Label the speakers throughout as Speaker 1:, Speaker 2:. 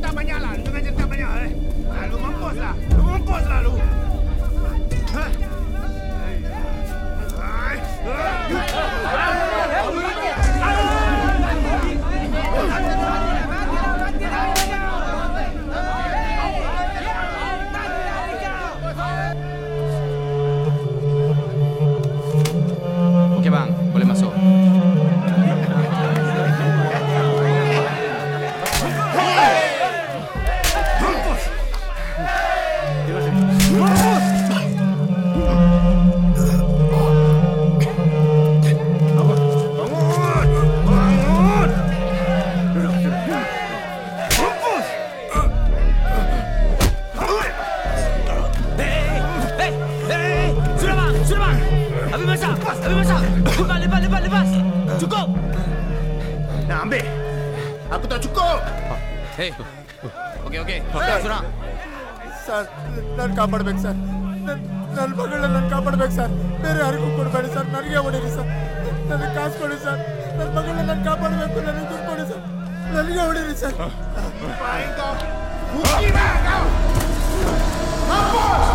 Speaker 1: cerita banyak lah. Jangan cerita banyak eh. Ah, lu mampus lah. Lu mampus lah lu. Hah? Ai.
Speaker 2: Oke bang, boleh masuk.
Speaker 1: Bangun! Duduk, duduk. Mampus!
Speaker 3: Hei, hei, sudah bang, sudah bang. Habis masak, habis masak. Lepas, lepas, lepas, lepas. Cukup.
Speaker 1: Nak ambil? Aku tak cukup.
Speaker 2: Hei. Oke oke. Sudah.
Speaker 4: Sir ನಾನು ಕಾಪಾಡ್ಬೇಕು sir ನನ್ನ ಮಗಳನ್ನ ನಾನು ಕಾಪಾಡ್ಬೇಕು sir ಬೇರೆ ಯಾರಿಗೂ ಕೊಡಬೇಡಿ sir ನನಗೆ ಹೊಡೀರಿ ಸರ್ ನನಗೆ ಕಾಸು ಕೊಡಿ ಸರ್ ನನ್ನ ಮಗಳನ್ನ ನಾನು ಕಾಪಾಡಬೇಕು ನನಗೆ ದುಡ್ಡು ಕೊಡಿ ಸರ್ ನನಗೆ ಹೊಡೀರಿ sir
Speaker 1: Baik kau. Rugi lah kau. Mampus!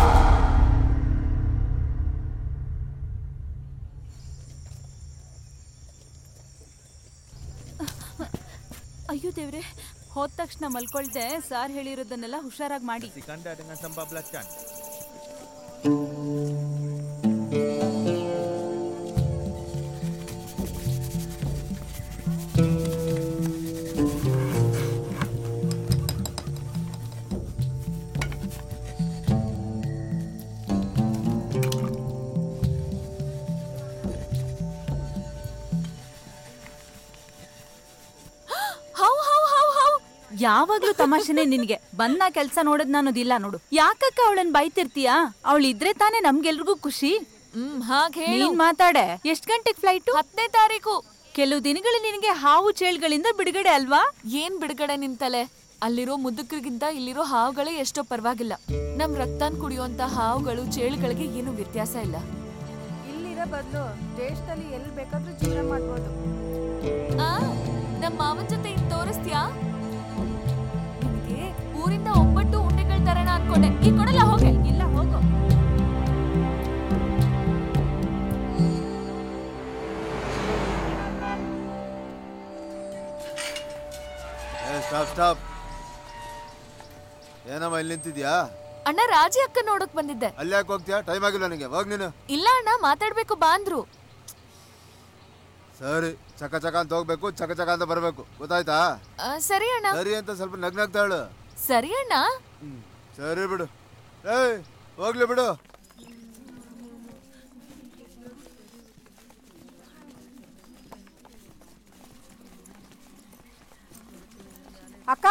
Speaker 5: ಅಯ್ಯೋ ದೇವ್ರೆ ಹೋದ ತಕ್ಷಣ ಮಲ್ಕೊಳ್ದೆ ಸಾರ್ ಹೇಳಿರೋದನ್ನೆಲ್ಲ ಹುಷಾರಾಗಿ ಮಾಡಿ
Speaker 4: Kanda dengan sambal belacan.
Speaker 5: ಹೌ ಹೌ ಹೌ ಹೌ ಯಾವಾಗ್ಲೂ ತಮಾಷೆನೆ ನಿನ್ಗೆ ಬಂದ ಕೆಲ್ಸ ನೋಡದ್ ಅನ್ನೋದಿಲ್ಲ ನೋಡು ಯಾಕಕ್ಕ ಅವಳನ್ ಬೈತಿರ್ತೀಯಾ ಅವಳು ಇದ್ರೆ ತಾನೇ ನಮ್ಗೆಲ್ರಿಗೂ ಖುಷಿ
Speaker 6: ಹ್ಮ್ ಹಾಗೆ ಹೇಳು
Speaker 5: ನೀನ್ ಮಾತಾಡೆ ಎಷ್ಟ್ ಗಂಟೆಗ್ ಫ್ಲೈಟು
Speaker 6: ಹತ್ತನೇ ತಾರೀಕು
Speaker 5: ಕೆಲವು ದಿನಗಳು ನಿನಗೆ ಹಾವು ಚೇಳ್ಗಳಿಂದ ಬಿಡುಗಡೆ ಅಲ್ವಾ
Speaker 6: ಏನ್ ಬಿಡುಗಡೆ ನಿಂತಲೆ ಅಲ್ಲಿರೋ ಮುದುಕರಿಗಿಂತ ಇಲ್ಲಿರೋ ಹಾವುಗಳೇ ಎಷ್ಟೋ ಪರವಾಗಿಲ್ಲ ನಮ್ ರಕ್ತನ್ ಕುಡಿಯುವಂತ ಹಾವುಗಳು ಚೇಳುಗಳಿಗೆ ಏನು ವ್ಯತ್ಯಾಸ ಇಲ್ಲ
Speaker 7: ಇಲ್ಲಿರೋ ಬದಲು ದೇಶದಲ್ಲಿ ಎಲ್ಲಿ ಬೇಕಾದ್ರೂ ಜೀವನ ಮಾಡ್ಬೋದು
Speaker 6: ಆ ನಮ್ ಮಾವನ್ ಜೊತೆ ಇದ್ ತೋರಿಸ್ತೀಯಾ ನಿನ್ಗೆ ಊರಿಂದ ಒಬ್ಬಟ್ಟು ಉಂಡೆಗಳು ತರೋಣ ಅನ್ಕೊಂಡೆ ಈಗ ಕೊಡಲ್ಲ ಹೋಗೆ
Speaker 5: ಇಲ್ಲ ಹೋಗು
Speaker 4: ಸ್ಟಾಪ್ ಸ್ಟಾಪ್ ಏನಮ್ಮ ಇಲ್ಲಿ ನಿಂತಿದ್ಯಾ
Speaker 6: ಅಣ್ಣ ರಾಜಿ ಅಕ್ಕ ನೋಡಕ್ ಬಂದಿದ್ದೆ
Speaker 4: ಅಲ್ಲಿ ಯಾಕೆ ಹೋಗ್ತೀಯಾ ಟೈಮ್ ಆಗಿಲ್ಲ ನನಗೆ ಹೋಗ್ ನೀನು
Speaker 6: ಇಲ್ಲ ಅಣ್ಣ ಮಾತಾಡ್ಬೇಕು ಬಾ ಅಂದ್ರು
Speaker 4: ಸರಿ ಚಕ ಚಕ ಅಂತ ಹೋಗ್ಬೇಕು ಚಕ ಚಕ ಅಂತ ಬರಬೇಕು ಗೊತ್ತಾಯ್ತಾ
Speaker 6: ಆ, ಸರಿ ಅಣ್ಣ
Speaker 4: ಸರಿ ಅಂತ ಸ್ವಲ್ಪ ನಗ್ನಗ್ತಾಳು
Speaker 6: ಸರಿ ಅಣ್ಣ
Speaker 4: ಹ್ಮ್ ಸರಿ ಬಿಡು ಏಯ್ ಹೋಗ್ಲಿ ಬಿಡು
Speaker 7: ಅಕ್ಕ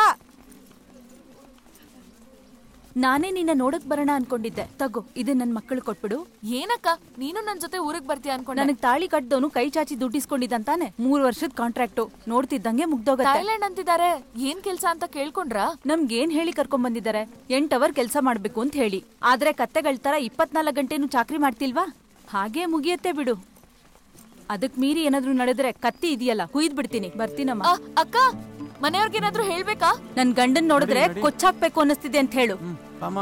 Speaker 5: ನಾನೇ ನಿನ್ನ ನೋಡಕ್ ಬರೋಣ ಅನ್ಕೊಂಡಿದ್ದೆ ತಗೋ ಇದು ನನ್ ಮಕ್ಕಳು ಕೊಟ್ಬಿಡು
Speaker 6: ಏನಕ್ಕ ನೀನು ನನ್ ಜೊತೆ ಊರಿಗೆ ಬರ್ತೀಯ ಅನ್ಕೊಂಡೆ
Speaker 5: ನನಗ್ ತಾಳಿ ಕಟ್ದವನು ಕೈ ಚಾಚಿ ದುಡ್ಡಿಸ್ಕೊಂಡಿದ್ದಂತಾನೆ ಮೂರ್ ವರ್ಷದ ಕಾಂಟ್ರಾಕ್ಟು ನೋಡ್ತಿದ್ದಂಗೆ ಮುಗ್ದೋಗತ್ತೆ
Speaker 6: ಥೈಲ್ಯಾಂಡ್ ಅಂತಿದ್ದಾರೆ ಏನ್ ಕೆಲ್ಸ ಅಂತ ಕೇಳ್ಕೊಂಡ್ರಾ
Speaker 5: ನಮ್ಗೇನ್ ಹೇಳಿ ಕರ್ಕೊಂಡ್ ಬಂದಿದ್ದಾರೆ ಎಂಟ್ ಅವರ್ ಕೆಲ್ಸ ಮಾಡ್ಬೇಕು ಅಂತ ಹೇಳಿ ಆದ್ರೆ ಕತ್ತೆಗಳ ತರ ಇಪ್ಪತ್ನಾಲ್ಕು ಗಂಟೆನೂ ಚಾಕ್ರಿ ಮಾಡ್ತಿಲ್ವಾ ಹಾಗೆ ಮುಗಿಯತ್ತೆ ಬಿಡು ಅದಕ್ ಮೀರಿ ಏನಾದ್ರೂ ನಡೆದ್ರೆ ಕತ್ತಿ ಇದೆಯಲ್ಲ ಕುಯ್ದ್ ಬಿಡ್ತೀನಿ ಬರ್ತೀನಮ್ಮ
Speaker 6: ಆ, ಅಕ್ಕ ಮನೆಯವ್ರಿಗೇನಾದ್ರೂ ಹೇಳ್ಬೇಕಾ
Speaker 5: ನನ್ ಗಂಡನ್ ನೋಡಿದ್ರೆ ಕೊಚ್ಚಾಕ್ಬೇಕು ಅನ್ನಿಸ್ತಿದೆ ಅಂತ ಹೇಳು
Speaker 2: ಅಮ್ಮ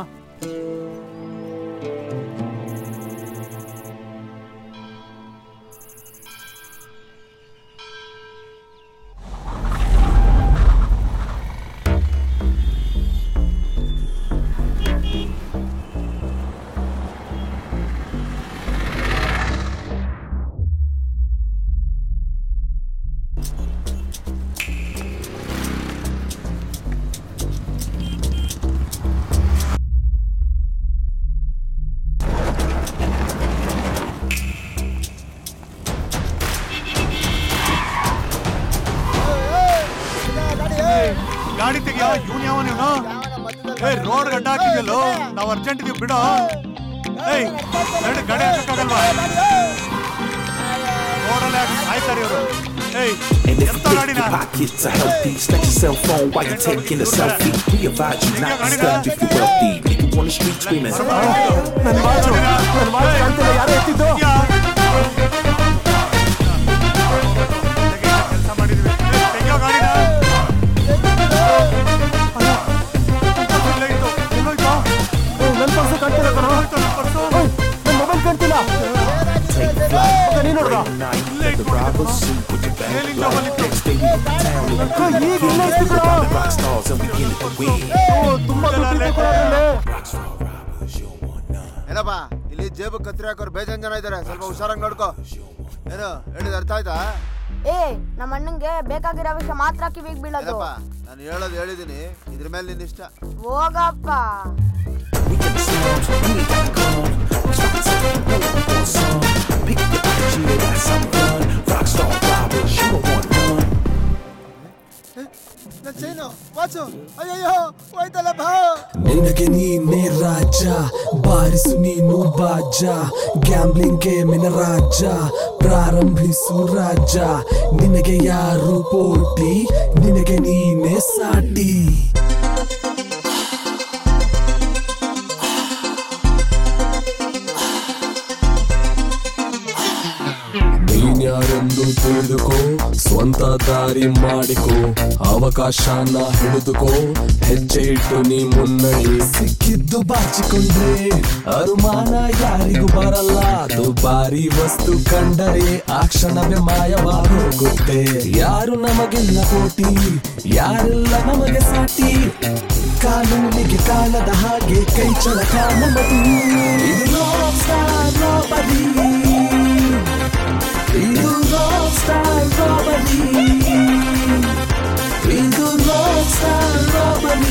Speaker 8: ಗಾಡಿ ತೆಗಿಯೋ ಇವನ್ ಯಾವ ನೀನು ಏಯ್ ರೋಡ್ ಗಡ್ಡ ಹಾಕಿದ್ಯಲ್ಲೋ ನಾವು ಅರ್ಜೆಂಟ್ ಇದೀವಿ ಬಿಡೋ ಏಯ್ ಎರಡು ಗಾಡಿ ಹಾಕಕ್ಕಾಗಲ್ವಾ ರೋಡಲ್ಲಿ ಹಾಕಿ ಸಾಯ್ತಾರೆ ಇವರು ಏಯ್
Speaker 9: And if
Speaker 8: ಎಂತ
Speaker 9: you think
Speaker 8: ಗಾಡಿನ
Speaker 9: your pockets are healthy, snatch your cell phone while you're taking a selfie. We advise you not to spend if you're wealthy. Leave you on the street screaming.
Speaker 8: ನನ್ನ ಬಾಜು ನನ್ನ ಬಾಜು ಕಾಣ್ತಿಲ್ಲ ಯಾರು ಎತ್ತಿದ್ದು ಕೆಲಸ ಮಾಡಿದ್ವಿ ತೆಗಿಯೋ ಗಾಡಿನ
Speaker 9: Take flight. Great night. Let the robbers see what your bank like. Next day we in town and we do it big. Everybody rock stars and we in it to win.
Speaker 4: ಏನಪ್ಪ ಇಲ್ಲಿ ಜೇಬು ಕತ್ರಿ ಹಾಕೋರು ಬೇಜಾನ್ ಜನ ಇದಾರೆ ಸ್ವಲ್ಪ ಹುಷಾರಾಗಿ ನೋಡ್ಕೋ ಏನು ಹೇಳಿದ ಅರ್ಥ ಆಯ್ತಾ
Speaker 7: ಏ ನಮ್ಮ ಅಣ್ಣಂಗೆ ಬೇಕಾಗಿರೋ ವಿಷಯ ಮಾತ್ರ ಕಿವಿಗೆ ಬೀಳೋದು
Speaker 4: ಏನಪ್ಪ ನಾನು ಹೇಳೋದು ಹೇಳಿದೀನಿ ಇದ್ರ ಮೇಲೆ ನಿನ್ನ ಇಷ್ಟ
Speaker 7: ಹೋಗಪ್ಪ
Speaker 9: We in the slums, we ain't got to come. We trying to take over on some. Pick your energy, that's some fun. Rockstar robbers, you don't want none.
Speaker 4: ನನ್ನ ಚೈನು ವಾಚು ಅಯ್ಯಯ್ಯೋ ಹೋಯ್ತಲ್ಲ ಬಾ
Speaker 10: ನಿನಗೆ ನೀನೇ ರಾಜ ಬಾರಿಸು ನೀನು ಬಾಜ ಗ್ಯಾಮ್ಲಿಂಗ್ ಗೇಮಿನ ರಾಜ ಪ್ರಾರಂಭಿಸು ರಾಜ ನಿನಗೆ ಯಾರು ಪೋಟಿ ನಿನಗೆ ನೀನೇ ಸಾಟಿ ನೀನ್ಯಾರೆಂದು ತಿಳಿದುಕೋ ಸ್ವಂತ ದಾರಿ ಮಾಡಿಕೋ ಅವಕಾಶನ ಹಿಡಿದುಕೋ ಹೆಜ್ಜೆ ಇಟ್ಟು ನೀ ಮುನ್ನಡಿ ಸಿಕ್ಕಿದ್ದು ಬಾಚಿಕೊಂಡ್ರೆ ಅನುಮಾನ ಯಾರಿಗೂ ಬರಲ್ಲ ದುಬಾರಿ ವಸ್ತು ಕಂಡರೆ ಆ ಕ್ಷಣವೇ ಮಾಯವಾಗೋಗುತ್ತೆ ಯಾರು ನಮಗೆಲ್ಲ ಕೋಟಿ ಯಾರೆಲ್ಲ ನಮಗೆ ಸಾಟಿ ಕಾನೂನಿಗೆ ಕಾಣದ ಹಾಗೆ ಕೈ ಚಳಕ ನಮ್ಮದು ಇದು ರಾಕ್ ಸ್ಟಾರ್ ರಾಬರಿ ಇದು ರಾಕ್ ಸ್ಟಾರ್ ರಾಬರಿ ಇದು ರಾಕ್ ಸ್ಟಾರ್ ರಾಬರಿ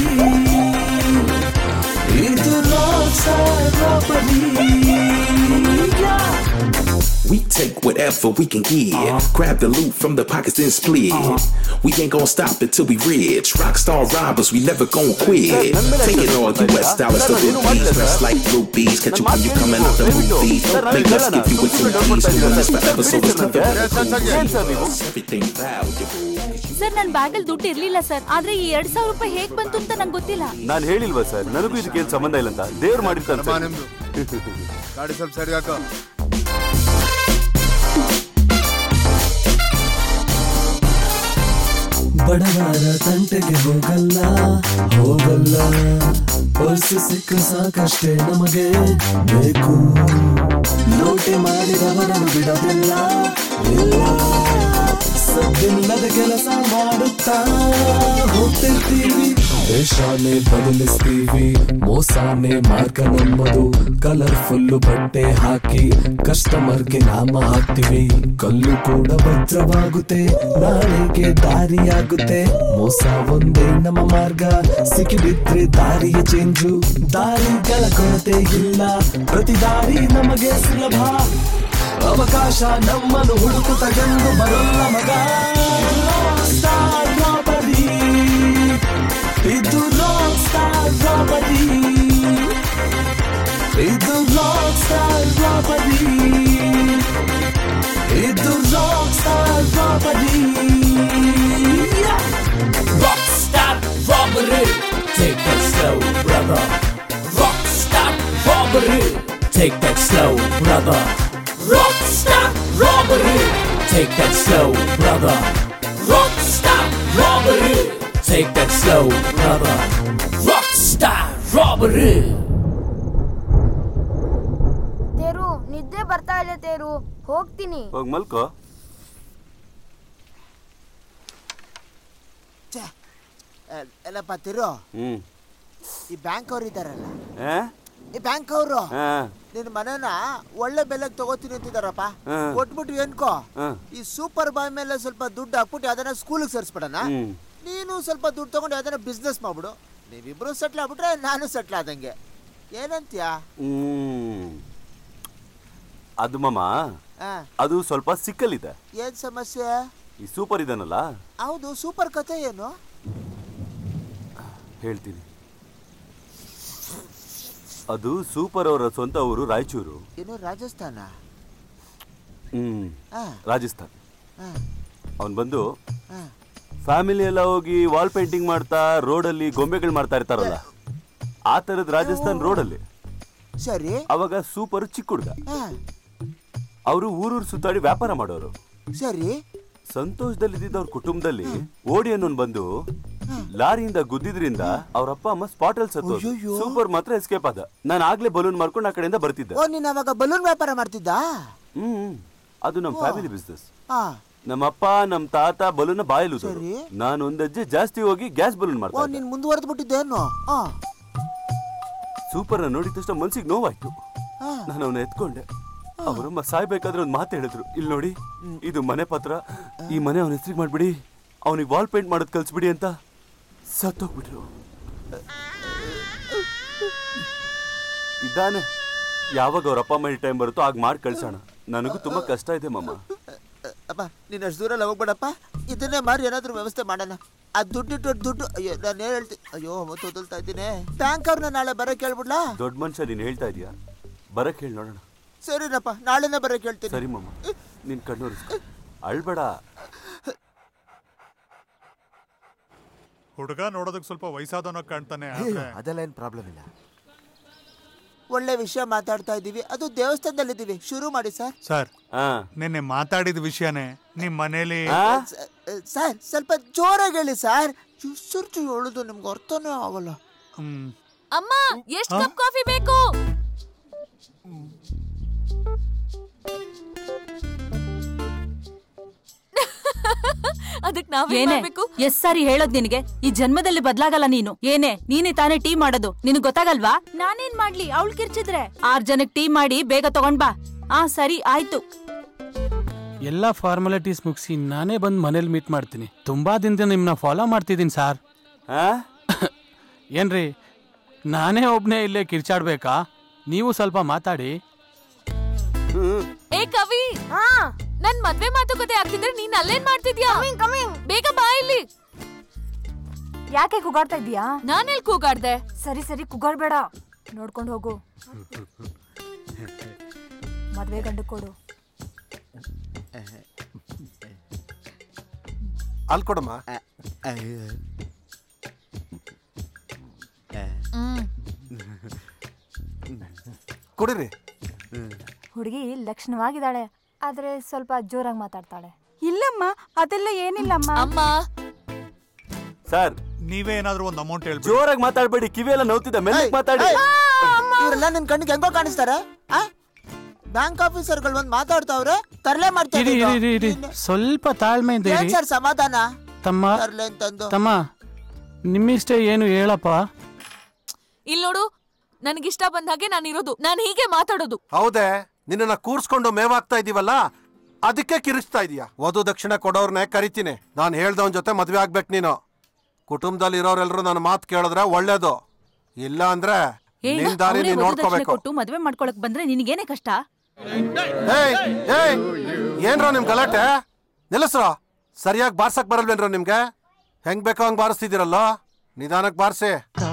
Speaker 10: ಇದು rock star robbery
Speaker 9: We take whatever we can get. Grab the loot from the pockets then split. We ain't gonna stop until we rich. Rockstar robbers, we never gonna quit. Taking all US dollars to rupees. Dressed like rupees. Catch you when you coming out the movies. Don't blink, let's give you a two keys. We run this forever, so it's nothing Everything valuable.
Speaker 5: Sir ನನ್ನ ಬ್ಯಾಗಲ್ಲಿ ದುಡ್ಡು ಇರ್ಲಿಲ್ಲ sir ಆದ್ರೆ ಈ ಎರಡ್ ಸಾವಿರ ರೂಪಾಯಿ ಹೇಗ್ ಬಂತು ಅಂತ ನಂಗೆ ಗೊತ್ತಿಲ್ಲ
Speaker 11: ನಾನು ಹೇಳಿಲ್ವಾ ಸರ್ ನನಗೂ ಇದಕ್ಕೇನು ಸಂಬಂಧ ಇಲ್ಲ ಅಂತ ದೇವ್ರು ಮಾಡಿರ್ತಾನೆ
Speaker 4: ಬಾ
Speaker 11: ಸರ್
Speaker 4: ನಿಮ್ದು ಗಾಡಿ ಸ್ವಲ್ಪ ಸೈಡ್ಗೆ ಹಾಕೋ
Speaker 10: ಬಡವರ ತಂಟೆಗೆ ಹೋಗಲ್ಲ ಹೋಗಲ್ಲ ಪರ್ಸು ಸಿಕ್ಕ ಸಾಕಷ್ಟೇ ನಮಗೆ ಬೇಕು ಲೋಟೆ ಮಾಡಿದವರನ್ನು ಬಿಡೋದಿಲ್ಲ ಇಲ್ಲ ಸದ್ದಿಲ್ಲದ ಕೆಲಸ ಮಾಡುತ್ತಾ ಹೋಗ್ತಿರ್ತೀವಿ ದೇಶಾನೇ ಬದಲಿಸ್ತೀವಿ ಮೋಸಾನೇ ಮಾರ್ಗ ನಮ್ಮದು ಕಲರ್ಫುಲ್ ಬಟ್ಟೆ ಹಾಕಿ ಕಸ್ಟಮರ್ಗೆ ನಾಮ ಹಾಕ್ತಿವಿ ಕಲ್ಲು ಕೂಡ ವಜ್ರವಾಗುತ್ತೆ ನಾಳೆಗೆ ದಾರಿಯಾಗುತ್ತೆ ಮೋಸ ಒಂದೇ ನಮ್ಮ ಮಾರ್ಗ ಸಿಕ್ಕಿಬಿದ್ರೆ ದಾರಿಯ ಚೇಂಜು ದಾರಿಗಳ ಕೊರತೆ ಇಲ್ಲ ಪ್ರತಿ ದಾರಿ ನಮಗೆ ಸುಲಭ ಅವಕಾಶ ನಮ್ಮನ್ನು ಹುಡುಕುತ್ತ ಎಂದು ಬರಲ್ಲ ಮಗ ಸ್ಟಾರ್ ರಾಬರಿ ಇದು ರಾಕ್ ಸ್ಟಾರ್ ರಾಬರಿ ಇದು ರಾಕ್ ಸ್ಟಾರ್ ರಾಬರಿ ಇದು rock star robbery rock star robbery Take that slow, brother. Rockstar robbery. Take that slow, brother. Rockstar robbery. Take that slow, brother. Rockstar robbery. Take that slow, brother. Rockstar robbery.
Speaker 7: ತೇರು ನಿದ್ದೆ ಬರ್ತಾ ಇಲ್ಲ ತೇರು ಹೋಗ್ತೀನಿ
Speaker 11: ಹೋಗಿ ಮಲ್ಕೋ
Speaker 4: ಎಲ್ಲಪ್ಪ ತಿರು
Speaker 11: ಹ್ಮ್
Speaker 4: ಈ ಬ್ಯಾಂಕ್ ಅವ್ರು ಇದಾರಲ್ಲ
Speaker 11: ಆ?
Speaker 4: ಈ ಬ್ಯಾಂಕ್ ಅವರು
Speaker 11: ಆ,
Speaker 4: ನಿನ್ ಮನೆನ ಒಳ್ಳೆ ಬೆಲೆಗೆ ತಗೋತೀನಿ ಅಂತಿದಾರಪ್ಪ
Speaker 11: ಹಾ.
Speaker 4: ಕೊಟ್ಬಿಟ್ಟು ಏನ್ಕೋ
Speaker 11: ಆ.
Speaker 4: ಈ ಸೂಪರ್ ಬಾಯ್ ಮೇಲೆ ಸ್ವಲ್ಪ ದುಡ್ಡು ಹಾಕ್ಬಿಟ್ಟು ಅದನ್ನ ಸ್ಕೂಲಿಗೆ ಸೇರಿಸ್ಬಿಡಣ
Speaker 11: ಹ್ಮ್.
Speaker 4: ನೀನು ಸ್ವಲ್ಪ ದುಡ್ಡು ತಗೊಂಡು ಅದನ್ನ ಬಿಸ್ನೆಸ್ ಮಾಡ್ಬಿಡು ನೀವಿಬ್ರು ಸೆಟ್ಲ್ ಆಗ್ಬಿಟ್ರೆ ನಾನು ಸೆಟ್ಲ್ ಆದಂಗೆ ಏನಂತೀಯ
Speaker 11: ಹ್ಮ್ ಅದು ಮಾಮ
Speaker 4: ಆ,
Speaker 11: ಅದು ಸ್ವಲ್ಪ ಸಿಕ್ಕಲ್ಲಿದೆ
Speaker 4: ಏನ್ ಸಮಸ್ಯೆ
Speaker 11: ಈ ಸೂಪರ್ ಇದನ್ನಲ್ಲ
Speaker 4: ಹೌದು ಸೂಪರ್ ಕತೆ ಏನು
Speaker 11: ಹೇಳ್ತೀನಿ ಅದು ಸೂಪರ್ ಅವರ ಸ್ವಂತ ಊರು ರಾಯಚೂರು
Speaker 4: ಏನು ರಾಜಸ್ಥಾನ
Speaker 11: ಹ್ಮ್
Speaker 4: ಆ,
Speaker 11: ರಾಜಸ್ಥಾನ್
Speaker 4: ಆ,
Speaker 11: ಅವನ್ ಬಂದು
Speaker 4: ಆ.
Speaker 11: ಫ್ಯಾಮಿಲಿ ಎಲ್ಲ ಹೋಗಿ ವಾಲ್ ಪೇಂಟಿಂಗ್ ಮಾಡ್ತಾ ರೋಡಲ್ಲಿ ಗೊಂಬೆಗಳು ಮಾಡ್ತಾ ಇರ್ತಾರಲ್ಲ ಆ ತರದ್ ರಾಜಸ್ಥಾನ್ ರೋಡಲ್ಲಿ
Speaker 4: ಸರಿ
Speaker 11: ಅವಾಗ ಸೂಪರ್ ಚಿಕ್ಕ ಹುಡುಗ
Speaker 4: ಆ,
Speaker 11: ಅವರು ಊರೂರು ಸುತ್ತಾಡಿ ವ್ಯಾಪಾರ ಮಾಡೋರು
Speaker 4: ಸರಿ
Speaker 11: ಸಂತೋಷದಲ್ಲಿ ಇದ್ದಿದ್ದವ್ರ ಕುಟುಂಬದಲ್ಲಿ ಓಡಿ ಅನ್ನೋನ್ ಬಂದು ಲಾರಿಯಿಂದ ಗುದ್ದಿದ್ರಿಂದ ಅವ್ರ ಅಪ್ಪ ಅಮ್ಮ ಸ್ಪಾಟ್ ಅಲ್ಲಿ ಸತ್ತು ಸೂಪರ್ ಮಾತ್ರ ಎಸ್ಕೇಪ್ ಆದ ನಾನು ಆಗ್ಲೇ ಬಲೂನ್ ಮಾರ್ಕೊಂಡು ಆ ಕಡೆಯಿಂದ ಬರ್ತಿದ್ದೆ
Speaker 4: ಓ ನೀನ್ ಅವಾಗ ಬಲೂನ್ ವ್ಯಾಪಾರ ಮಾಡ್ತಿದ್ದ
Speaker 11: ಹ್ಮ್ ಅದು ನಮ್ ಫ್ಯಾಮಿಲಿ ಬಿಸ್ನೆಸ್
Speaker 4: ಹಾ
Speaker 11: ನಮ್ಮ ಅಪ್ಪ ನಮ್ ತಾತ ಬಲೂನ್ ಬಾಯಲ್ಲಿ ನಾನು ಒಂದ್ ಅಜ್ಜೆ ಜಾಸ್ತಿ ಹೋಗಿ ಗ್ಯಾಸ್ ಬಲೂನ್
Speaker 4: ಓ
Speaker 11: ಮಾಡ್ತಾ ಇದ್ದೆ.
Speaker 4: ನೀನ್ ಮುಂದುವರೆದು ಬಿಟ್ಟಿದ್ದೇನು ಹಾ
Speaker 11: ಸೂಪರ್ ನ ನೋಡಿದ ತಕ್ಷಣ ಮನ್ಸಿಗೆ ನೋವಾಯ್ತು ನಾನು ಅವನ ಎತ್ಕೊಂಡೆ ಅವರಮ್ಮ ಸಾಯ್ಬೇಕಾದ್ರೆ ಒಂದ್ ಮಾತು ಹೇಳಿದ್ರು ಇಲ್ಲಿ ನೋಡಿ ಇದು ಮನೆ ಪತ್ರ ಈ ಮನೆ ಅವನ ಹೆಸರಿಗೆ ಮಾಡ್ಬಿಡಿ ಅವನಿಗೆ ವಾಲ್ ಪೇಂಟ್ ಮಾಡೋದ್ ಕಲ್ಸ್ಬಿಡಿ ಅಂತ ಸತ್ತೋಗ್ಬಿಟ್ರು ಇದ್ದಾನೆ ಯಾವಾಗ ಅವ್ರ ಅಪ್ಪ ಅಮ್ಮ ಟೈಮ್ ಬರುತ್ತೋ ಆಗ ಮಾಡಿ ಕಳ್ಸೋಣ ನನಗೂ ತುಂಬಾ ಕಷ್ಟ ಇದೆ ಮಮ್ಮ
Speaker 4: ಅಪ್ಪ ನೀನ್ ಅಷ್ಟು ದೂರ ಎಲ್ಲ ಹೋಗ್ಬೇಡಪ್ಪ ಇದನ್ನೇ ಮಾರಿ ಏನಾದ್ರೂ ವ್ಯವಸ್ಥೆ ಮಾಡೋಣ ಆ ದುಡ್ಡಿಟ್ಟು ದುಡ್ಡು ಅಯ್ಯೋ ನಾನು ಏನ್ ಹೇಳ್ತಿ ಅಯ್ಯೋ ಮತ್ತೆ ಓದಲ್ತಾ ಇದ್ದೀನಿ ಬ್ಯಾಂಕ್ ಅವ್ರನ್ನ ನಾಳೆ ಬರಕ್ ಹೇಳ್ಬಿಡ್ಲಾ
Speaker 11: ದೊಡ್ಡ ಮನುಷ್ಯ ನೀನ್ ಹೇಳ್ತಾ ಇದೀಯಾ ಬರಕ್ ಹೇಳಿ ನೋಡೋಣ
Speaker 4: ಸರಿನಪ್ಪ ನಾಳೆನೇ ಬರಕ್ ಹೇಳ್ತೀನಿ
Speaker 11: ಸರಿ ಮಮ್ಮ ನಿನ್ ಕಣ್ಣು ಅಳ್ಬೇಡ
Speaker 8: ಹುಡುಗ ನೋಡೋದಕ್ಕೆ ಸ್ವಲ್ಪ ವಯಸ್ಸಾದವನ ಕಾಣ್ತಾನೆ ಆದ್ರೆ
Speaker 4: ಅದೆಲ್ಲ ಏನು ಪ್ರಾಬ್ಲಮ್ ಇಲ್ಲ ಒಳ್ಳೆ ವಿಷಯ ಮಾತಾಡ್ತಾ ಇದ್ದೀವಿ ಅದು ದೇವಸ್ಥಾನದಲ್ಲಿದ್ದೀವಿ ಶುರು ಮಾಡಿ ಸರ್
Speaker 8: ಸರ್ ನಿನ್ನೆ ಮಾತಾಡಿದ ವಿಷಯನೇ ನಿಮ್ ಮನೇಲಿ
Speaker 4: ಸ- ಸರ್ ಸ್ವಲ್ಪ ಜೋರಾಗಿ ಹೇಳಿ ಸರ್ ಚುಸುರ್ಚು ಹೇಳುದು ನಿಮ್ಗೆ ಅರ್ಥನೇ ಆಗಲ್ಲ
Speaker 8: ಹ್ಮ್
Speaker 6: ಅಮ್ಮ ಎಷ್ಟ್ ಕಪ್ ಕಾಫಿ ಬೇಕು ಅದಕ್ ನಾವೇನ್
Speaker 5: ಏನೇ
Speaker 6: ಮಾಡ್ಬೇಕು
Speaker 5: ಎಸ್ ಸಾರಿ ಹೇಳೋದ್ ನಿನಗೆ ಈ ಜನ್ಮದಲ್ಲಿ ಬದ್ಲಾಗಲ್ಲ ನೀನು ಏನೇ ನೀನೇ ತಾನೇ ಟೀ ಮಾಡೋದು ನಿನಗ್ ಗೊತ್ತಾಗಲ್ವಾ ನಾನೇನ್ ಮಾಡ್ಲಿ ಅವಳು ಕಿರ್ಚಿದ್ರೆ ಆರ್ ಜನಕ್ ಟೀ ಮಾಡಿ ಬೇಗ ತಗೊಂಡ್ ಬಾ ಆ ಸರಿ ಆಯ್ತು
Speaker 12: ಎಲ್ಲ ಫಾರ್ಮಾಲಿಟೀಸ್ ಮುಗಿಸಿ ನಾನೇ ಬಂದು ಮನೇಲಿ ಮೀಟ್ ಮಾಡ್ತೀನಿ ತುಂಬಾ ದಿನದಿಂದ ನಿಮ್ಮನ್ನ ಫಾಲೋ ಮಾಡ್ತಿದ್ದೀನಿ ಸಾರ್ ಏನ್ರಿ ನಾನೇ ಒಬ್ನೇ ಇಲ್ಲೇ ಕಿರ್ಚಾಡ್ಬೇಕಾ ನೀವು ಸ್ವಲ್ಪ ಮಾತಾಡಿ
Speaker 6: ಏ ಕವಿ ನನ್ ಮದ್ವೆ ಮಾತುಕತೆ ಆಗ್ತಿದ್ರೆ ನೀನ್ ಅಲ್ಲೇನ್ ಮಾಡ್ತಿದ್ಯಾ ಬೇಗ ಬಾ ಇಲ್ಲಿ
Speaker 7: ಯಾಕೆ ಕೂಗಾಡ್ತಾ ಇದೀಯಾ
Speaker 6: ನಾನೆಲ್ ಕೂಗಾಡ್ದೆ
Speaker 7: ಸರಿ ಸರಿ ಕೂಗಾಡ್ಬೇಡ ನೋಡ್ಕೊಂಡು ಹೋಗು ಮದ್ವೆ ಗಂಡು ಕೊಡು
Speaker 13: ಅಲ್ಲಿ ಕೊಡಮ್ಮ ಕುಡಿರಿ
Speaker 7: ಹುಡುಗಿ ಲಕ್ಷಣವಾಗಿದ್ದಾಳೆ ಆದ್ರೆ ಸ್ವಲ್ಪ ಜೋರಾಗಿ ಮಾತಾಡ್ತಾಳೆ ಇಲ್ಲಮ್ಮ ಅದೆಲ್ಲ ಏನಿಲ್ಲಮ್ಮ
Speaker 6: ಅಮ್ಮ
Speaker 11: ಸರ್
Speaker 8: ನೀವೇ ಏನಾದ್ರೂ ಒಂದು ಅಮೌಂಟ್ ಹೇಳ್ಬಿಡಿ
Speaker 11: ಜೋರಾಗಿ ಮಾತಾಡ್ಬೇಡಿ ಕಿವಿ ಎಲ್ಲ ನೋವ್ತಿದ್ದ ಮೆಲ್ಲಕ್ ಮಾತಾಡಿ
Speaker 4: ಇವರೆಲ್ಲ ನಿನ್ ಕಣ್ಣಿಗೆ ಹೆಂಗೋ ಕಾಣಿಸ್ತಾರೆ ಬ್ಯಾಂಕ್ ಆಫೀಸರ್ಗಳು ಬಂದು ಮಾತಾಡ್ತಾವ್ರೆ ತರಲೆ ಮಾಡ್ತಾ
Speaker 12: ಇರಿ
Speaker 4: ಇದ್ದೀರಾ?
Speaker 12: ಇರಿ ಇರಿ ಇರಿ ಸ್ವಲ್ಪ ತಾಳ್ಮೆಯಿಂದ
Speaker 4: ಏನ್
Speaker 12: ಇರಿ
Speaker 4: ಸರ್ ಸಮಾಧಾನ
Speaker 12: ತಮ್ಮ
Speaker 4: ತರ್ಲೆ ಅಂತಂದು
Speaker 12: ತಮ್ಮ ನಿಮ್ಮಿಷ್ಟೇ ಏನು ಹೇಳಪ್ಪ
Speaker 6: ಇಲ್ ನೋಡು ನನ್ಗಿಷ್ಟ ಬಂದ ಹಾಗೆ ನಾನು ಇರೋದು ನಾನು ಹೀಗೆ ಮಾತಾಡೋದು
Speaker 13: ಹೌದೇ ನಿನ್ನ ಕೂರ್ಸ್ಕೊಂಡು ಮೇವಾಗ್ತಾ ಇದೀವಲ್ಲ ಅದಕ್ಕೆ ಕಿರಿಸ್ತಾ ಇದೀಯ ವಧು ದಕ್ಷಿಣ ಕೊಡೋರ್ನೆ ಕರಿತೀನಿ ನಾನು ಹೇಳ್ದವನ್ ಜೊತೆ ಮದ್ವೆ ಆಗ್ಬೇಕು ನೀನು ಕುಟುಂಬದಲ್ಲಿ ಇರೋರೆಲ್ರು ನನ್ನ ಮಾತು ಕೇಳಿದ್ರೆ ಒಳ್ಳೇದು ಇಲ್ಲ ಅಂದ್ರೆ
Speaker 5: ಏ
Speaker 13: ನಿನ್ ದಾರಿ
Speaker 5: ಅವ್ರೇ
Speaker 13: ನೀನ್
Speaker 5: ವಧು ದಕ್ಷಿಣೆ
Speaker 13: ನೋಡ್ಕೋಬೇಕು
Speaker 5: ಕೊಟ್ಟು ಮದ್ವೆ ಮಾಡ್ಕೊಳಕ್ ಬಂದ್ರೆ ನಿನಗೇನೆ ಕಷ್ಟ
Speaker 13: ಏಯ್ ಏಯ್ ಏನ್ರೋ ನಿಮ್ ಗಲಾಟೆ ನಿಲ್ಲಿಸ್ರೋ ಸರಿಯಾಗಿ ಬಾರ್ಸಕ್ ಬರಲ್ವೇನ್ರೋ ನಿಮ್ಗೆ ಹೆಂಗ್ ಬೇಕೋ ಹಂಗ್ ಬಾರಿಸ್ತಿದ್ದೀರಲ್ಲ ನಿಧಾನಕ್ ಬಾರ್ಸಿ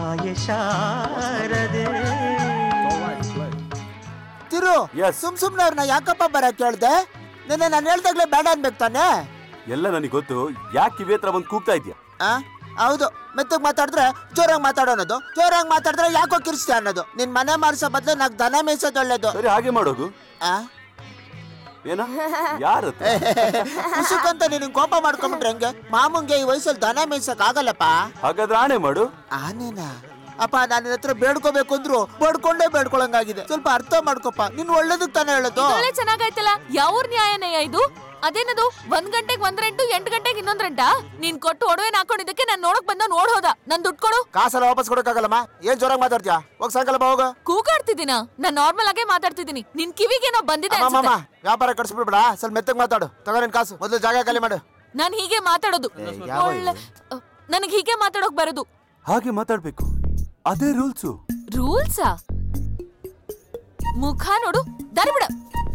Speaker 4: ತಿರು ಸುಮ್ ಸುಮ್ನೆ ಅವ್ರನ್ನ ಯಾಕಪ್ಪ ಬರಕ್ ಕೇಳ್ದೆ ನಿನ್ನೆ ನಾನು ಹೇಳ್ದಾಗ್ಲೇ ಬೇಡ ಅನ್ಬೇಕು ತಾನೆ
Speaker 11: ಎಲ್ಲ ನನಗೆ ಗೊತ್ತು ಯಾಕೆ ಕಿವಿ ಹತ್ರ ಬಂದು ಕೂಗ್ತಾ ಇದ್ಯಾ
Speaker 4: ಆ ಹೌದು ಮೆತ್ತಗ್ ಮಾತಾಡಿದ್ರೆ ಜೋರಾಗಿ ಮಾತಾಡೋ ಅನ್ನೋದು ಜೋರಾಗಿ ಮಾತಾಡಿದ್ರೆ ಯಾಕೋ ಕಿರಿಸ್ತೆ ಅನ್ನೋದು ನಿನ್ ಮನೆ ಮಾರ್ಸೋ ಬದ್ಲು ನಾಕ್ ದನ ಮೇಯ್ಸೋದು ಒಳ್ಳೇದು
Speaker 11: ಸರಿ ಹಾಗೆ ಮಾಡೋದು
Speaker 4: ಆ
Speaker 11: ಏನ ಯಾರ
Speaker 4: ಅಂತ ನೀನು ಕೋಪ ಮಾಡ್ಕೊಂಬಿಟ್ರೆ ಹೆಂಗೆ ಮಾಮುಂಗೆ ಈ ವಯಸ್ಸಲ್ಲಿ ದನ ಮೇಯ್ಸಕ್ ಆಗಲ್ಲಪ್ಪ
Speaker 11: ಹಾಗಾದ್ರೆ ಆಣೆ ಮಾಡು
Speaker 4: ಆನೇನಾ ಅಪ್ಪ ನಾನು ನಿನ್ನ ಹತ್ರ ಬೇಡ್ಕೋಬೇಕು ಅಂದ್ರು ಬೇಡ್ಕೊಂಡೇ ಬೇಡ್ಕೊಳಂಗಾಗಿದೆ ಸ್ವಲ್ಪ ಅರ್ಥ ಮಾಡ್ಕೊಪ್ಪ ನಿನ್ ಒಳ್ಳೇದಕ್ ತಾನೇ ಹೇಳೋದು
Speaker 6: ಒಳ್ಳೆ ಚೆನ್ನಾಗೈತಲ್ಲ ಯಾವ ನ್ಯಾಯನಯ್ಯ ಇದು ಅದೇನದು ಒಂದ್ ಗಂಟೆಗೆ ಒಂದ್ ರೆಂಟು ಎಂಟು ಗಂಟೆಗೆ ಇನ್ನೊಂದ್ ರೆಂಟಾ ನೀನ್ ಕೊಟ್ಟು ಒಡವೆನ ಹಾಕೊಂಡಿದ್ದಕ್ಕೆ ನಾನ್ ನೋಡಕ್ ಬಂದ ನೋಡ್ ಹೋದ ನನ್ ದುಡ್ಡು ಕೊಡು
Speaker 4: ಕಾಸೆಲ್ಲ ವಾಪಸ್ ಕೊಡಕ್ಕಾಗಲ್ಲಮ್ಮ ಏನ್ ಜೋರಾಗಿ ಮಾತಾಡ್ತೀಯಾ ಹೋಗ್ ಸಾಯಂಕಾಲ ಬಾ ಹೋಗ
Speaker 6: ಕೂಗಾಡ್ತಿದ್ದೀನ ನಾನ್ ನಾರ್ಮಲ್ ಆಗೇ ಮಾತಾಡ್ತಿದ್ದೀನಿ ನಿನ್ ಕಿವಿಗೇನೋ ಬಂದಿದೆ
Speaker 4: ಅಮ್ಮ
Speaker 6: ಅನ್ಸುತ್ತೆ.
Speaker 4: ವ್ಯಾಪಾರ ಕಟ್ಸ್ಬಿಡ್ಬೇಡ ಸ್ವಲ್ಪ ಮೆತ್ತಗ್ ಮಾತಾಡು ತಗೋ ನಿನ್ ಕಾಸು ಮೊದಲು ಜಾಗ ಖಾಲಿ ಮಾಡು
Speaker 6: ನಾನ್ ಹೀಗೆ ಮಾತಾಡೋದು
Speaker 11: ಯಾವ
Speaker 6: ಒಳ್ಳೆ ನನಗ್ ಹೀಗೆ ಮಾತಾಡೋಕ್ ಬರೋದು
Speaker 11: ಹಾಗೆ ಮಾತಾಡ್ಬೇಕು ಅದೇ ರೂಲ್ಸು
Speaker 6: ರೂಲ್ಸಾ ಮುಖ ನೋಡು ದಾರಿ ಬಿಡ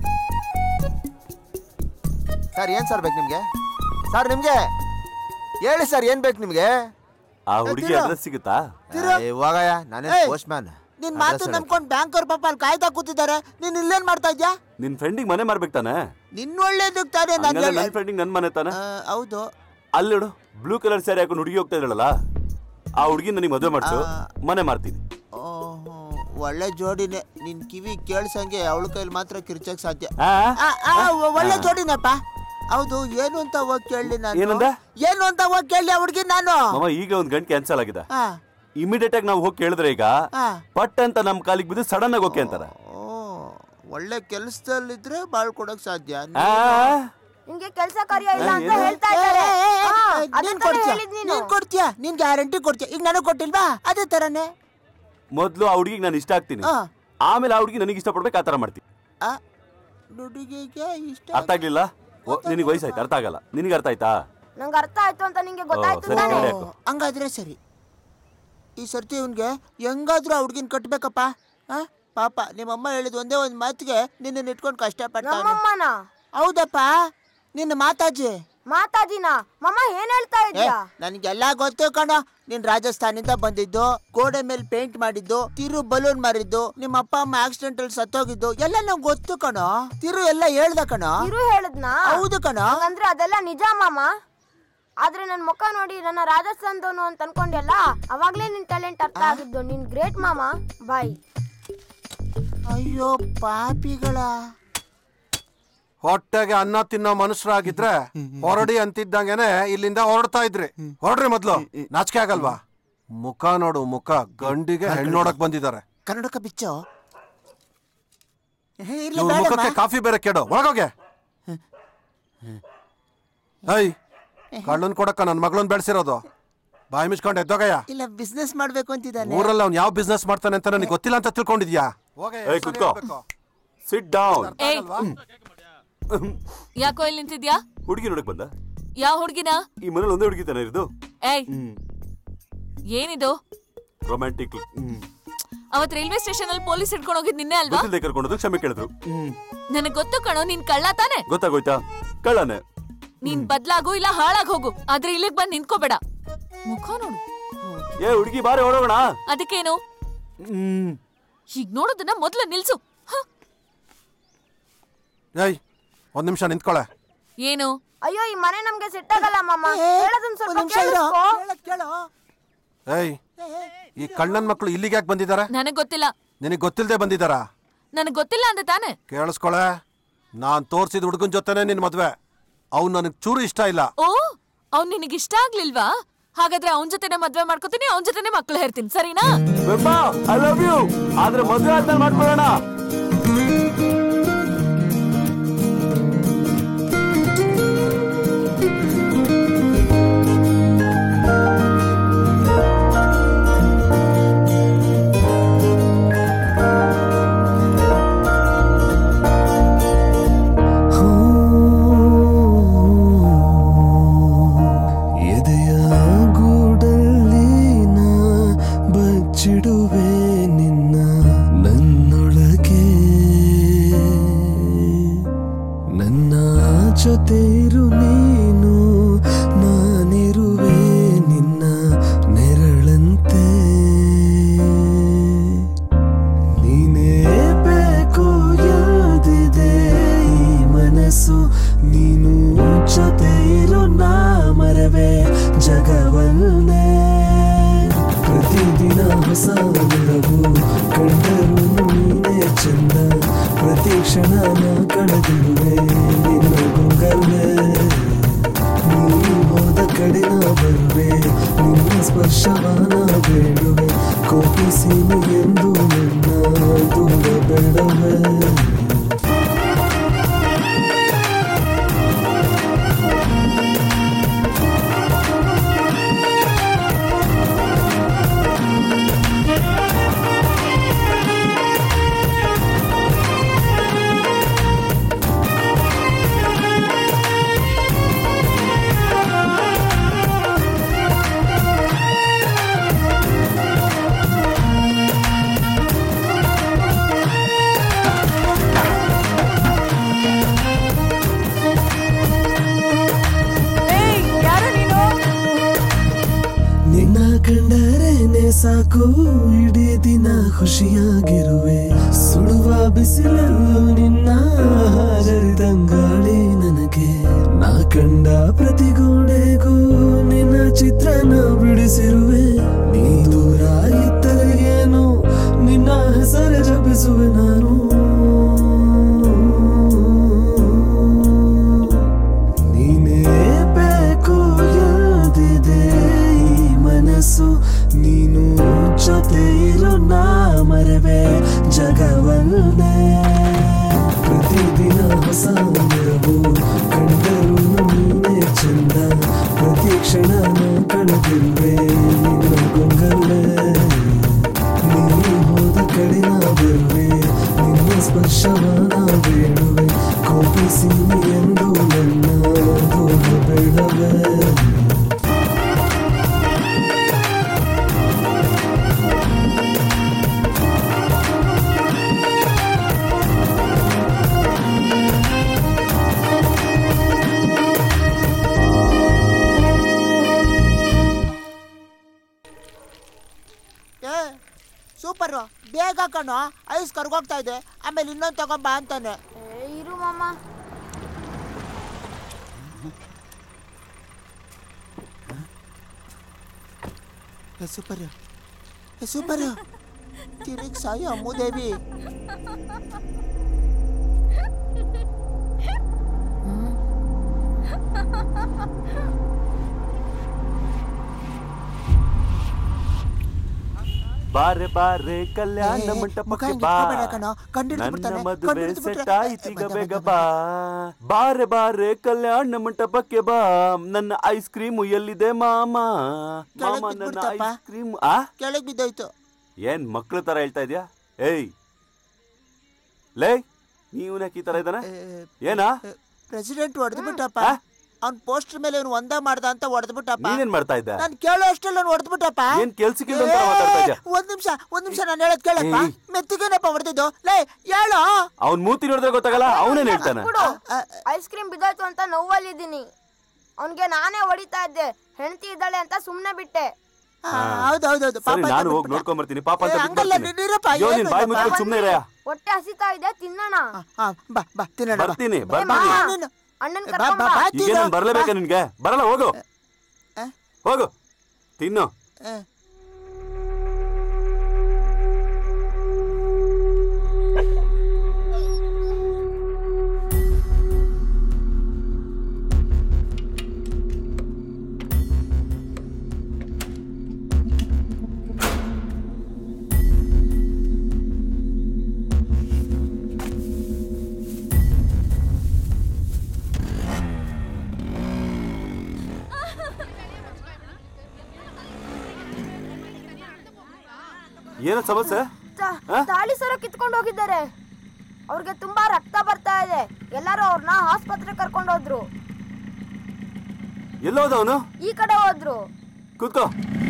Speaker 4: ಸರ್ ಏನ್ ಸರ್ ಬೇಕು ನಿಮ್ಗೆ ಸರ್ ನಿಮ್ಗೆ ಹೇಳಿ ಸರ್ ಏನ್ ಬೇಕು ನಿಮ್ಗೆ
Speaker 11: ಆ ಹುಡುಗಿ ಅಡ್ರೆಸ್ ಸಿಗುತ್ತಾ
Speaker 4: ಇವಾಗಯ್ಯ ನಾನೇ ಪೋಸ್ಟ್ ಮ್ಯಾನ್ ನಿನ್ ಮಾತು ನಂಬ್ಕೊಂಡ್ ಬ್ಯಾಂಕ್ ಅವ್ರ ಪಾಪ ಅಲ್ಲಿ ಕಾಯ್ತಾ ಕೂತಿದ್ದಾರೆ ನೀನ್ ಇಲ್ಲೇನ್ ಮಾಡ್ತಾ ಇದ್ಯಾ
Speaker 11: ನಿನ್ ಫ್ರೆಂಡಿಗೆ ಮನೆ ಮಾರ್ಬೇಕು ತಾನೆ
Speaker 4: ನಿನ್ ಒಳ್ಳೇದಕ್ ತಾನೇ ನಾನು
Speaker 11: ಹಂಗಂದ್ರೆ ನನ್ ಫ್ರೆಂಡಿಗೆ ನನ್ ಮನೆ ತಾನೆ
Speaker 4: ಹೌದು
Speaker 11: ಅಲ್ಲಿ ನೋಡು ಬ್ಲೂ ಕಲರ್ ಸ್ಯಾರಿ ಹಾಕೊಂಡು ಹುಡುಗಿ ಹೋಗ್ತಾ ಇದ್ರಲ್ಲ ಆ ಹುಡುಗಿ ನನಗೆ ಮದುವೆ ಮಾಡ್ಸು ಮನೆ ಮಾರ್ತೀನಿ
Speaker 4: ಓಹೋ, ಒಳ್ಳೆ ಜೋಡಿನೇ ನಿನ್ ಕಿವಿ ಕೇಳ್ಸಂಗೆ ಅವಳ ಕೈಲಿ ಮಾತ್ರ ಕಿರ್ಚಕ್ ಸಾಧ್ಯ
Speaker 11: ಆ?
Speaker 4: ಆ, ಆ, ಒಳ್ಳೆ ಜೋಡಿನಪ್ಪ
Speaker 14: ಹೌದು ಏನು ಅಂತ ಹೋಗಿ ಕೇಳಲಿ ನಾನು
Speaker 11: ಏನಂದೆ?
Speaker 14: ಏನು ಅಂತ ಹೋಗಿ ಕೇಳಲಿ ಹುಡುಗಿ ನಾನು
Speaker 11: ಮಾವ ಈಗ ಒಂದ್ ಗಂಟೆ ಕ್ಯಾನ್ಸಲ್ ಆಗಿದೆ
Speaker 14: ಹಾ
Speaker 11: ಇಮಿಡಿಯೇಟ್ ಆಗಿ ನಾವು ಹೋಗಿ ಕೇಳಿದ್ರೆ ಈಗ
Speaker 14: ಹಾ
Speaker 11: ಪಟ್ ಅಂತ ನಮ್ ಕಾಲಿಗೆ ಬಿದ್ದು ಸಡನ್ ಆಗಿ ಓಕೆ ಅಂತಾರೆ
Speaker 14: ಓ ಒಳ್ಳೆ ಕೆಲಸದಲ್ಲಿದ್ರೆ ಬಾಳ್ಕೊಡಕ್ ಸಾಧ್ಯ
Speaker 11: ಆ,
Speaker 7: ನಿಮ್ಗೆ ಕೆಲಸ ಕಾರ್ಯ ಇಲ್ಲ ಅಂತ
Speaker 11: ಏನು?
Speaker 7: ಹೇಳ್ತಾ ಇದ್ದಾರೆ ಹಾ, ಅದೇ
Speaker 14: ನೀನ್
Speaker 7: ತಾನೇ
Speaker 14: ಕೊಡ್ತೀಯ
Speaker 7: ಹೇಳಿದ್ ನೀನು
Speaker 14: ನೀನ್ ಕೊಡ್ತೀಯ ನೀನ್ ಗ್ಯಾರಂಟಿ ಕೊಡ್ತೀಯ ಈಗ ನನಗ್ ಕೊಟ್ಟಿಲ್ವಾ ಅದೇ ತರನೇ
Speaker 11: ಮೊದ್ಲು ಆ ಹುಡುಗಿಗೆ ನಾನು ಇಷ್ಟ ಆಗ್ತೀನಿ
Speaker 14: ಹಾ.
Speaker 11: ಆಮೇಲೆ ಆ ಹುಡುಗಿ ನನಗೆ ಇಷ್ಟಪಡ್ಬೇಕು ಆ ತರ ಮಾಡ್ತೀನಿ
Speaker 14: ಆ ಹುಡುಗಿಗೆ ಇಷ್ಟ
Speaker 11: ಅರ್ಥ ಆಗ್ಲಿಲ್ಲ ನಿನಗೆ ವಯಸ್ಸಾಯ್ತು ಅರ್ಥ ಆಗಲ್ಲ ನಿನಗೆ ಅರ್ಥ ಆಯ್ತಾ
Speaker 7: ನಂಗೆ ಅರ್ಥ ಆಯ್ತು ಅಂತ ನಿಂಗೆ ಗೊತ್ತಾಯ್ತು
Speaker 11: ಸರಿ,
Speaker 7: ತಾನೇ
Speaker 11: ಸರಿ.
Speaker 14: ಓ, ಹಂಗಾದ್ರೆ ಸರಿ ಈ ಸರ್ತಿ ಇವನ್ಗೆ ಹೆಂಗಾದ್ರೂ ಆ ಹುಡ್ಗಿನ್ ಕಟ್ಬೇಕಪ್ಪ ಆ ಪಾಪ ನಿಮ್ಮಮ್ಮ ಹೇಳಿದ ಒಂದೇ ಒಂದ್ ಮಾತಿಗೆ ನಿನ್ನ ಇಟ್ಕೊಂಡು ಕಷ್ಟಪಡ್ತಾನೆ
Speaker 7: ನಮ್ಮಮ್ಮನ
Speaker 14: ಹೌದಪ್ಪ ನಿನ್ನ ಮಾತಾಜಿ
Speaker 7: ಮಾತಾಜಿನ ಮಮ್ಮ ಏನ್ ಹೇಳ್ತಾ
Speaker 14: ಏ,
Speaker 7: ಇದ್ಯಾ
Speaker 14: ನನ್ಗೆಲ್ಲ ಗೊತ್ತು ಕಣ ನೀನ್ ರಾಜಸ್ಥಾನಿಂದ ಬಂದಿದ್ದು ಗೋಡೆ ಮೇಲೆ ಪೇಂಟ್ ಮಾಡಿದ್ದು ತಿರು ಬಲೂನ್ ಮಾರಿದ್ದು ನಿಮ್ಮ ಅಪ್ಪ ಅಮ್ಮ ಆಕ್ಸಿಡೆಂಟ್ ಅಲ್ಲಿ ಸತ್ತೋಗಿದ್ದು ಎಲ್ಲ ನಂಗೆ ಗೊತ್ತು ಕಣೋ ತಿರು ಎಲ್ಲ ಹೇಳ್ದ ಕಣೋ
Speaker 7: ಇರು ಹೇಳದ್ನಾ
Speaker 14: ಹೌದು ಕಣೋ
Speaker 7: ಹಂಗಂದ್ರೆ ಅದೆಲ್ಲ ನಿಜ ಮಾಮ ಆದ್ರೆ ನನ್ ಮುಖ ನೋಡಿ ನನ್ನ ರಾಜಸ್ಥಾನದವನು ಅಂತ ಅನ್ಕೊಂಡೆಲ್ಲ ಅವಾಗ್ಲೇ ನಿನ್ ಟ್ಯಾಲೆಂಟ್ ಅರ್ಥ ಆಗಿದ್ದು ನೀನ್ ಗ್ರೇಟ್ ಮಾಮ ಬಾಯ್
Speaker 14: ಅಯ್ಯೋ ಪಾಪಿಗಳ
Speaker 13: ಹೊಟ್ಟೆಗೆ ಅನ್ನ ತಿನ್ನೋ ಮನುಷ್ಯರಾಗಿದ್ರೆ ಹೊರಡಿ ಅಂತಿದ್ದಂಗೆನೆ ಇಲ್ಲಿಂದ ಹೊರಡ್ತಾ ಇದ್ರಿ ಹೊರಡ್ರಿ ಮೊದ್ಲು ನಾಚಿಕೆ ಆಗಲ್ವಾ ಮುಖ ನೋಡು ಮುಖ ಗಂಡಿಗೆ ಹೆಣ್ಣು ನೋಡಕ್ ಬಂದಿದ್ದಾರೆ
Speaker 14: ಕನ್ನಡಕ ಬಿಚ್ಚೋ ಹೇ, ಇರ್ಲಿ
Speaker 13: ಇವ್ರ
Speaker 14: ಬೇಡಮ್ಮ.
Speaker 13: ಮುಖಕ್ಕೆ ಕಾಫಿ ಬೇರೆ ಕೆಡು ಒಳಗೋಗೆ ಐ ಕಳ್ಳನ್ ಕೊಡಕ್ಕ ನನ್ ಮಗಳನ್ ಬೆಳೆಸಿರೋದು ಬಾಯಿ ಮುಚ್ಕೊಂಡು ಎದ್ದೋಗಯ್ಯ
Speaker 14: ಇಲ್ಲ ಬಿಸ್ನೆಸ್ ಮಾಡ್ಬೇಕು ಅಂತಿದ್ದಾನೆ
Speaker 13: ಊರಲ್ಲಿ ಅವ್ನು ಯಾವ ಬಿಸ್ನೆಸ್ ಮಾಡ್ತಾನೆ ಅಂತ ನನಗೆ ಗೊತ್ತಿಲ್ಲ ಅಂತ ತಿಳ್ಕೊಂಡಿದ್ಯಾ
Speaker 11: ಏಯ್ ಕುತ್ಕೋ ಸಿಟ್ ಡೌನ್
Speaker 6: ಏಯ್ ಯಾಕೋ ಇಲ್ಲಿ ನಿಂತಿದ್ಯಾ
Speaker 11: ಹುಡುಗಿ ನೋಡಕ್ ಬಂದ
Speaker 6: ಯಾವ ಹುಡ್ಗಿನ
Speaker 11: ಈ ಮನೇಲಿ ಒಂದೇ ಹುಡುಗಿ ತಾನೆ ಇರೋದು
Speaker 6: ಏಯ್ ಏನಿದು
Speaker 11: ರೊಮ್ಯಾಂಟಿಕ್
Speaker 6: ಅವತ್ ರೈಲ್ವೆ ಸ್ಟೇಷನ್ ಅಲ್ಲಿ ಪೊಲೀಸ್ ಹಿಡ್ಕೊಂಡು ಹೋಗಿದ್ ನಿನ್ನೆ ಅಲ್ವಾ
Speaker 11: ಗೊತ್ತಿಲ್ಲದೆ ಕರ್ಕೊಂಡೋದು ಕ್ಷಮೆ ಕೇಳಿದ್ರು
Speaker 6: ನನಗ್ ಗೊತ್ತು ಕಣೋ ನೀನ್ ಕಳ್ಳ ತಾನೆ
Speaker 11: ಗೊತ್ತಾಗೋಯ್ತಾ ಕಳ್ಳನೆ
Speaker 6: ನೀನ್ ಬದ್ಲಾಗು ಇಲ್ಲ ಹಾಳಾಗ್ ಹೋಗು ಆದ್ರೆ ಇಲ್ಲಿಗ್ ಬಂದ್ ನಿಂತ್ಕೋಬೇಡ ಮುಖ ನೋಡು
Speaker 11: ಏ ಹುಡುಗಿ ಬಾರಿ ಹೊಡೋಣ
Speaker 6: ಅದಕ್ಕೇನು ಹೀಗ್ ನೋಡೋದನ್ನ ಮೊದ್ಲು ನಿಲ್ಸು ಹ,
Speaker 13: ಏಯ್ ಒಂದ್ ನಿಮಿಷ ನಿಂತ್ಕೊಳೆ
Speaker 6: ಏನು
Speaker 7: ಅಯ್ಯೋ ಈ ಮನೆ ನಮ್ಗೆ ಸೆಟ್ ಆಗಲ್ಲ ಮಾಮ ಹೇಳೋದನ್ನ ಸ್ವಲ್ಪ
Speaker 14: ನಿಮಿಷ ಇರೋ
Speaker 7: ಕೇಳಿಸ್ಕೊ.
Speaker 13: ಏಯ್ ಈ ಕಳ್ಳನ್ ಮಕ್ಕಳು ಇಲ್ಲಿಗೆ ಯಾಕೆ ಬಂದಿದ್ದಾರೆ
Speaker 6: ನನಗ್ ಗೊತ್ತಿಲ್ಲ
Speaker 13: ನಿನಗೆ ಗೊತ್ತಿಲ್ಲದೆ ಬಂದಿದ್ದಾರಾ
Speaker 6: ನನಗ್ ಗೊತ್ತಿಲ್ಲ ಅಂದ ತಾನೆ
Speaker 13: ಕೇಳಿಸ್ಕೊಳೆ ನಾನ್ ತೋರ್ಸಿದ ಹುಡುಗನ್ ಜೊತೆನೆ ನಿನ್ ಮದ್ವೆ ಅವ್ನು ನನಗ್ ಚೂರು ಇಷ್ಟ ಇಲ್ಲ
Speaker 6: ಓ ಅವ್ನ್ ನಿನಗ್ ಇಷ್ಟ ಆಗ್ಲಿಲ್ವಾ ಹಾಗಾದ್ರೆ ಅವನ್ ಜೊತೆನೆ ಮದ್ವೆ ಮಾಡ್ಕೋತೀನಿ ಅವನ್ ಜೊತೆನೆ ಮಕ್ಳು ಹೇರ್ತೀನಿ ಸರಿನಾ
Speaker 11: ಐ ಲವ್ ಯು ಆದ್ರೆ ಮದುವೆ ಆದ್ಮೇಲೆ ಮಾಡ್ಕೊಳ್ಳೋಣ
Speaker 15: ಎದೆಯ ಗೂಡಲ್ಲಿ ನಾ ಬಚ್ಚಿಡುವೆ ನಿನ್ನ ನನ್ನೊಳಗೆ ನನ್ನ ಜೊತೆ ಇರು ನೀನು ನಾನಿರುವೆ ನಿನ್ನ ನೆರಳಂತೆ ನೀನೇ ಬೇಕು ಯಾದಿದೆ ಈ ಮನಸ್ಸು ನೀನು ಜೊತೆ ಇರು ನಾ ಮರವೆ ಜಗವನ್ನೇ ಪ್ರತಿದಿನ ಹೊಸ ಬೆಳಗು ಕಂಡರು ನೀನೇ ಚಂದ ಪ್ರತಿ ಕ್ಷಣ ನಾ ಕಳೆದಿರುವೆ ನಿನ್ನ ಗುಂಗಲ್ಲೇ ನೀ ಹೋದ ಕಡೆ ನಾ ಬರುವೆ ನಿನ್ನ ಸ್ಪರ್ಶವಾನ ಬೇಡುವೆ ಕೋಪಿಸಿ ನೀ ಎಂದು ನನ್ನ ದೂರ ಬೇಡವೇ ನಿನ್ನ ಕಂಡರೇನೆ ಸಾಕು ಇಡೀ ದಿನ ಖುಷಿಯಾಗಿರುವೆ ಸುಡುವ ಬಿಸಿಲಲ್ಲೂ ನಿನ್ನ ಹರಿದಂಗಾಳಿ ನನಗೆ ನಾ ಕಂಡ ಪ್ರತಿ ಗೋಡೆಗೂ ನಿನ್ನ ಚಿತ್ರನ ಬಿಡಿಸಿರುವೆ ನೀ ದೂರ ಇದ್ದರೆ ಏನು ನಿನ್ನ ಹೆಸರು ಜಪಿಸುವೆ ನಾನು ನೀನು ಜೊತೆ ಇರೋ ನಾ ಮರವೆ ಜಗವನ್ನೇ ಪ್ರತಿದಿನ ಹೊಸ ನೆರವು ಕಂಡರು ನೀನೇ ಚಂದ ಪ್ರತಿ ಕ್ಷಣ ಕಳೆದಿರುವೆ ನಿನ್ನ ಗೊಂಗಲ್ಲೇ ನೀ ಹೋದ ಕಡೆ ನಾ ಬರುವೆ ನಿನ್ನ ಸ್ಪರ್ಶವನ ಬೇಡುವೆ ಕೋಪಿಸಿ ಎಂದು ನನ್ನ ದೂರ ಬೇಡವೇ
Speaker 14: ಏ ಸೂಪರ್ ಬೇಗ ಕಣೋ ಐಸ್ ಕರ್ಗೋಗ್ತಾ ಇದೆ ಆಮೇಲೆ ಇನ್ನೊಂದು ತಗೊಂಬಾ ಅಂತಾನೆ
Speaker 7: ಏ, ಇರು ಮಾಮ
Speaker 14: ಏ ಸೂಪರ್ ಏ ಸೂಪರ್ ತಿರುಗ್ ಸಾಯ ಅಮ್ಮುದೇವಿ
Speaker 11: ಬಾರೆ ಬಾರೆ ಕಲ್ಯಾಣ
Speaker 14: ಏ, ಮುಖ
Speaker 11: ಮಂಟಪಕ್ಕೆ
Speaker 14: ಹಿಂಗ್
Speaker 11: ಬಾ
Speaker 14: ಇಟ್ಕೊಬೇಡ ಕಣೋ, ಕಂಡಿಡ್ದು
Speaker 11: ನನ್ನ
Speaker 14: ಬಿಡ್ತಾನೆ,
Speaker 11: ಮದುವೆ
Speaker 14: ಕಂಡಿಡ್ದು ಬಿಟ್ರೆ-
Speaker 11: ಸೆಟ್ ಆಯ್ತೀಗ ಬೇಗ ಬಾ ಬಾರೆ ಬಾರೆ ಕಲ್ಯಾಣ ಮಂಟಪಕ್ಕೆ ಬಾ ನನ್ನ ಐಸ್ ಕ್ರೀಮ್ ಎಲ್ಲಿದೆ ಮಾಮ ಮಾಮ ನನ್ನ
Speaker 14: ಬಿಟ್ಬಿಡ್ತಪ್ಪ.
Speaker 11: ಐಸ್ ಕ್ರೀಮ್ ಆ
Speaker 14: ಕೆಳಗ್ ಬಿದ್ದೋಯ್ತು
Speaker 11: ಏನ್ ಮಕ್ಳ ತರ ಹೇಳ್ತಾ ಇದ್ಯಾ ಏಯ್ ಲೇ ನೀವ್ ಈ ತರ ಇದ್ದಾನೆ ಏನಾ
Speaker 14: ಪ್ರೆಸಿಡೆಂಟ್ ಹೊಡೆದು ಬಿಟ್ಟಪ್ಪ ಅವ್ನ್ ಪೋಸ್ಟರ್ ಮೇಲೆ ಇವ್ನು ಒಂದೇ ಮಾಡ್ದ ಅಂತ ಹೊಡೆದು ಬಿಟ್ಟಪ್ಪ
Speaker 11: ನೀನೇನ್ ಮಾಡ್ತಾ ಇದ್ದ
Speaker 14: ನಾನ್ ಕೇಳೋ ಅಷ್ಟಲ್ಲಿ ಅವ್ನು ಹೊಡೆದು ಬಿಟ್ಟಪ್ಪ
Speaker 11: ಏನ್ ಕೆಲ್ಸಕ್ಕಿಲ್ಲ ಅಂತ ಮಾತಾಡ್ತಾ ಇದ್ಯಾ
Speaker 14: ಒಂದ್ ನಿಮಿಷ ಒಂದ್ ನಿಮಿಷ ನಾನು ಹೇಳೋದ್ ಕೇಳಪ್ಪ
Speaker 11: ಏಯ್.
Speaker 14: ಮೆತ್ತಿಗೇನಪ್ಪ ಹೊಡೆದಿದ್ದು ಲೇ ಹೇಳೋ
Speaker 11: ಅವ್ನ್ ಮೂತಿ ನೋಡಿದ್ರೆ ಗೊತ್ತಾಗಲ್ಲ ಅವನೇನ್ ಹೇಳ್ತಾನೆ
Speaker 7: ಬಿಡು ಐಸ್ ಕ್ರೀಮ್ ಬಿದ್ದೋಯ್ತು ಅಂತ ನೋವಲ್ಲಿದ್ದೀನಿ ಅವನ್ಗೆ ನಾನೇ ಹೊಡಿತಾ ಇದ್ದೆ ಹೆಂಡತಿ ಇದ್ದಾಳೆ ಅಂತ ಸುಮ್ನೆ ಬಿಟ್ಟೆ
Speaker 14: ಹೌದೌದೌದು
Speaker 11: ಸರಿ ನಾನು ಹೋಗಿ ನೋಡ್ಕೊಂಡ್ ಬರ್ತೀನಿ ಪಾಪ ಅಂತ
Speaker 14: ಏ,
Speaker 11: ಬಿಟ್ಟು
Speaker 14: ಹಂಗಲ್ಲ,
Speaker 11: ಬರ್ತೀನಿ.
Speaker 14: ನೀನಿರಪ್ಪ,
Speaker 11: ಅಯ್ಯೋ,
Speaker 14: ಏನು
Speaker 11: ನೀನ್ ಬಾಯಿ
Speaker 14: ಇಲ್ಲ,
Speaker 11: ಮುಚ್ಕೊಂಡು
Speaker 14: ಬಾ.
Speaker 11: ಸುಮ್ನೆ ಇರಯ್ಯ
Speaker 7: ಹೊಟ್ಟೆ ಹಸಿತಾ ಇದೆ ತಿನ್ನೋಣ
Speaker 14: ಬಾ ಬಾ ತಿನ್ನೋಣ ಬಾ.
Speaker 11: ಬರ್ತೀನಿ
Speaker 7: ಏ,
Speaker 11: ಬರ್ತೀನಿ
Speaker 7: ಮಾಮ, ಅಣ್ಣನ್
Speaker 14: ಬಾ,
Speaker 7: ಕರ್ಕೊಂಡ್
Speaker 14: ಬಾ,
Speaker 7: ಬಾ.
Speaker 14: ಬಾ,
Speaker 11: ಈಗ
Speaker 14: ತಿನ್ನು.
Speaker 11: ನಾನು ಬರ್ಲೇಬೇಕಾ ನಿನ್ಗೆ ಬರಲ್ಲ ಹೋಗು ಹೋಗು ತಿನ್ನು
Speaker 14: ಏ.
Speaker 11: ಏನೋ ಸಮಸ್ಯೆ
Speaker 7: ತ-
Speaker 11: ಆ?
Speaker 7: ತಾಳಿ ಸರ ಕಿತ್ಕೊಂಡು ಹೋಗಿದ್ದಾರೆ ಅವ್ರಿಗೆ ತುಂಬಾ ರಕ್ತ ಬರ್ತಾ ಇದೆ ಎಲ್ಲರೂ ಅವ್ರನ್ನ ಆಸ್ಪತ್ರೆ ಕರ್ಕೊಂಡು ಹೋದ್ರು
Speaker 11: ಎಲ್ಲೋದ ಅವನು
Speaker 7: ಈ ಕಡೆ ಹೋದ್ರು
Speaker 11: ಕೂತ್ಕೋ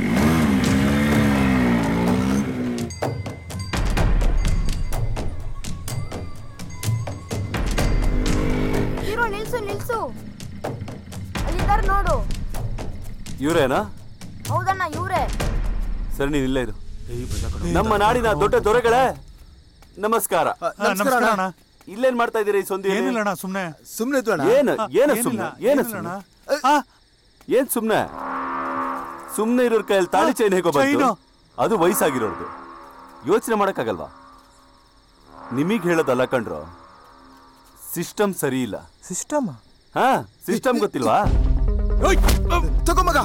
Speaker 7: ಹೀರೋ ನಿಲ್ಸು ನಿಲ್ಸು ಅಲ್ಲಿದ್ದಾರೆ ನೋಡು
Speaker 11: ಇವ್ರೇನಾ
Speaker 7: ಹೌದಣ್ಣ ಇವ್ರೆ
Speaker 11: ಸರಿ ನೀನ್ ಇಲ್ಲೇ ಇರು ನಮ್ಮ ನಾಡಿನ ದೊಡ್ಡ ದೊರೆಗಳೇ ನಮಸ್ಕಾರ
Speaker 8: ನಮಸ್ಕಾರ ಅಣ್ಣ.
Speaker 11: ಇಲ್ಲೇನ್ ಮಾಡ್ತಾ ಇದೀರಿ ಈ ಸೊಂದಿ
Speaker 8: ಏನಿಲ್ಲ ಅಣ್ಣ ಸುಮ್ನೆ
Speaker 16: ಸುಮ್ನೆ ಇದ್ವು ಅಣ್ಣ.
Speaker 11: ಏನು ಏನು
Speaker 8: ಏನಿಲ್ಲ,
Speaker 11: ಸುಮ್ನೆ ಏನು
Speaker 8: ಏನಿಲ್ಲ
Speaker 11: ಸುಮ್ನೆ
Speaker 8: ಅಣ್ಣ.
Speaker 11: ಏನ್ ಸುಮ್ನೆ ಸುಮ್ನೆ ಇರೋರ್ ಕೈಯಲ್ಲಿ ತಾಳಿ ಚೈನ್ ಹೇಗೋ ಬಂತು
Speaker 8: ಚೈನು.
Speaker 11: ಅದು ವಯಸ್ಸಾಗಿರೋರ್ದು ಯೋಚನೆ ಮಾಡಕ್ಕಾಗಲ್ವಾ ನಿಮಗ್ ಹೇಳೋದಲ್ಲ ಕಣ್ರು ಸಿಸ್ಟಮ್ ಸರಿ ಇಲ್ಲ
Speaker 16: ಸಿಸ್ಟಮ್
Speaker 11: ಹಾ ಸಿಸ್ಟಮ್ ಗೊತ್ತಿಲ್ವಾ
Speaker 16: ತಗೋ ಮಗ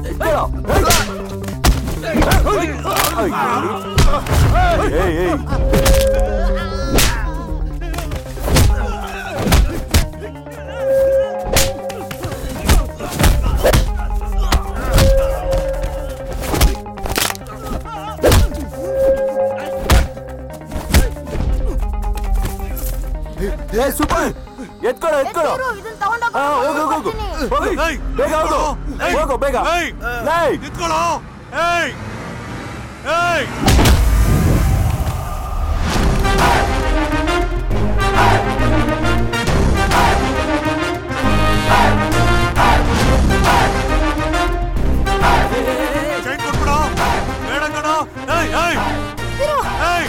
Speaker 11: ಏಯ್ ಏಯ್ ಏ ಸೂಪರ್ ಎತ್ಕೊಳ್ಳೋ ಎತ್ಕೊಳ್ಳೋ
Speaker 7: ಎತ್ತಿರು, ಇದನ್ನ ತಗೊಂಡೋಗು.
Speaker 11: ಹಾ ಹೋಗು ಹೋಗು ಹೋಗು
Speaker 8: ಏಯ್!
Speaker 11: ಬೇಗ ಹೋಗು
Speaker 8: ಏಯ್!
Speaker 11: ಹೋಗು ಬೇಗ
Speaker 8: ಏಯ್!
Speaker 11: ಲೈ
Speaker 8: ನಿಂತ್ಕೊಳ್ಳೋ ಏಯ್ ಏಯ್ ಚೈನ್ ಕೊಟ್ಬಿಡು ಬೇಡ ಕಣೋ ಏಯ್ ಏಯ್
Speaker 7: ತಿರು,
Speaker 8: ಏಯ್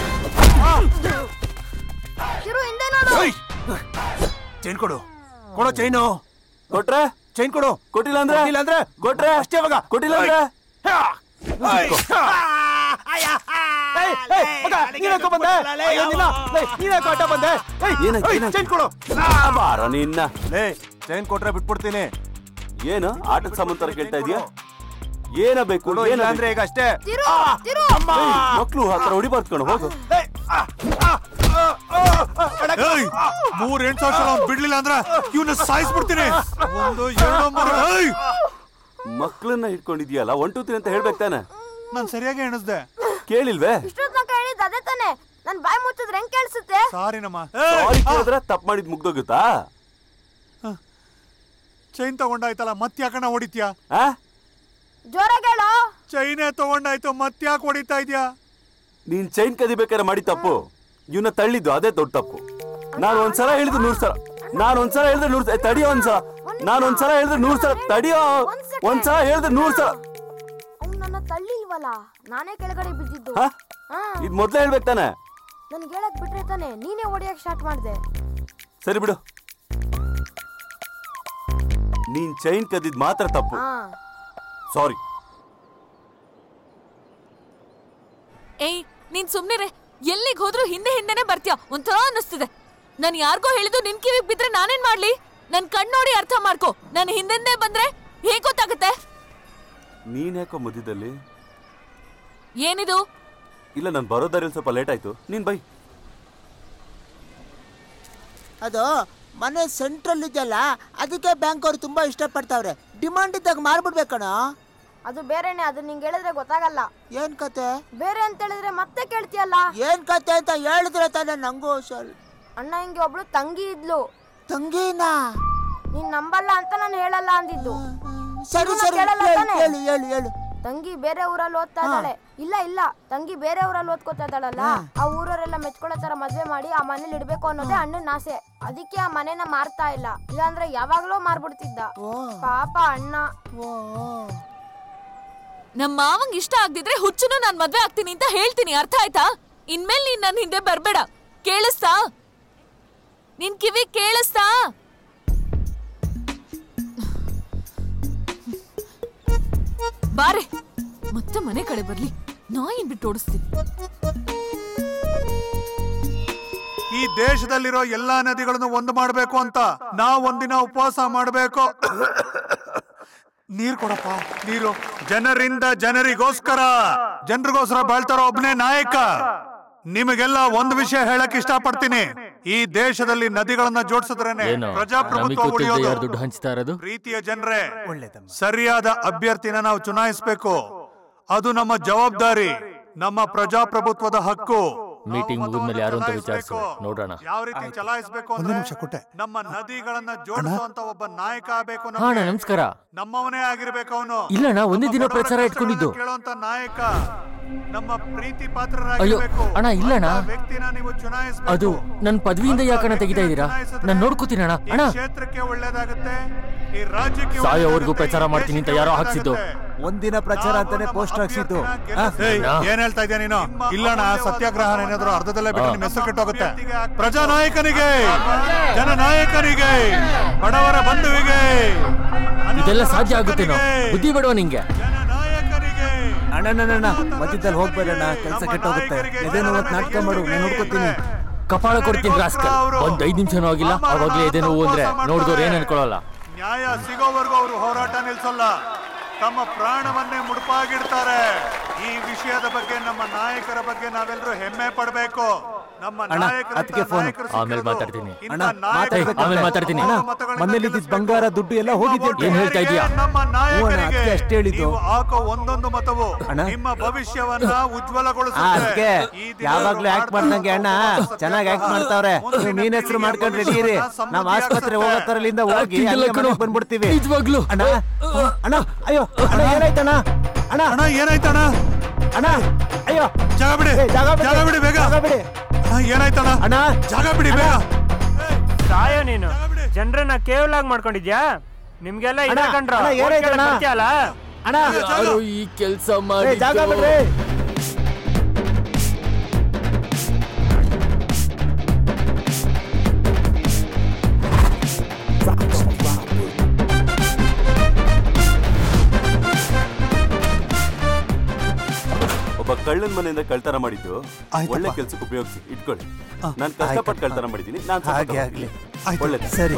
Speaker 7: ತಿರು ಹಿಂದೆ ನೋಡು
Speaker 8: ಏಯ್ ಚೈನ್ ಕೊಡು ಕೊಡೋ ಚೈನು
Speaker 11: ಕೊಟ್ರೆ
Speaker 8: ಚೈನ್ ಕೊಡು
Speaker 11: ಕೊಟ್ಟಿಲ್ಲ ಅಂದ್ರೆ
Speaker 8: ಕೊಟ್ಟಿಲ್ಲ ಅಂದ್ರೆ
Speaker 11: ಕೊಟ್ರೆ
Speaker 8: ಅಷ್ಟೇ ಅವಾಗ
Speaker 11: ಕೊಟ್ಟಿಲ್ಲ ಅಂದ್ರೆ
Speaker 8: ಚೈನ್ ಕೊಡು
Speaker 11: ಬಾರ ನಿನ್ನ
Speaker 8: ಲೇ ಚೈನ್ ಕೊಟ್ರೆ ಬಿಟ್ಬಿಡ್ತೀನಿ
Speaker 11: ಏನು ಆಟದ ಸಾಮಾನ್ ತರ ಕೇಳ್ತಾ ಇದೀಯಾ ಏನ ಬೇಕು
Speaker 17: ಕೊಡು, ಇಲ್ಲ ಅಂದ್ರೆ ಈಗ ಅಷ್ಟೇ.
Speaker 7: ತಿರು ತಿರು
Speaker 11: ಮಕ್ಳು ಹತ್ರ ಹೊಡಿಬಾರ್ದು ಕಣ ಹೋಗು
Speaker 8: ಏಯ್ ಮೂರ್ ಎಂಟು ವರ್ಷ ಅವ್ನು ಬಿಡ್ಲಿಲ್ಲ ಅಂದ್ರೆ ಇವನ್ನ ಸಾಯಿಸ್ಬಿಡ್ತೀನಿ ಒಂದು ಎರಡು ಮೂರು ಏಯ್
Speaker 11: ಮಕ್ಳನ್ನ ಹಿಡ್ಕೊಂಡಿದ್ಯಲ್ಲ ಒನ್ ಟೂ ತ್ರೀ ಅಂತ ಹೇಳ್ಬೇಕು ತಾನೆ
Speaker 8: ನಾನ್ ಸರಿಯಾಗಿ ಎಣಿಸ್ದೆ
Speaker 11: ಕೇಳಿಲ್ವೇ
Speaker 7: ಇಷ್ಟೊತ್ತು ತನಕ ಹೇಳಿದ್ದು ಅದೇ ತಾನೆ ನನ್ ಬಾಯಿ ಮುಚ್ಚಿದ್ರೆ ಹೆಂಗ್ ಕೇಳಿಸುತ್ತೆ
Speaker 8: ಸಾರಿನಮ್ಮ
Speaker 11: ಸಾರಿ ಕೇಳಿದ್ರೆ ತಪ್ಪು ಮಾಡಿದ್ ಮುಗ್ದೋಗುತ್ತಾ
Speaker 8: ಚೈನ್ ತಗೊಂಡಾಯ್ತಲ್ಲ ಮತ್ ಯಾಕಣ್ಣ ಹೊಡಿತ್ಯಾ
Speaker 11: ಆ
Speaker 7: ಜೋರಾಗಿ ಹೇಳು
Speaker 8: ಚೈನೇ ತಗೊಂಡಾಯ್ತು ಮತ್ ಯಾಕೆ ಹೊಡಿತಾ ಇದ್ಯಾ
Speaker 11: ನೀನ್ ಚೈನ್ ಕದಿಬೇಕಾದ್ರೆ ಮಾಡಿ ತಪ್ಪು ಇವನ್ನ ತಳ್ಳಿದ್ದು ಅದೇ ದೊಡ್ಡ ತಪ್ಪು ನಾನು ಒಂದ್ಸಲ ಹೇಳಿದ್ದು ನೂರ್ ಸಲ ನಾನು ಒಂದ್ಸಲ ಹೇಳಿದ್ರೆ ನೂರ್ ಸಲ ತಡಿಯೋ ಒಂದ್ಸಲ ನಾನು ಒಂದ್ಸಲ ಹೇಳಿದ್ರೆ ನೂರ್ ಸಲ ತಡಿಯೋ ಒಂದ್ಸಲ ಹೇಳಿದ್ರೆ ನೂರ್ ಸಲ
Speaker 7: ಅವ್ನು ನನ್ನ ತಳ್ಳಿಲ್ವಲ್ಲ ನಾನೇ ಕೆಳಗಡೆ ಬಿದ್ದಿದ್ದು
Speaker 11: ಹಾ?
Speaker 7: ಹಾ
Speaker 11: ಇದ್ ಮೊದ್ಲೇ ಹೇಳ್ಬೇಕು ತಾನೆ
Speaker 7: ನನ್ಗೆ ಹೇಳಕ್ ಬಿಟ್ರೆ ತಾನೆ ನೀನೇ ಹೊಡಿಯಕ್ ಸ್ಟಾರ್ಟ್ ಮಾಡ್ದೆ
Speaker 11: ಸರಿ ಬಿಡು ನೀನ್ ಚೈನ್ ಕದಿದ್ ಮಾತ್ರ ತಪ್ಪು
Speaker 7: ಹಾ
Speaker 11: ಸಾರಿ
Speaker 6: ಏಯ್ ನೀನ್ ಸುಮ್ನಿರೆ ಎಲ್ಲಿಗ್ ಹೋದ್ರು ಹಿಂದೆ ಹಿಂದೆನೆ ಬರ್ತೀಯ ಒಂಥರ ಅನ್ನಿಸ್ತಿದೆ ನಾನ್ ಯಾರಿಗೋ ಹೇಳಿದ್ದು ನಿನ್ ಕಿವಿಗ್ ಬಿದ್ರೆ ನಾನೇನ್ ಮಾಡ್ಲಿ ನನ್ ಕಣ್ ನೋಡಿ ಅರ್ಥ ಮಾಡ್ಕೋ ನನ್ ಹಿಂದೆಂದೇ ಬಂದ್ರೆ ಹೇಗ್ ಗೊತ್ತಾಗುತ್ತೆ
Speaker 11: ನೀನ್ ಯಾಕೋ ಮಧ್ಯದಲ್ಲಿ
Speaker 6: ಏನಿದು
Speaker 11: ಇಲ್ಲ ನಾನು ಬರೋದಾರಲ್ಲಿ ಸ್ವಲ್ಪ ಲೇಟ್ ಆಯ್ತು ನೀನ್ ಬೈ
Speaker 14: ಅದು ಮನೆ ಸೆಂಟ್ರಲ್ ಇದೆಯಲ್ಲ ಅದಕ್ಕೆ ಬ್ಯಾಂಕ್ ಅವ್ರು ತುಂಬಾ ಇಷ್ಟಪಡ್ತಾವ್ರೆ ಡಿಮಾಂಡ್ ಇದ್ದಾಗ ಮಾರ್ಬಿಡ್ಬೇಕಣ
Speaker 7: ಅದು ಬೇರೆನೆ ಅದು ನಿಂಗೆ ಹೇಳಿದ್ರೆ ಗೊತ್ತಾಗಲ್ಲ
Speaker 14: ಏನ್ ಕತೆ
Speaker 7: ಬೇರೆ ಅಂತ ಹೇಳಿದ್ರೆ ಮತ್ತೆ ಕೇಳ್ತೀಯಲ್ಲ
Speaker 14: ಏನ್ ಕತೆ ಅಂತ ಹೇಳಿದ್ರೆ ತಾನೆ ನಂಗೂ ಸ್ವಲ್ಪ
Speaker 7: ಅಣ್ಣ ಹಿಂಗೆ ಒಬ್ಳು ತಂಗಿ ಇದ್ಲು
Speaker 14: ತಂಗಿನಾ
Speaker 7: ನೀನ್ ನಂಬಲ್ಲ ಅಂತ ನಾನು ಹೇಳಲ್ಲ ಅಂದಿದ್ದು
Speaker 14: ಸರಿ
Speaker 7: ಇವ್ನ
Speaker 14: ಸರಿ
Speaker 7: ಕೇಳಲ್ಲ
Speaker 14: ಹೇಳು
Speaker 7: ತಾನೇ?
Speaker 14: ಹೇಳು ಹೇಳು ಹೇಳು
Speaker 7: ತಂಗಿ ಬೇರೆ ಊರಲ್ಲಿ ಓದ್ತಾ ಇದ್ದಾಳೆ ಇಲ್ಲ ಇಲ್ಲ ತಂಗಿ ಬೇರೆ ಊರಲ್ಲಿ ಓದ್ಕೋತಾ ಇದ್ದಾಳಲ್ಲ ಆ ಊರವರೆಲ್ಲ ಮೆಚ್ಕೊಳ್ಳೋ ತರ ಮದ್ವೆ ಮಾಡಿ ಆ ಮನೇಲಿ ಇಡ್ಬೇಕು ಅನ್ನೋದೇ ಅಣ್ಣನ ಆಸೆ ಅದಕ್ಕೆ ಆ ಮನೆನ ಮಾರ್ತಾ ಇಲ್ಲ ಇಲ್ಲಾಂದ್ರೆ ಯಾವಾಗ್ಲೋ ಮಾರ್ಬಿಡ್ತಿದ್ದ ಪಾಪ ಅಣ್ಣ
Speaker 6: ನಮ್ ಮಾವಂಗ್ ಇಷ್ಟ ಆಗ್ದಿದ್ರೆ ಹುಚ್ಚುನು ನಾನ್ ಮದ್ವೆ ಆಗ್ತೀನಿ ಅಂತ ಹೇಳ್ತೀನಿ ಅರ್ಥ ಆಯ್ತಾ ಇನ್ಮೇಲ್ ನೀನ್ ನನ್ ಹಿಂದೆ ಬರ್ಬೇಡ ಕೇಳಿಸ್ತಾ ನಿನ್ ಕಿವಿ ಕೇಳಿಸ್ತಾ ಬಾರೆ ಮತ್ತೆ ಮನೆ ಕಡೆ ಬರ್ಲಿ ನಾಯಿನ್ ಬಿಟ್ಟು ಓಡಿಸ್ತೀನಿ
Speaker 8: ಈ ದೇಶದಲ್ಲಿರೋ ಎಲ್ಲಾ ನದಿಗಳನ್ನು ಒಂದು ಮಾಡಬೇಕು ಅಂತ ನಾವ್ ಒಂದಿನ ಉಪವಾಸ ಮಾಡಬೇಕು ನೀರ್ ಕೊಡಪ್ಪ ನೀರು ಜನರಿಂದ ಜನರಿಗೋಸ್ಕರ ಜನರಿಗೋಸ್ಕರ ಬಾಳ್ತಾರೋ ಒಬ್ನೇ ನಾಯಕ ನಿಮಗೆಲ್ಲ ಒಂದು ವಿಷಯ ಹೇಳಕ್ ಇಷ್ಟಪಡ್ತೀನಿ ಈ ದೇಶದಲ್ಲಿ ನದಿಗಳನ್ನ ಜೋಡಿಸಿದ್ರೇನೆ
Speaker 18: ಏನು
Speaker 8: ಪ್ರಜಾಪ್ರಭುತ್ವ
Speaker 18: ನಮಗೆ ಗೊತ್ತಿಲ್ಲದೆ
Speaker 8: ಉಳಿಯೋದು
Speaker 18: ಯಾರು ದುಡ್ಡು ಹಂಚ್ತಾ ಇರೋದು
Speaker 8: ಪ್ರೀತಿಯ ಜನರೇ ಸರಿಯಾದ ಅಭ್ಯರ್ಥಿನ ನಾವು ಚುನಾಯಿಸಬೇಕು ಅದು ನಮ್ಮ ಜವಾಬ್ದಾರಿ ನಮ್ಮ ಪ್ರಜಾಪ್ರಭುತ್ವದ ಹಕ್ಕು
Speaker 18: ಮೀಟಿಂಗ್ ಮುಗಿದ್ಮೇಲೆ ಯಾರು ಅಂತ ವಿಚಾರಿಸು ನೋಡೋಣ
Speaker 8: ಯಾವ ರೀತಿ ಚಲಾಯಿಸಬೇಕು ಅಂದ್ರೆ ನಮ್ಮ ನದಿಗಳನ್ನ ಜೋಡಿಸುವಂತ ಒಬ್ಬ ನಾಯಕ ಆಗಬೇಕು
Speaker 18: ಹಾ ಅಣ್ಣ ನಮಸ್ಕಾರ
Speaker 8: ನಮ್ಮವನೇ ಆಗಿರ್ಬೇಕು ಅವನು
Speaker 18: ಇಲ್ಲ ಅಣ್ಣ, ಒಂದೇ ದಿನ ಪ್ರಚಾರ ಇಟ್ಕೊಂಡಿದ್ದು.
Speaker 8: ಕೇಳುವಂತ ನಾಯಕ ನಮ್ಮ ಪ್ರೀತಿ
Speaker 18: ಅಯ್ಯೋ
Speaker 8: ಪಾತ್ರರಾಗಿರ್ಬೇಕು
Speaker 18: ಅಣ್ಣ ಇಲ್ಲ ಅಣ್ಣ
Speaker 8: ಅಂತ ವ್ಯಕ್ತಿನ ನೀವು ಚುನಾಯಿಸಬೇಕು
Speaker 18: ಅದು ನನ್ನ ಪದವಿಯಿಂದ ಯಾಕಣ್ಣ ತೆಗಿತಾ ಇದ್ದೀರಾ ನಾನು ನೋಡ್ಕೋತೀನಿ ಅಣ್ಣ
Speaker 8: ಈ
Speaker 18: ಅಣ್ಣ
Speaker 8: ಕ್ಷೇತ್ರಕ್ಕೆ ಒಳ್ಳೇದಾಗುತ್ತೆ ಈ ರಾಜ್ಯಕ್ಕೆ
Speaker 18: ಸಾಯೋವರೆಗೂ ಪ್ರಚಾರ ಮಾಡ್ತೀನಿ ಅಂತ ಯಾರೋ ಹಾಕ್ಸಿದ್ದು
Speaker 17: ಒಂದಿನ ಪ್ರಚಾರ ಅಂತಾನೆ ಪೋಸ್ಟ್ ಹಾಕ್ಸಿದ್ದು ಆ?
Speaker 8: ಏಯ್, ಏನ್ ಹೇಳ್ತಾ ಇದೀಯ ನೀನು ಇಲ್ಲಣ್ಣ ಸತ್ಯಾಗ್ರಹ ಏನಾದ್ರು ಅರ್ಧದಲ್ಲೇ ಬಿಟ್ಟು ನಿಮ್ಮ ಹೆಸರು ಕೆಟ್ಟೋಗುತ್ತೆ ಪ್ರಜಾನಾಯಕನಿಗೆ ಜನನಾಯಕನಿಗೆ ಬಡವರ ಬಂಧುವಿಗೆ
Speaker 18: ಇದೆಲ್ಲ ಸಾಧ್ಯ ಆಗುತ್ತೇನೋ ಬುದ್ಧಿ ಬಿಡುವ ನಿಂಗೆ
Speaker 17: ಅಣ್ಣಣ್ಣ ಮಧ್ಯದಲ್ಲಿ ಹೋಗ್ಬೇಡಣ್ಣ ಕೆಲಸ ಕೆಟ್ಟೋಗುತ್ತೆ ಇದೇನೋ ಇವತ್ತು ನಾಟಕ ಮಾಡು ನಾನು ನೋಡ್ಕೊತೀನಿ
Speaker 18: ಕಪಾಳ ಕೊಡ್ತೀನಿ ರಾಸ್ಕಲ್ ಒಂದ್ ಐದ್ ನಿಮಿಷನೂ ಆಗಿಲ್ಲ ಅವಾಗ್ಲೇ ಎದೆ ನೋವು ಅಂದ್ರೆ ನೋಡಿದವ್ರು ಏನ್ ಅನ್ಕೊಳಲ್ಲ
Speaker 8: ನ್ಯಾಯ ಸಿಗೋವರೆಗೂ ಅವರು ಹೋರಾಟ ನಿಲ್ಸಲ್ಲ ತಮ್ಮ ಪ್ರಾಣವನ್ನೇ ಮುಡುಪಾಗಿಡ್ತಾರೆ ಈ ವಿಷಯದ ಬಗ್ಗೆ ನಮ್ಮ ನಾಯಕರ ಬಗ್ಗೆ ನಾವೆಲ್ಲರೂ ಹೆಮ್ಮೆ ಪಡಬೇಕು ನಮ್ಮ
Speaker 17: ಅಣ್ಣ,
Speaker 8: ನಾಯಕರಂತ
Speaker 17: ಅದಕ್ಕೆ phone.
Speaker 8: ನಾಯಕರು
Speaker 18: ಆಮೇಲೆ
Speaker 8: ಸಿಕ್ಕಿರೋದು.
Speaker 18: ಮಾತಾಡ್ತೀನಿ
Speaker 8: ಇಂಥ
Speaker 17: ಅಣ್ಣ
Speaker 8: ನಾಯಕರ
Speaker 18: ಮಾತಾಡ್ಬೇಕು. ಆಮೇಲೆ ಮಾತಾಡ್ತೀನಿ.
Speaker 17: ಅಣ್ಣ, ಮನೇಲಿ ಇದ್ದಿದ್ ಬಂಗಾರ ದುಡ್ಡು ಎಲ್ಲ ಹೋಗಿದೆ ಅಂತ.
Speaker 18: ಏನ್ ಹೇಳ್ತಾ ಇದೀಯಾ?
Speaker 8: ನಮ್ಮ
Speaker 17: ಹ್ಞೂ ಅಣ್ಣ,
Speaker 8: ನಾಯಕರಿಗೆ
Speaker 17: ಅದಕ್ಕೆ ಅಷ್ಟೇ ಹೇಳಿದ್ದು
Speaker 8: ನೀವು ಹಾಕೋ ಒಂದೊಂದು ಮತವು
Speaker 17: ಅಣ್ಣ.
Speaker 8: ನಿಮ್ಮ ಭವಿಷ್ಯವನ್ನ
Speaker 17: ಆ,
Speaker 8: ಉಜ್ವಲಗೊಳಿಸುತ್ತೆ
Speaker 17: ಅದಕ್ಕೆ
Speaker 8: ಈ ದಿನ
Speaker 17: ಯಾವಾಗ್ಲೂ ಆಕ್ಟ್ ಮಾಡ್ದಂಗೆ ಅಣ್ಣ ಚೆನ್ನಾಗಿ ಆಕ್ಟ್ ಮಾಡ್ತಾವ್ರೆ ನೀವು ನೀನ್ ಹೆಸರು ಮಾಡ್ಕೊಂಡು ರೆಡಿ ಇರಿ ನಾವ್ ಆಸ್ಪತ್ರೆ ಹೋಗೋ ತರಲಿಂದ ಹೋಗಿ
Speaker 18: Acting ಎಲ್ಲ
Speaker 17: ಅಲ್ಲೇ
Speaker 18: ಕಣೋ.
Speaker 17: ಮನೆಗ್ ಬಂದ್ಬಿಡ್ತೀವಿ
Speaker 18: ನಿಜವಾಗ್ಲೂ
Speaker 17: ಅಣ್ಣ ಅಣ್ಣ ಅಯ್ಯೋ ಅಣ್ಣ ಏನಾಯ್ತಣ್ಣ ಅಣ್ಣ
Speaker 8: ಅಣ್ಣ ಏನಾಯ್ತಣ್ಣ
Speaker 17: ಅಣ್ಣ ಅಯ್ಯೋ
Speaker 8: ಜಾಗ ಬಿಡಿ
Speaker 17: ಏ, ಜಾಗ ಬಿಡಿ.
Speaker 8: ಜಾಗ ಬಿಡಿ ಬೇಗ
Speaker 17: ಜಾಗ ಬಿಡಿ
Speaker 8: ಅಣ್ಣ, ಏನಾಯ್ತಣ್ಣ
Speaker 17: ಅಣ್ಣ
Speaker 8: ಜಾಗ ಬಿಡಿ ಬೇಗ
Speaker 19: ಸಾಯ ನೀನು ಜನರನ್ನ ಕೇವಲ ಆಗಿ ಮಾಡ್ಕೊಂಡಿದ್ಯಾ ನಿಮ್ಗೆಲ್ಲ
Speaker 17: ಅಣ್ಣ,
Speaker 19: ಇದೇ ಕಂಡ್ರ
Speaker 17: ಅಣ್ಣ, ಏನಾಯ್ತು ಅಣ್ಣ?
Speaker 19: ಬರ್ತೀಯಲ್ಲ
Speaker 17: ಅಣ್ಣ
Speaker 18: ಯಾರೋ ಈ ಕೆಲಸ
Speaker 17: ಏ, ಜಾಗ
Speaker 18: ಮಾಡಿ
Speaker 17: ಬಿಡ್ರಿ
Speaker 11: ಒಬ್ಬ ಕಳ್ಳನ್ ಮನೆಯಿಂದ ಕಳ್ತನ ಮಾಡಿದ್ದು ಒಳ್ಳೆ ಕೆಲ್ಸಕ್ಕೆ ಉಪಯೋಗಿಸಿ ಇಟ್ಕೊಳ್ಳಿ ನಾನು ಕಷ್ಟಪಟ್ಟು ಕಳ್ತನ ಮಾಡಿದ್ದೀನಿ ನಾನು
Speaker 17: ಹಾಗೆ ಆಗ್ಲಿ
Speaker 11: ಒಳ್ಳೆ
Speaker 17: ಸರಿ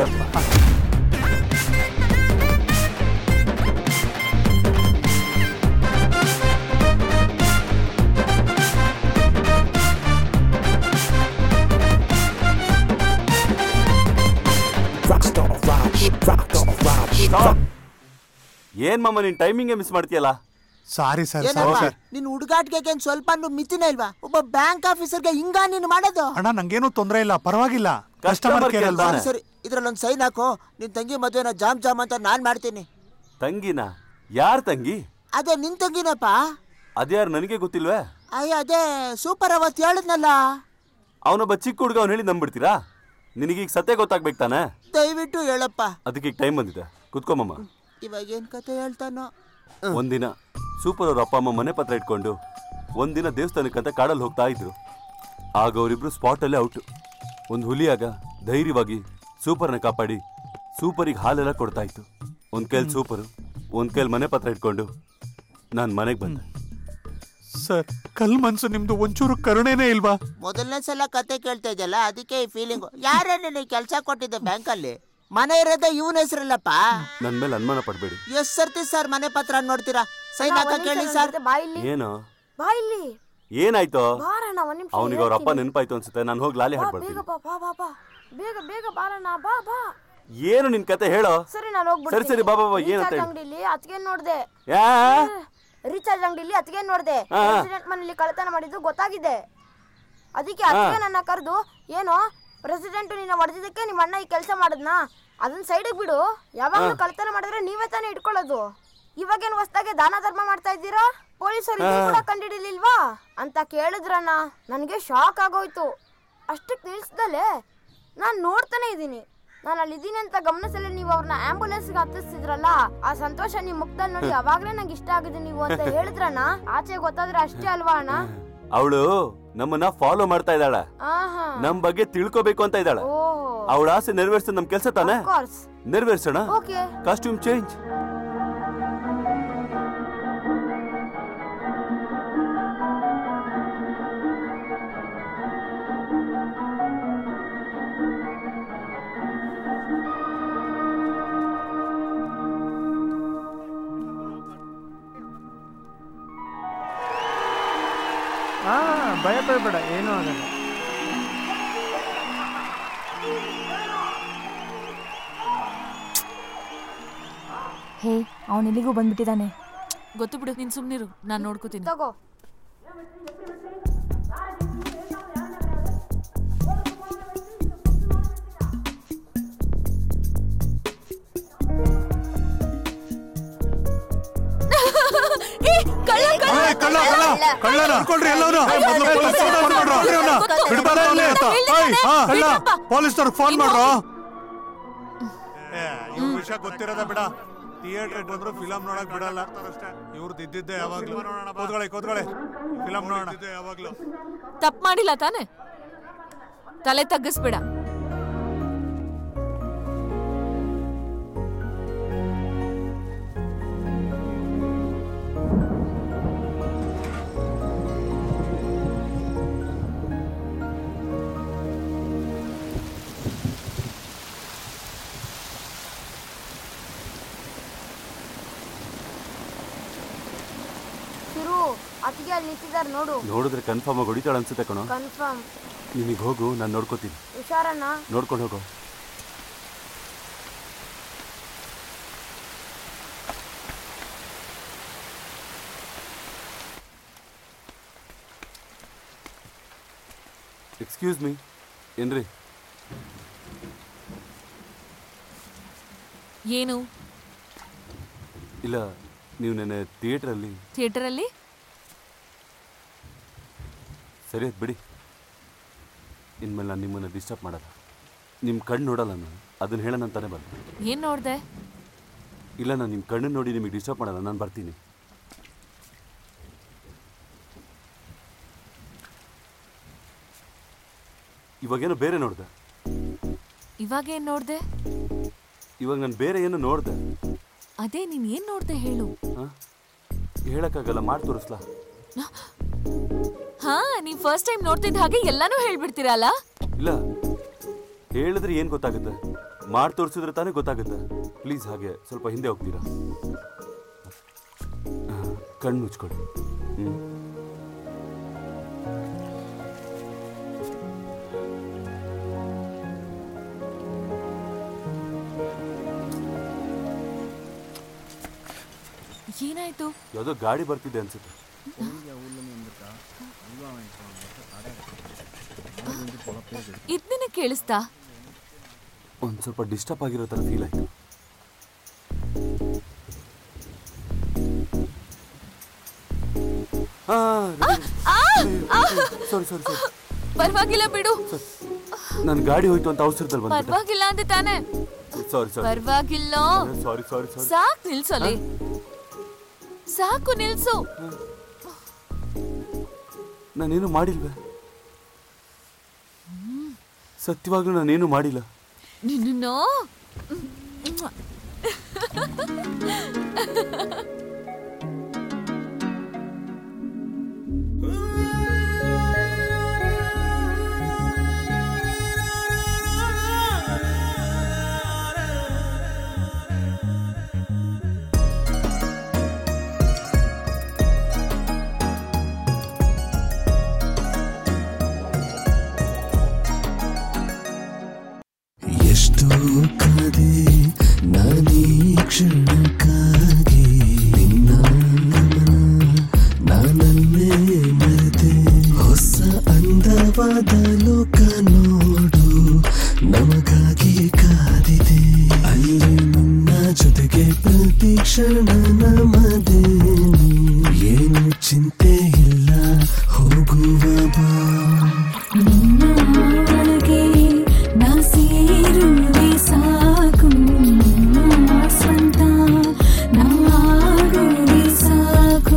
Speaker 11: ಏನ್ ಮಾಮ ನೀನ್ ಟೈಮಿಂಗ್ ಮಿಸ್ ಮಾಡ್ತೀಯಲ್ಲ
Speaker 8: ಸಾರಿ ಸರ್ ಸಾರಿ
Speaker 14: ಏನಪ್ಪ
Speaker 8: ಸರ್
Speaker 14: ನಿನ್ ಹುಡುಗಾಟಿಗೆ ಏನ್ ಸ್ವಲ್ಪ ಮಿತಿನೇ ಇಲ್ವಾ ಒಬ್ಬ ಬ್ಯಾಂಕ್ ಆಫೀಸರ್ಗೆ ಹಿಂಗ ನೀನು ಮಾಡೋದು
Speaker 8: ಅಣ್ಣ ನಂಗೇನು ತೊಂದರೆ ಇಲ್ಲ ಪರವಾಗಿಲ್ಲ ಕಸ್ಟಮರ್ ಕೇರ್ ಅಲ್ವಾ
Speaker 14: ಸರಿ ಸರಿ ಇದ್ರಲ್ಲೊಂದ್ ಸೈನ್ ಹಾಕು ನಿನ್ ತಂಗಿ ಮದ್ವೆನ ಜಾಮ್ ಜಾಮ್ ಅಂತ ನಾನ್ ಮಾಡ್ತೀನಿ
Speaker 11: ತಂಗಿನ ಯಾರ್ ತಂಗಿ
Speaker 14: ಅದೇ ನಿನ್ ತಂಗಿನಪ್ಪ
Speaker 11: ಅದ್ಯಾರು ನನಗೆ ಗೊತ್ತಿಲ್ವೇ
Speaker 14: ಅಯ್ಯ ಅದೇ ಸೂಪರ್ ಅವತ್ ಹೇಳಿದ್ನಲ್ಲ
Speaker 11: ಅವನೊಬ್ಬ ಚಿಕ್ಕ ಹುಡುಗ ಅವ್ನು ಹೇಳಿ ನಂಬಿಡ್ತೀರಾ ನಿನಗೀಗ ಸತ್ಯ ಗೊತ್ತಾಗ್ಬೇಕು ತಾನೆ
Speaker 14: ದಯವಿಟ್ಟು ಹೇಳಪ್ಪ
Speaker 11: ಅದಕ್ಕೆ ಈಗ ಟೈಮ್ ಬಂದಿದೆ ಕುತ್ಕೊಮಮ್ಮ
Speaker 14: ಇವಾಗ ಏನ್ ಕತೆ ಹೇಳ್ತಾನೋ
Speaker 11: ಒಂದಿನ ಸೂಪರ್ ಅವ್ರ ಅಪ್ಪ ಅಮ್ಮ ಮನೆ ಪತ್ರ ಇಟ್ಕೊಂಡು ಒಂದಿನ ದೇವಸ್ಥಾನಕ್ಕಂತ ಕಾಡಲ್ಲಿ ಹೋಗ್ತಾ ಇದ್ರು ಆಗ ಅವರಿಬ್ರು ಸ್ಪಾಟಲ್ಲೇ ಔಟ್ ಒಂದು ಹುಲಿಯಾಗ ಧೈರ್ಯವಾಗಿ ಸೂಪರ್ನ ಕಾಪಾಡಿ ಸೂಪರಿಗೆ ಹಾಲೆಲ್ಲ ಕೊಡ್ತಾ ಇತ್ತು ಒಂದ್ ಕೈಲಿ ಸೂಪರು ಒಂದ್ ಕೈಲಿ ಮನೆ ಪತ್ರ ಇಟ್ಕೊಂಡು ನಾನು ಮನೆಗೆ ಬಂದೆ
Speaker 8: ಸರ್ ಕಲ್ ಮನ್ಸು ನಿಮ್ದು ಒಂಚೂರು ಕರುಣೆನೇ ಇಲ್ವಾ
Speaker 14: ಮೊದಲನೇ ಸಲ ಕತೆ ಕೇಳ್ತಾ ಇದೆಯಲ್ಲ ಅದಕ್ಕೆ ಈ ಫೀಲಿಂಗ್ ಯಾರೇ ನಿನಗೆ ಕೆಲಸ ಕೊಟ್ಟಿದ್ದೆ ಬ್ಯಾಂಕಲ್ಲಿ ಮನೆ ಇರೋದೇ ಇವನ ಹೆಸರಲ್ಲಪ್ಪ
Speaker 11: ನನ್ ಮೇಲೆ ಅನುಮಾನ ಪಡ್ಬೇಡಿ
Speaker 14: ಎಷ್ಟ್ ಸರ್ತಿ ಸರ್ ಮನೆ ಪತ್ರ ನೋಡ್ತೀರಾ ಸೈನ್ ಹಾಕ ಕೇಳಿ ಸರ್
Speaker 7: ಬಾ ಇಲ್ಲಿ
Speaker 11: ಏನು
Speaker 7: ಬಾ ಇಲ್ಲಿ
Speaker 11: ಏನಾಯ್ತು
Speaker 7: ಬಾರಣ್ಣ ಒಂದ್ ನಿಮಿಷ
Speaker 11: ಅವನಿಗೆ ಅವ್ರ ಅಪ್ಪ ನೆನಪಾಯ್ತು ಅನ್ಸುತ್ತೆ ನಾನು ಹೋಗಿ ಲಾಲಿ
Speaker 7: ಬಾ
Speaker 11: ಹಾಡ್ಬರ್ತೀನಿ
Speaker 7: ಬೇಗ ಬಾ ಬಾ ಬಾ ಬಾ ಬೇಗ ಬೇಗ ಬಾರಣ್ಣ ಬಾ ಬಾ
Speaker 11: ಏನು ನಿನ್ ಕತೆ ಹೇಳೋ
Speaker 7: ಸರಿ ನಾನು ಹೋಗ್ಬಿಡ್ತೀನಿ
Speaker 11: ಸರಿ ಸರಿ ಬಾ ಬಾ ಬಾ ಏನಂತ
Speaker 7: ರೀಚಾರ್ಜ್
Speaker 11: ಹೇಳಿ
Speaker 7: ಅಂಗಡಿಲಿ ಅತ್ಗೆ ನೋಡ್ದೆ
Speaker 11: ಯಾ
Speaker 7: ರೀಚಾರ್ಜ್ ಅಂಗಡಿಲಿ ಅತ್ಗೆ ನೋಡ್ದೆ
Speaker 11: ಹಾ.
Speaker 7: ಪ್ರೆಸಿಡೆಂಟ್ ಮನೇಲಿ ಕಳ್ತನ ಮಾಡಿದ್ದು ಗೊತ್ತಾಗಿದೆ ಅದಕ್ಕೆ
Speaker 11: ಹಾ.
Speaker 7: ಅತ್ಗೆ ನನ್ನ ಕರೆದು ಏನೋ ಪ್ರೆಸಿಡೆಂಟ್ ನಿನ್ನ ಹೊಡೆದಿದ್ದಕ್ಕೆ ನಿಮ್ಮ ಅಣ್ಣ ಈ ಕೆಲಸ ಮಾಡದ್ನಾ ಅದನ್ನ ಸೈಡಿಗೆ ಬಿಡು ಯಾವಾಗಲೂ
Speaker 11: ಹಾ.
Speaker 7: ಕಳ್ತನ ಮಾಡಿದ್ರೆ ನೀವೇ ತಾನೇ ಇಟ್ಕೊಳ್ಳೋದು ಇವಾಗೇನು ಹೊಸ್ದಾಗೆ ದಾನ ಧರ್ಮ ಮಾಡ್ತಾ ಇದ್ದೀರಾ ಪೊಲೀಸರು ಇದನ್ನ
Speaker 11: ಹಾ.
Speaker 7: ಕೂಡ ಕಂಡಿಡಿಲಿಲ್ವಾ ಅಂತ ಕೇಳಿದ್ರಣ್ಣ ನನಗೆ ಶಾಕ್ ಆಗೋಯ್ತು ಅಷ್ಟಕ್ಕೆ ನಿಲ್ಸ್ದಲೆ ನಾನು ನೋಡ್ತಾನೆ ಇದ್ದೀನಿ ನಾನು ಅಲ್ಲಿ ಇದ್ದೀನಿ ಅಂತ ಗಮನಿಸಲ್ಲ ನೀವು ಅವ್ರನ್ನ ಆಂಬುಲೆನ್ಸ್ಗೆ ಹತ್ತಿಸ್ತಿದ್ರಲ್ಲ ಆ ಸಂತೋಷ ನಿಮ್ ಮುಖದಲ್ಲಿ ನೋಡಿ ಅವಾಗ್ಲೇ ನಂಗೆ ಇಷ್ಟ ಆಗಿದೆ ನೀವು ಅಂತ ಹೇಳಿದ್ರಣ್ಣ ಆಚೆ ಗೊತ್ತಾದ್ರೆ ಅಷ್ಟೇ ಅಲ್ವಾ ಅಣ್ಣ
Speaker 11: ಅವಳು ನಮ್ಮನ್ನ ಫಾಲೋ ಮಾಡ್ತಾ ಇದ್ದಾಳ
Speaker 7: ಆಹಾ
Speaker 11: ನಮ್ ಬಗ್ಗೆ ತಿಳ್ಕೊಬೇಕು ಅಂತ ಇದ್ದಾಳ
Speaker 7: ಓಹೋ
Speaker 11: ಅವಳ ಆಸೆ ನೆರವೇರ್ಸೋದ್ ನಮ್ ಕೆಲ್ಸ ತಾನೆ
Speaker 7: Of course.
Speaker 11: ನೆರವೇರ್ಸೋಣ
Speaker 7: ಓಕೆ
Speaker 11: ಕಾಸ್ಟ್ಯೂಮ್ ಚೇಂಜ್
Speaker 19: ಹಾ ಭಯ ಪಡ್ಬೇಡ ಏನೂ ಆಗಲ್ಲ
Speaker 6: ಹೇ ಅವನ್ ಇಲ್ಲಿಗೂ ಬಂದ್ಬಿಟ್ಟಿದ್ದಾನೆ ಗೊತ್ತು ಬಿಡು ನೀನ್ ಸುಮ್ನಿರು ನಾನ್ ನೋಡ್ಕೋತೀನಿ
Speaker 7: ತಗೋ
Speaker 8: ಏ, ಕಳ್ಳ ಕಳ್ಳ ಕಳ್ಳನ ಹಿಡ್ಕೊಳ್ರಿ ಎಲ್ಲವನು ಬಿಡ್ಬಾರ ಇಲ್ಲಿ ಅಂತ ಏಯ್, ಹಾ, ಕಳ್ಳ ಪೊಲೀಸ್ನವ್ರಿಗೆ ಫೋನ್ ಮಾಡ್ರು ಇವ್ರ ವಿಷಯ ಗೊತ್ತಿರೋದ ಬಿಡ ಥಿಯೇಟರ್ ಬಂದ್ರು ಫಿಲಂ ನೋಡಕ್ ಬಿಡಲ್ಲ ಇವ್ರದ್ದು ಇದ್ದಿದ್ದೆ ಯಾವಾಗ್ಲೂ ಕೂತ್ಕೊಳ್ಳಿ ಕೂತ್ಕೊಳ್ಳಿ ಫಿಲಂ ನೋಡೋಣ ಯಾವಾಗ್ಲೂ
Speaker 6: ತಪ್ಪು ಮಾಡಿಲ್ಲ ತಾನೆ ತಲೆ ತಗ್ಗಿಸ್ಬೇಡ
Speaker 7: ತಿರು ಅತ್ತಿಗೆ ಅಲ್ಲಿ ನಿಂತಿದ್ದಾರೆ ನೋಡು
Speaker 11: ನೋಡಿದ್ರೆ ಕನ್ಫರ್ಮ್ ಆಗಿ ಹೊಡಿತಾಳ ಅನ್ಸುತ್ತೆ ಕಣೋ
Speaker 7: ಕನ್ಫರ್ಮ್
Speaker 11: ನಿನಗೆ ಹೋಗು ನಾನು ನೋಡ್ಕೋತೀನಿ
Speaker 7: ಹುಷಾರಣ್ಣ
Speaker 11: ನೋಡ್ಕೊಂಡು ಹೋಗು ಎಕ್ಸ್ಕ್ಯೂಸ್ ಮೀ ಏನ್ರಿ
Speaker 6: ಏನು
Speaker 11: ಇಲ್ಲ ನೀವು ನೆನ್ನೆ ಥಿಯೇಟ್ರಲ್ಲಿ
Speaker 6: ಥಿಯೇಟರಲ್ಲಿ
Speaker 11: ಸರಿ ಆಯ್ತು ಬಿಡಿ ಇನ್ಮೇಲೆ ನಾನು ನಿಮ್ಮನ್ನು ಡಿಸ್ಟರ್ಬ್ ಮಾಡಲ್ಲ ನಿಮ್ಮ ಕಣ್ಣು ನೋಡಲ್ಲ ನಾನು ಅದನ್ನ ಹೇಳೋಣ ಅಂತಾನೆ ಬಂದೆ
Speaker 6: ಏನ್ ನೋಡ್ದೆ
Speaker 11: ಇಲ್ಲ ನಾನು ನಿಮ್ಮ ಕಣ್ಣನ್ನು ನೋಡಿ ನಿಮಗೆ ಡಿಸ್ಟರ್ಬ್ ಮಾಡಲ್ಲ ನಾನು ಬರ್ತೀನಿ ಇವಾಗೇನೋ ಬೇರೆ ನೋಡ್ದೆ
Speaker 6: ಇವಾಗ ಏನ್ ನೋಡ್ದೆ
Speaker 11: ಇವಾಗ ನಾನು ಬೇರೆ ಏನು ನೋಡ್ದೆ
Speaker 6: ಅದೇ ನೀನ್ ಏನ್ ನೋಡ್ದೆ ಹೇಳು
Speaker 11: ಹೇಳಕ್ಕಾಗಲ್ಲ ಮಾಡಿ ತೋರಿಸ್ಲಾ
Speaker 6: ಹಾ ನೀವ್ ಫಸ್ಟ್ ಟೈಮ್ ನೋಡ್ತಿದ್ದ ಹಾಗೆ ಎಲ್ಲಾನು ಹೇಳ್ಬಿಡ್ತೀರಲ್ಲ
Speaker 11: ಇಲ್ಲ ಹೇಳಿದ್ರೆ ಏನು ಗೊತ್ತಾಗುತ್ತೆ ಮಾಡಿ ತೋರಿಸಿದ್ರೆ ತಾನೇ ಗೊತ್ತಾಗುತ್ತೆ ಪ್ಲೀಸ್ ಹಾಗೆ ಸ್ವಲ್ಪ ಹಿಂದೆ ಹೋಗ್ತೀರಾ ಆ, ಕಣ್ಣು ಮುಚ್ಕೊಳ್ಳಿ ಹ್ಞೂ
Speaker 6: ಏನಾಯ್ತು
Speaker 11: ಯಾವುದೋ ಗಾಡಿ ಬರ್ತಿದೆ ಅನ್ಸುತ್ತೆ
Speaker 6: ಇದನ್ನೇ ಕೇಳಿಸ್ತಾ
Speaker 11: ಒಂದ್ ಸ್ವಲ್ಪ ಡಿಸ್ಟರ್ಬ್ ಆಗಿರೋ ತರ ಫೀಲ್ ಆಯ್ತು ಸಾರಿ ಸಾರಿ ಸಾರಿ
Speaker 6: ಪರವಾಗಿಲ್ಲ ಬಿಡು
Speaker 11: ನನ್ ಗಾಡಿ ಹೋಯ್ತು ಅಂತ ಅವಸರದಲ್ಲಿ ಬಂದ್ಬಿಟ್ಟೆ
Speaker 6: ಪರವಾಗಿಲ್ಲ ಅಂದೆ ತಾನೆ
Speaker 11: ಸಾರಿ ಸಾರಿ
Speaker 6: ಪರವಾಗಿಲ್ಲ
Speaker 11: ಸಾರಿ ಸಾರಿ ಸಾರಿ
Speaker 6: ಸಾಕ್ ನಿಲ್ಸಲಿ ಸಾಕು ನಿಲ್ಸು
Speaker 11: ನಾನೇನು ಮಾಡಿಲ್ವೇ ಸತ್ಯವಾಗ್ಲೂ ನಾನೇನು ಮಾಡಿಲ್ಲ
Speaker 6: ನಿನ್ನನ್ನು
Speaker 15: ಎಷ್ಟೋ ಕಾದೆ ನಾನೀ ಕ್ಷಣಕ್ಕಾಗಿ ನಿನ್ನ ಗಮನ ನಾನನ್ನೇ ಮರೆತೆ ಹೊಸ ಅಂದವಾದ ಲೋಕ ನೋಡು ನಮಗಾಗಿ ಕಾದಿದೆ ಅಲ್ಲಿ ನಿನ್ನ ಜೊತೆಗೆ ಪ್ರತಿ ಕ್ಷಣ ನಮದೇ ಏನು ಚಿಂತೆ ಇಲ್ಲ ಹೋಗುವ ಬಾ
Speaker 20: ಒಳಗೆ ನಾ ಸೇರುವೆ ಸಾಕು ನಿನ್ನ ಸ್ವಂತ ನಾ ಆಗುವೆ ಸಾಕು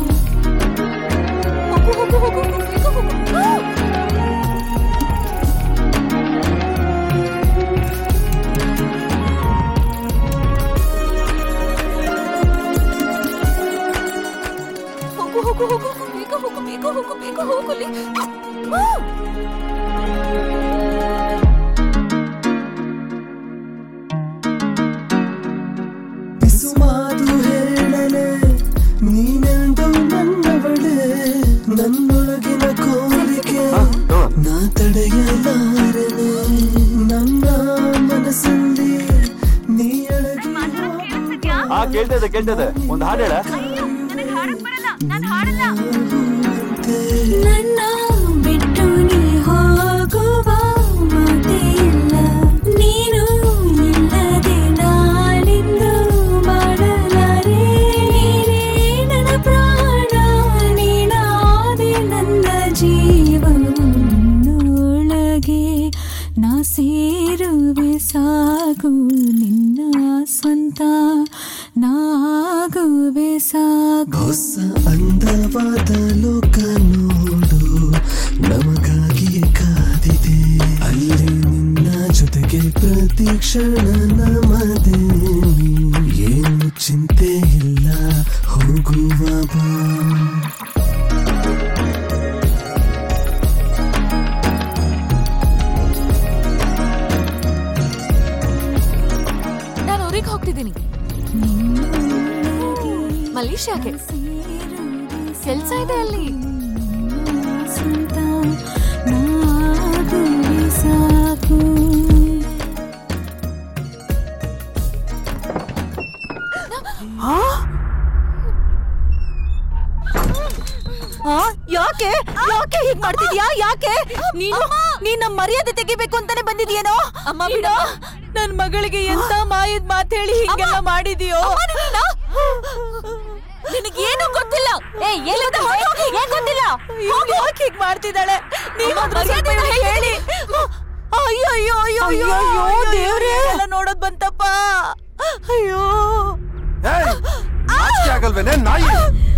Speaker 6: ಹೋಗು ಹೋಗು ಹೋಗು ಬೇಗ ಹೋಗು ಬೇಗ ಹೋಗು ಬೇಗ ಹೋಗಲಿ
Speaker 15: ಬಿಸುಮಾತು ಹೇಳಲೆ ನೀನೆಂದು ನನ್ನವಳೆ ನನ್ನೊಳಗಿನ ಕೋರಿಕೆ ನಾ ತಡೆಯಲಾರನೆ ನನ್ನ ಮನಸ್ಸಲ್ಲಿ ನೀ ಅಡಗಿ
Speaker 11: ಹಾ ಕೇಳ್ತದೆ ಕೇಳ್ತದೆ ಒಂದ್ ಹಾಡು ಹೇಳ
Speaker 20: ನನ್ನ ಬಿಟ್ಟು ನೀ ಹೋಗುವ ಮಾತೇ ಇಲ್ಲ ನೀನು ಇಲ್ಲದೆ ನಾನಿಂದು ಮಾಡಲಾರೆ ನೀನೇ ನನ್ನ ಪ್ರಾಣ ನೀನಾದೆ ನನ್ನ ಜೀವನೊಳಗೆ ನಾ ಸೇರುವೆ ಸಾಗು ನಿನ್ನ ಸ್ವಂತ ನಾಗುವೆ ಸಾಗು
Speaker 15: ಹೊಸ ಅಂದವಾದ ಲೋಕ ನೋಡು ನಮಗಾಗಿ ಕಾದಿದೆ ಅಲ್ಲಿ ನಿನ್ನ ಜೊತೆಗೆ ಪ್ರತಿ ಕ್ಷಣ ನಮದೇ ಏನು ಚಿಂತೆ ಇಲ್ಲ ಹೋಗುವ ಬಾ
Speaker 6: ನಾನು ಊರಿಗೆ ಹೋಗ್ತಿದ್ದೀನಿ ಮಲೇಷ್ಯಾಗೆ ಕೆಲ್ಸ ಇದೆ ಅಲ್ಲಿ
Speaker 20: ಸ್ವಂತ ನಾಗುವೆ ಸಾಕು
Speaker 5: ಆ? ಯಾಕೆ ಯಾಕೆ ಹೀಗ್ ಮಾಡ್ತಿದ್ಯಾ ಯಾಕೆ ನೀನು ನೀನ್ ನಮ್ ಮರ್ಯಾದೆ ತೆಗಿಬೇಕು ಅಂತಾನೆ ಬಂದಿದ್ಯೇನೋ
Speaker 6: ಅಮ್ಮ ಬಿಡು.
Speaker 5: ನನ್ ಮಗಳಿಗೆ ಎಂತ ಮಾಯದ್ ಮಾತ್ ಹೇಳಿ ಹಿಂಗೆಲ್ಲ ಮಾಡಿದ್ಯೋ
Speaker 6: ನಿನಗೇನು ಗೊತ್ತಿಲ್ಲ ಏ ಎಲ್ಲಿಂದ ಏನ್ ಗೊತ್ತಿಲ್ಲ
Speaker 5: ಇವ್ಳು ಯಾಕೆ ಹೀಗ್ ಮಾಡ್ತಿದ್ದಾಳೆ ನೀವಾದ್ರೂ
Speaker 6: ಅಮ್ಮ,
Speaker 5: ಸ್ವಲ್ಪ ಇವ್ಳಿಗೆ
Speaker 6: ಮರ್ಯಾದೆ
Speaker 5: ಹೇಳಿ ಅಯ್ಯೋ ಅಯ್ಯೋ ಅಯ್ಯೋ ಅಯ್ಯೋ ಅಯ್ಯೋ ದೇವ್ರೇ ಎಲ್ಲ ನೋಡೋದ್ ಬಂತಪ್ಪ ಅಯ್ಯೋ
Speaker 13: ಏಯ್ ನಾಚಿಕೆ ಆಗಲ್ವೇನೆ ನಾಯಿ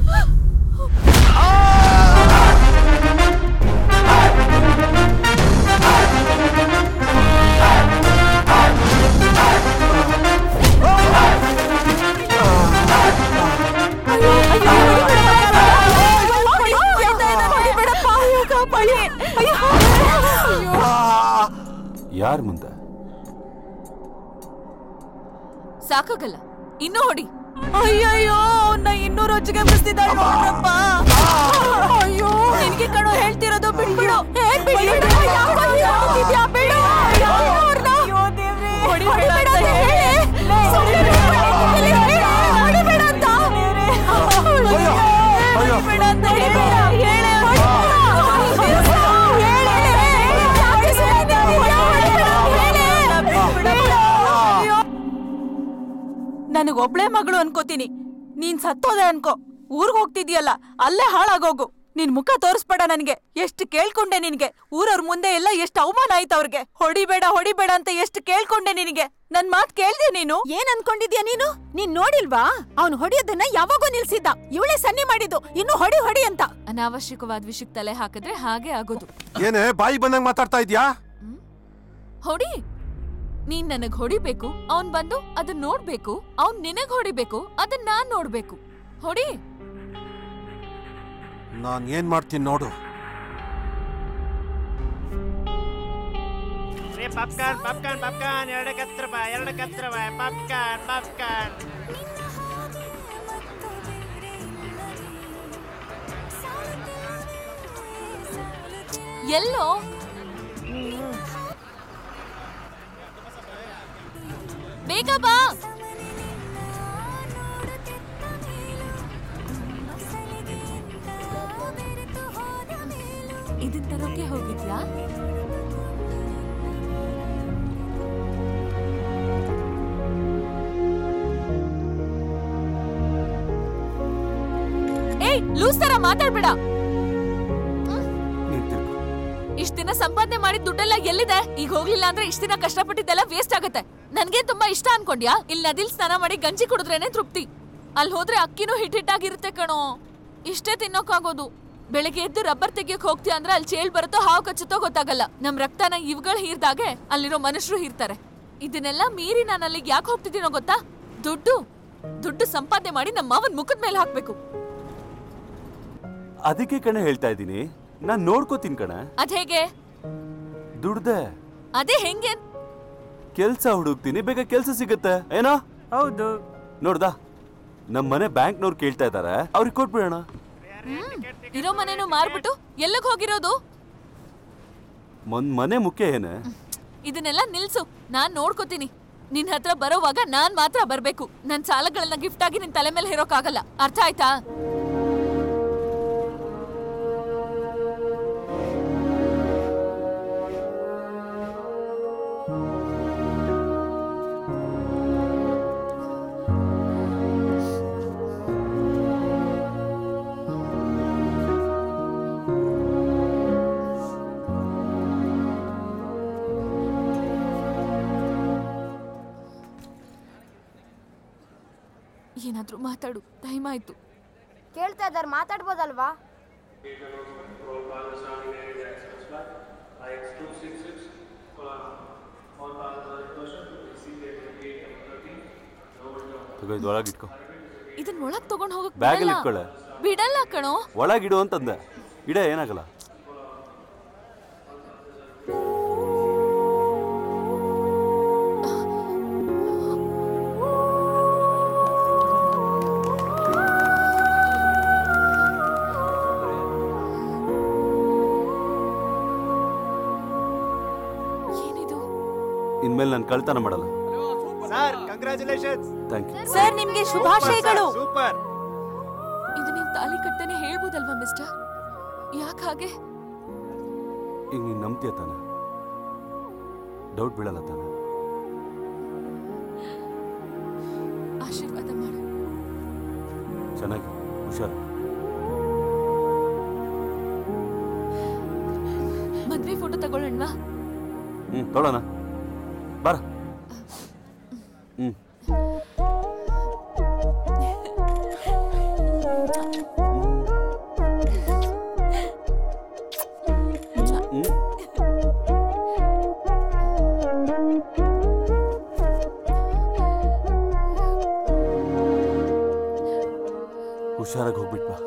Speaker 11: ಯಾರ ಮುಂದೆ
Speaker 6: ಸಾಕಾಗಲ್ಲ ಇನ್ನೂ ಹೊಡಿ
Speaker 5: ಅಯ್ಯಯ್ಯೋ ಅವನ್ನ ಇನ್ನೂರು ರೊಚ್ಚಿಗೆ ಬಿಡ್ತಿದ್ದಾಳೆ ನೋಡ್ರಪ್ಪ ಅಯ್ಯೋ ನಿನ್ಗೆ ಕಣೋ ಹೇಳ್ತಿರೋದು ಬಿಡ್ಬಿಡು ಹೇಳ್ಬಿಡು ಯಾಕೋ ಹೀಗ್ ಮಾಡ್ತಿದ್ಯಾ? ಬಿಡು ಅಯ್ಯೋ ದೇವ್ರೇ ಹೊಡಿಬೇಡ ಅಂತ ಹೇಳಿ. ಸುಮ್ನೆ ಬಿಡು. ಹೊಡಿಬೇಡ ಅಂತ. ನಿನಗ್ ಒಬ್ಳೆ ಮಗಳು ಅನ್ಕೋತೀನಿ ನೀನ್ ಸತ್ತೋದೆ ಅನ್ಕೋ ಊರ್ಗ್ ಹೋಗ್ತಿದ್ಯಲ್ಲ ಅಲ್ಲೇ ಹಾಳಾಗೋಗು ನಿನ್ ಮುಖ ತೋರಿಸ್ಬೇಡ ನನ್ಗೆ ಎಷ್ಟು ಕೇಳ್ಕೊಂಡೆ ನಿನ್ಗೆ ಊರವ್ರ ಮುಂದೆ ಎಲ್ಲ ಎಷ್ಟು ಅವಮಾನ ಆಯ್ತು ಅವ್ರಿಗೆ ಹೊಡಿಬೇಡ ಹೊಡಿಬೇಡ ಅಂತ ಎಷ್ಟು ಕೇಳ್ಕೊಂಡೆ ನಿನಗೆ ನನ್ ಮಾತ್ ಕೇಳ್ದೆ ನೀನು
Speaker 21: ಏನ್ ಅನ್ಕೊಂಡಿದ್ಯಾ ನೀನು ನೀನ್ ನೋಡಿಲ್ವಾ ಅವ್ನು ಹೊಡಿಯೋದನ್ನ ಯಾವಾಗೋ ನಿಲ್ಸಿದ್ದ ಇವಳೇ ಸನ್ನೆ ಮಾಡಿದ್ದು ಇನ್ನು ಹೊಡಿ ಹೊಡಿ ಅಂತ
Speaker 6: ಅನಾವಶ್ಯಕವಾದ ವಿಷಯಕ್ಕೆ ತಲೆ ಹಾಕಿದ್ರೆ ಹಾಗೆ ಆಗೋದು
Speaker 13: ಏನೇ ಬಾಯಿ ಬಂದಂಗ್ ಮಾತಾಡ್ತಾ ಇದ್ಯಾ
Speaker 6: ಹೊಡಿ ನೀನ್ ನನಗ್ ಹೊಡಿಬೇಕು ಅವ್ನ್ ಬಂದು ಅದನ್ ನೋಡ್ಬೇಕು ಅವ್ನ್ ನಿನಗ್ ಹೊಡಿಬೇಕು ಅದನ್ ನಾನ್ ನೋಡ್ಬೇಕು ಹೊಡಿ
Speaker 13: ನಾನ್ ಏನ್ ಮಾಡ್ತೀನಿ ನೋಡು
Speaker 3: ರೀ ಪಾಪ್ಕಾರ್ನ್ ಪಾಪ್ಕಾರ್ನ್ ಪಾಪ್ಕಾರ್ನ್ ಎರಡು ಕತ್ರ ಬಾ ಎರಡು ಕತ್ರ ಬಾ ಪಾಪ್ಕಾರ್ನ್ ಪಾಪ್ಕಾರ್ನ್
Speaker 6: ಎಲ್ಲೋ ಬೇಗ ಬಾ ಇದನ್ ತರೋಕೆ ಹೋಗಿದ್ಯಾ ಏಯ್ ಲೂಸ್ ತರ ಮಾತಾಡ್ಬೇಡ ಇಷ್ಟ ದಿನ ಸಂಪಾದನೆ ಮಾಡಿದ ದುಡ್ಡೆಲ್ಲ ಎಲ್ಲಿದೆ ಈಗ ಹೋಗ್ಲಿಲ್ಲ ಅಂದ್ರೆ ಇಷ್ಟ ದಿನ ಕಷ್ಟಪಟ್ಟಿದ್ದೆಲ್ಲ ವೇಸ್ಟ್ ಆಗತ್ತೆ ನನ್ಗೆ ತುಂಬಾ ಇಷ್ಟ ಅನ್ಕೊಂಡ್ಯಾ ಇಲ್ಲಿ ನದಿಲ್ ಸ್ನಾನ ಮಾಡಿ ಗಂಜಿ ಕುಡಿದ್ರೇನೆ ತೃಪ್ತಿ ಅಲ್ಲಿ ಹೋದ್ರೆ ಅಕ್ಕಿನೂ ಹಿಟ್ ಹಿಟ್ಟಾಗಿರುತ್ತೆ ಕಣೋ ಇಷ್ಟೇ ತಿನ್ನೋಕಾಗೋದು ಬೆಳಗ್ಗೆ ಎದ್ದು ರಬ್ಬರ್ ತೆಗಿಯಕ್ ಹೋಗ್ತೀಯ ಅಂದ್ರೆ ಅಲ್ಲಿ ಚೇಳ್ ಬರುತ್ತೋ ಹಾವು ಕಚ್ಚುತ್ತೋ ಗೊತ್ತಾಗಲ್ಲ ನಮ್ ರಕ್ತನ ಇವ್ಗಳು ಹೀರ್ದಾಗೆ ಅಲ್ಲಿರೋ ಮನುಷ್ಯರು ಹೀರ್ತಾರೆ ಇದನ್ನೆಲ್ಲ ಮೀರಿ ನಾನು ಅಲ್ಲಿಗೆ ಯಾಕೆ ಹೋಗ್ತಿದ್ದೀನೋ ಗೊತ್ತಾ ದುಡ್ಡು ದುಡ್ಡು ಸಂಪಾದನೆ ಮಾಡಿ ನಮ್ಮ ಮಾವನ್ ಮುಖದ ಮೇಲೆ ಹಾಕ್ಬೇಕು
Speaker 11: ಅದಕ್ಕೆ ಕಣೆ ಹೇಳ್ತಾ ಇದ್ದೀನಿ ನಾನ್ ನೋಡ್ಕೋತೀನಿ ಕಣ
Speaker 6: ಅದ್ ಹೇಗೆ
Speaker 11: ದುಡ್ದೆ
Speaker 6: ಅದೇ ಹೆಂಗೆ
Speaker 11: ಕೆಲ್ಸ ಹುಡುಕ್ತೀನಿ ಬೇಗ ಕೆಲ್ಸ ಸಿಗತ್ತೆ ಏನೋ
Speaker 3: ಹೌದು
Speaker 11: ನೋಡ್ದಾ ನಮ್ ಮನೆ ಬ್ಯಾಂಕ್ನವ್ರು ಕೇಳ್ತಾ ಇದಾರೆ ಅವ್ರಿಗೆ ಕೊಟ್ಬಿಡೋಣ
Speaker 6: ಹ್ಮ್ ಇರೋ ಮನೆನೂ ಮಾರ್ಬಿಟ್ಟು ಎಲ್ಲಕ್ ಹೋಗಿರೋದು
Speaker 11: ಒಂದ್ ಮನೆ ಮುಖ್ಯ ಏನೇ
Speaker 6: ಇದನ್ನೆಲ್ಲ ನಿಲ್ಸು ನಾನ್ ನೋಡ್ಕೋತೀನಿ ನಿನ್ ಹತ್ರ ಬರೋವಾಗ ನಾನ್ ಮಾತ್ರ ಬರ್ಬೇಕು ನನ್ ಸಾಲಗಳನ್ನ ಗಿಫ್ಟ್ ಆಗಿ ನಿನ್ ತಲೆ ಮೇಲೆ ಹೇರೋಕ್ಕಾಗಲ್ಲ ಅರ್ಥ ಆಯ್ತಾ ಏನಾದ್ರೂ ಮಾತಾಡು ಟೈಮ್ ಆಯ್ತು
Speaker 7: ಕೇಳ್ತಾ ಇದ್ದಾರೆ ಮಾತಾಡ್ಬೋದಲ್ವಾ
Speaker 11: ತಗೋ ಇದು ಒಳಗಿಟ್ಕೋ
Speaker 6: ಇದನ್ ಒಳಗ್ ತಗೊಂಡ್ ಹೋಗಕ್
Speaker 11: ಬ್ಯಾಗ್ ಅಲ್ಲಿ
Speaker 6: ಬಿಡಲ್ಲ.
Speaker 11: ಇಟ್ಕೊಳ್ಳೆ
Speaker 6: ಬಿಡಲ್ಲ ಕಣೋ
Speaker 11: ಒಳಗಿಡು ಅಂತಂದೆ ಇಡ ಏನಾಗಲ್ಲ ಇನ್ಮೇಲೆ ನಾನು ಕಳ್ತನ ಮಾಡಲ್ಲ
Speaker 3: sir congratulations
Speaker 11: thank you
Speaker 5: sir ನಿಮ್ಗೆ ಶುಭಾಶಯಗಳು
Speaker 3: ಸೂಪರ್
Speaker 6: ಇದು ನೀವ್ ತಾಲಿ ಕಟ್ಟನೆ ಹೇಳ್ಬೋದಲ್ವಾ ಮಿಸ್ಟರ್ ಯಾಕ್ ಹಾಗೆ
Speaker 11: ಈಗ ನೀನು ನಂಬ್ತೀಯ ತಾನೆ ಡೌಟ್ ಬೀಳಲ್ಲ ತಾನೆ
Speaker 6: ಆಶೀರ್ವಾದ ಮಾಡು
Speaker 11: ಚೆನ್ನಾಗಿ ಹುಷಾರು
Speaker 6: ಮದ್ವೆ ಫೋಟೋ ತಗೊಳ್ಳೋಣವಾ
Speaker 11: ಹ್ಞೂ ತೊಗೊಳೋಣ ಬಾರ ಹ್ಞೂ ಹುಷಾರಾಗಿ ಹೋಗ್ಬಿಟ್ ಬಾ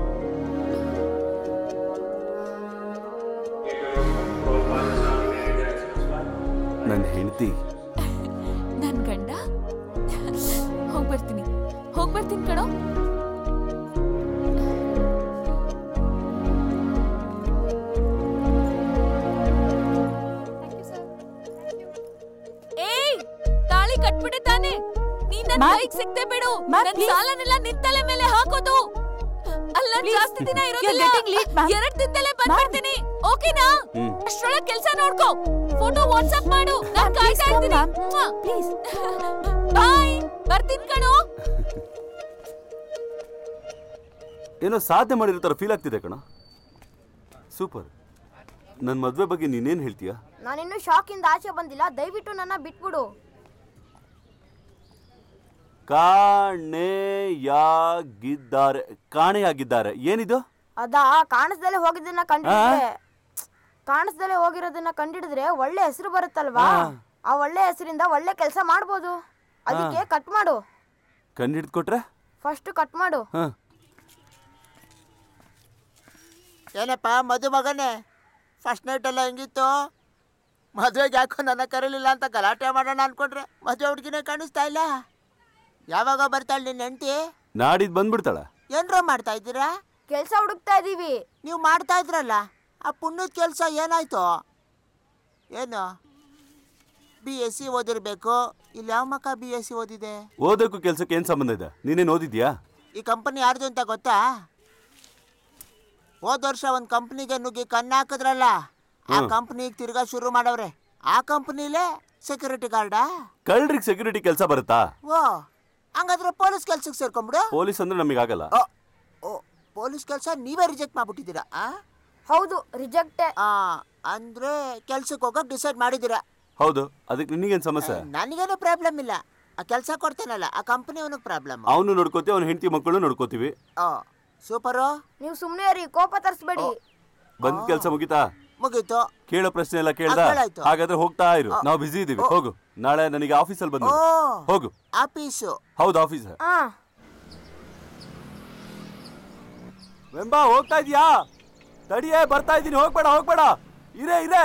Speaker 11: ನನ್ನ ಹೆಂಡತಿ
Speaker 6: ನನ್ ಗಂಡ ಹೋಗ್ಬರ್ತೀನಿ ಹೋಗ್ಬರ್ತೀನಿ ಕಣೋ ಏಯ್ ತಾಳಿ ಕಟ್ಬಿಟ್ಟೆ ತಾನೆ ನೀನ್ ನನ್
Speaker 5: ಮ್ಯಾಮ್.
Speaker 6: ಕೈಗ್ ಸಿಕ್ತೆ ಬಿಡು
Speaker 5: ಮ್ಯಾಮ್,
Speaker 6: ನನ್
Speaker 5: please.
Speaker 6: ಸಾಲನೆಲ್ಲ ನಿನ್ ತಲೆ ಮೇಲೆ ಹಾಕೋದು ಅಲ್ಲ
Speaker 5: Please.
Speaker 6: ಜಾಸ್ತಿ ದಿನ
Speaker 5: You're
Speaker 6: ಇರೋದಿಲ್ಲ
Speaker 5: getting late, ma'am.
Speaker 6: ಎರಡ್ ದಿನದಲ್ಲೇ ಬಂದ್ಬಿಡ್ತೀನಿ ಓಕೆನಾ
Speaker 11: ಹ್ಮ್.
Speaker 6: ಅಷ್ಟ್ರೊಳಗ್ ಕೆಲ್ಸ ನೋಡ್ಕೋ ಫೋಟೋ ವಾಟ್ಸ್ಆಪ್ ಮಾಡು ನಾನ್ ಕಾಯ್ತಾ ಇರ್ತೀನಿ ಪ್ಲೀಸ್ ಬಾಯ್ ಬರ್ತೀನಿ ಕಣೋ
Speaker 11: ಏನೋ ಸಾಧನೆ ಮಾಡಿರೋ ಥರ ಫೀಲ್ ಆಗ್ತಿದೆ ಕಣ ಸೂಪರ್ ನನ್ನ ಮದುವೆ ಬಗ್ಗೆ ನೀನೇನು ಹೇಳ್ತೀಯಾ
Speaker 7: ನಾನಿನ್ನು ಶಾಕಿಂದ ಆಚೆ ಬಂದಿಲ್ಲ ದಯವಿಟ್ಟು ನನ್ನ ಬಿಟ್ಬಿಡು
Speaker 11: ಕಾಣೆಯಾಗಿದ್ದಾರೆ ಕಾಣೆಯಾಗಿದ್ದಾರೆ ಏನಿದು
Speaker 7: ಅದಾ ಕಾಣಿಸ್ದಲ್ಲೇ ಹೋಗಿದ್ದನ್ನ ಕಂಡಿಡಿದ್ರೆ ಕಾಣಿಸ್ದಲ್ಲೇ ಹೋಗಿರೋದನ್ನ ಕಂಡಿಡಿದ್ರೆ ಒಳ್ಳೆ ಹೆಸರು ಬರುತ್ತಲ್ವಾ ಆ ಒಳ್ಳೆ ಹೆಸರಿಂದ ಒಳ್ಳೆ ಕೆಲಸ ಮಾಡ್ಬೋದು ಅದಕ್ಕೆ ಕಟ್ ಮಾಡು
Speaker 11: ಕಂಡು ಕೊಟ್ರೆ
Speaker 7: ಫಸ್ಟ್ ಕಟ್ ಮಾಡು
Speaker 11: ಹಾ
Speaker 14: ಏನಪ್ಪ ಮಧು ಮಗನೇ ಫಸ್ಟ್ ನೈಟ್ ಎಲ್ಲ ಹೆಂಗಿತ್ತು ಮದುವೆಗೆ ಯಾಕೋ ನನ್ನ ಕರೀಲಿಲ್ಲ ಅಂತ ಗಲಾಟೆ ಮಾಡೋಣ ಅನ್ಕೊಂಡ್ರೆ ಮದುವೆ ಹುಡುಗಿನೇ ಕಾಣಿಸ್ತಾ ಇಲ್ಲ ಯಾವಾಗ ಬರ್ತಾಳೆ ನಿನ್ನ ಹೆಂಡತಿ
Speaker 11: ನಾಡಿದ್ದು ಬಂದ್ಬಿಡ್ತಾಳ
Speaker 14: ಏನ್ರೋ ಮಾಡ್ತಾ ಇದ್ದೀರಾ
Speaker 7: ಕೆಲಸ ಹುಡುಕ್ತಾ ಇದೀವಿ
Speaker 14: ನೀವು ಮಾಡ್ತಾ ಇದ್ರಲ್ಲ ಆ ಪುಣ್ಯದ ಕೆಲಸ ಏನಾಯ್ತು ಏನು ಬಿ ಎಸ್ ಸಿ ಓದಿರ್ಬೇಕು ಇಲ್ಲಿ ಯಾವ ಮಕ್ಕ ಬಿ ಎಸ್ ಸಿ ಓದಿದೆ
Speaker 11: ಓದೋಕ್ಕೂ ಕೆಲ್ಸಕ್ಕೆ ಏನು ಸಂಬಂಧ ಇದೆ ನೀನೇನು ಓದಿದ್ಯಾ
Speaker 14: ಈ ಕಂಪನಿ ಯಾರ್ದು ಅಂತ ಗೊತ್ತಾ ಹೋದ ವರ್ಷ ಒಂದು ಕಂಪ್ನಿಗೆ ನುಗ್ಗಿ ಕಣ್ಣು ಹಾಕಿದ್ರಲ್ಲ ಆ
Speaker 11: ಹ್ಮ್.
Speaker 14: ಕಂಪ್ನಿಗೆ ತಿರ್ಗಾ ಶುರು ಮಾಡವ್ರೆ ಆ ಕಂಪ್ನಿಲೇ ಸೆಕ್ಯೂರಿಟಿ ಗಾರ್ಡಾ
Speaker 11: ಕಳ್ರಿಗೆ ಸೆಕ್ಯೂರಿಟಿ ಕೆಲಸ ಬರುತ್ತಾ
Speaker 14: ಓ ಹಂಗಾದ್ರೆ ಪೊಲೀಸ್ ಕೆಲ್ಸಕ್ಕೆ ಸೇರ್ಕೊಂಬಿಡು
Speaker 11: ಪೊಲೀಸ್ ಅಂದ್ರೆ ನಮಗಾಗಲ್ಲ
Speaker 14: ಓ ಪೊಲೀಸ್ ಕೆಲಸ ನೀವೇ ರಿಜೆಕ್ಟ್ ಮಾಡ್ಬಿಟ್ಟಿದ್ದೀರಾ ಆ
Speaker 7: ಹೌದು ರಿಜೆಕ್ಟ್
Speaker 14: ಆ ಅಂದ್ರೆ ಕೆಲ್ಸಕ್ಕೆ ಹೋಗಕ್ ಡಿಸೈಡ್ ಮಾಡಿದ್ದೀರಾ
Speaker 11: ಹೌದು ಅದಕ್ಕೆ ನಿನಗೇನು ಸಮಸ್ಯೆ
Speaker 14: ನನಗೇನು ಪ್ರಾಬ್ಲಮ್ ಇಲ್ಲ ಆ ಕೆಲಸ ಕೊಡ್ತೇನಲ್ಲ ಆ ಕಂಪನಿ ಅವನಿಗೆ ಪ್ರಾಬ್ಲಮ್
Speaker 11: ಅವನು ನೋಡ್ಕೋತೀವಿ ಅವ್ನ ಹೆಂಡತಿ ಮಕ್ಕಳು ನೋಡ್ಕೋತೀವಿ
Speaker 14: ಓ ಸೂಪರು
Speaker 7: ನೀವು ಸುಮ್ಮನೆ ಇರಿ ಕೋಪ ತರಿಸ್ಬೇಡಿ
Speaker 11: ಬಂದ್ ಕೆಲಸ ಮುಗಿತಾ
Speaker 14: ಮುಗೀತು
Speaker 11: ಕೇಳೋ ಪ್ರಶ್ನೆ ಎಲ್ಲ ಕೇಳ್ದ
Speaker 14: ಆ, ಕೇಳಾಯ್ತು.
Speaker 11: ಹಾಗಾದ್ರೆ ಹೋಗ್ತಾ ಇರು ನಾವು ಬಿಸಿ ಇದೀವಿ ಹೋಗು ನಾಳೆ ನನಗೆ ಆಫೀಸಲ್ಲಿ ಬಂದು
Speaker 14: ಓ
Speaker 11: ಹೋಗು
Speaker 14: ಆಫೀಸು
Speaker 11: ಹೌದು ಆಫೀಸ್
Speaker 7: ಹಾ
Speaker 11: ವೆಂಬಾ ಹೋಗ್ತಾ ಇದೀಯಾ ತಡಿಯೇ ಬರ್ತಾ ಇದ್ದೀನಿ ಹೋಗ್ಬೇಡ ಹೋಗ್ಬೇಡ ಇರೇ ಇರೇ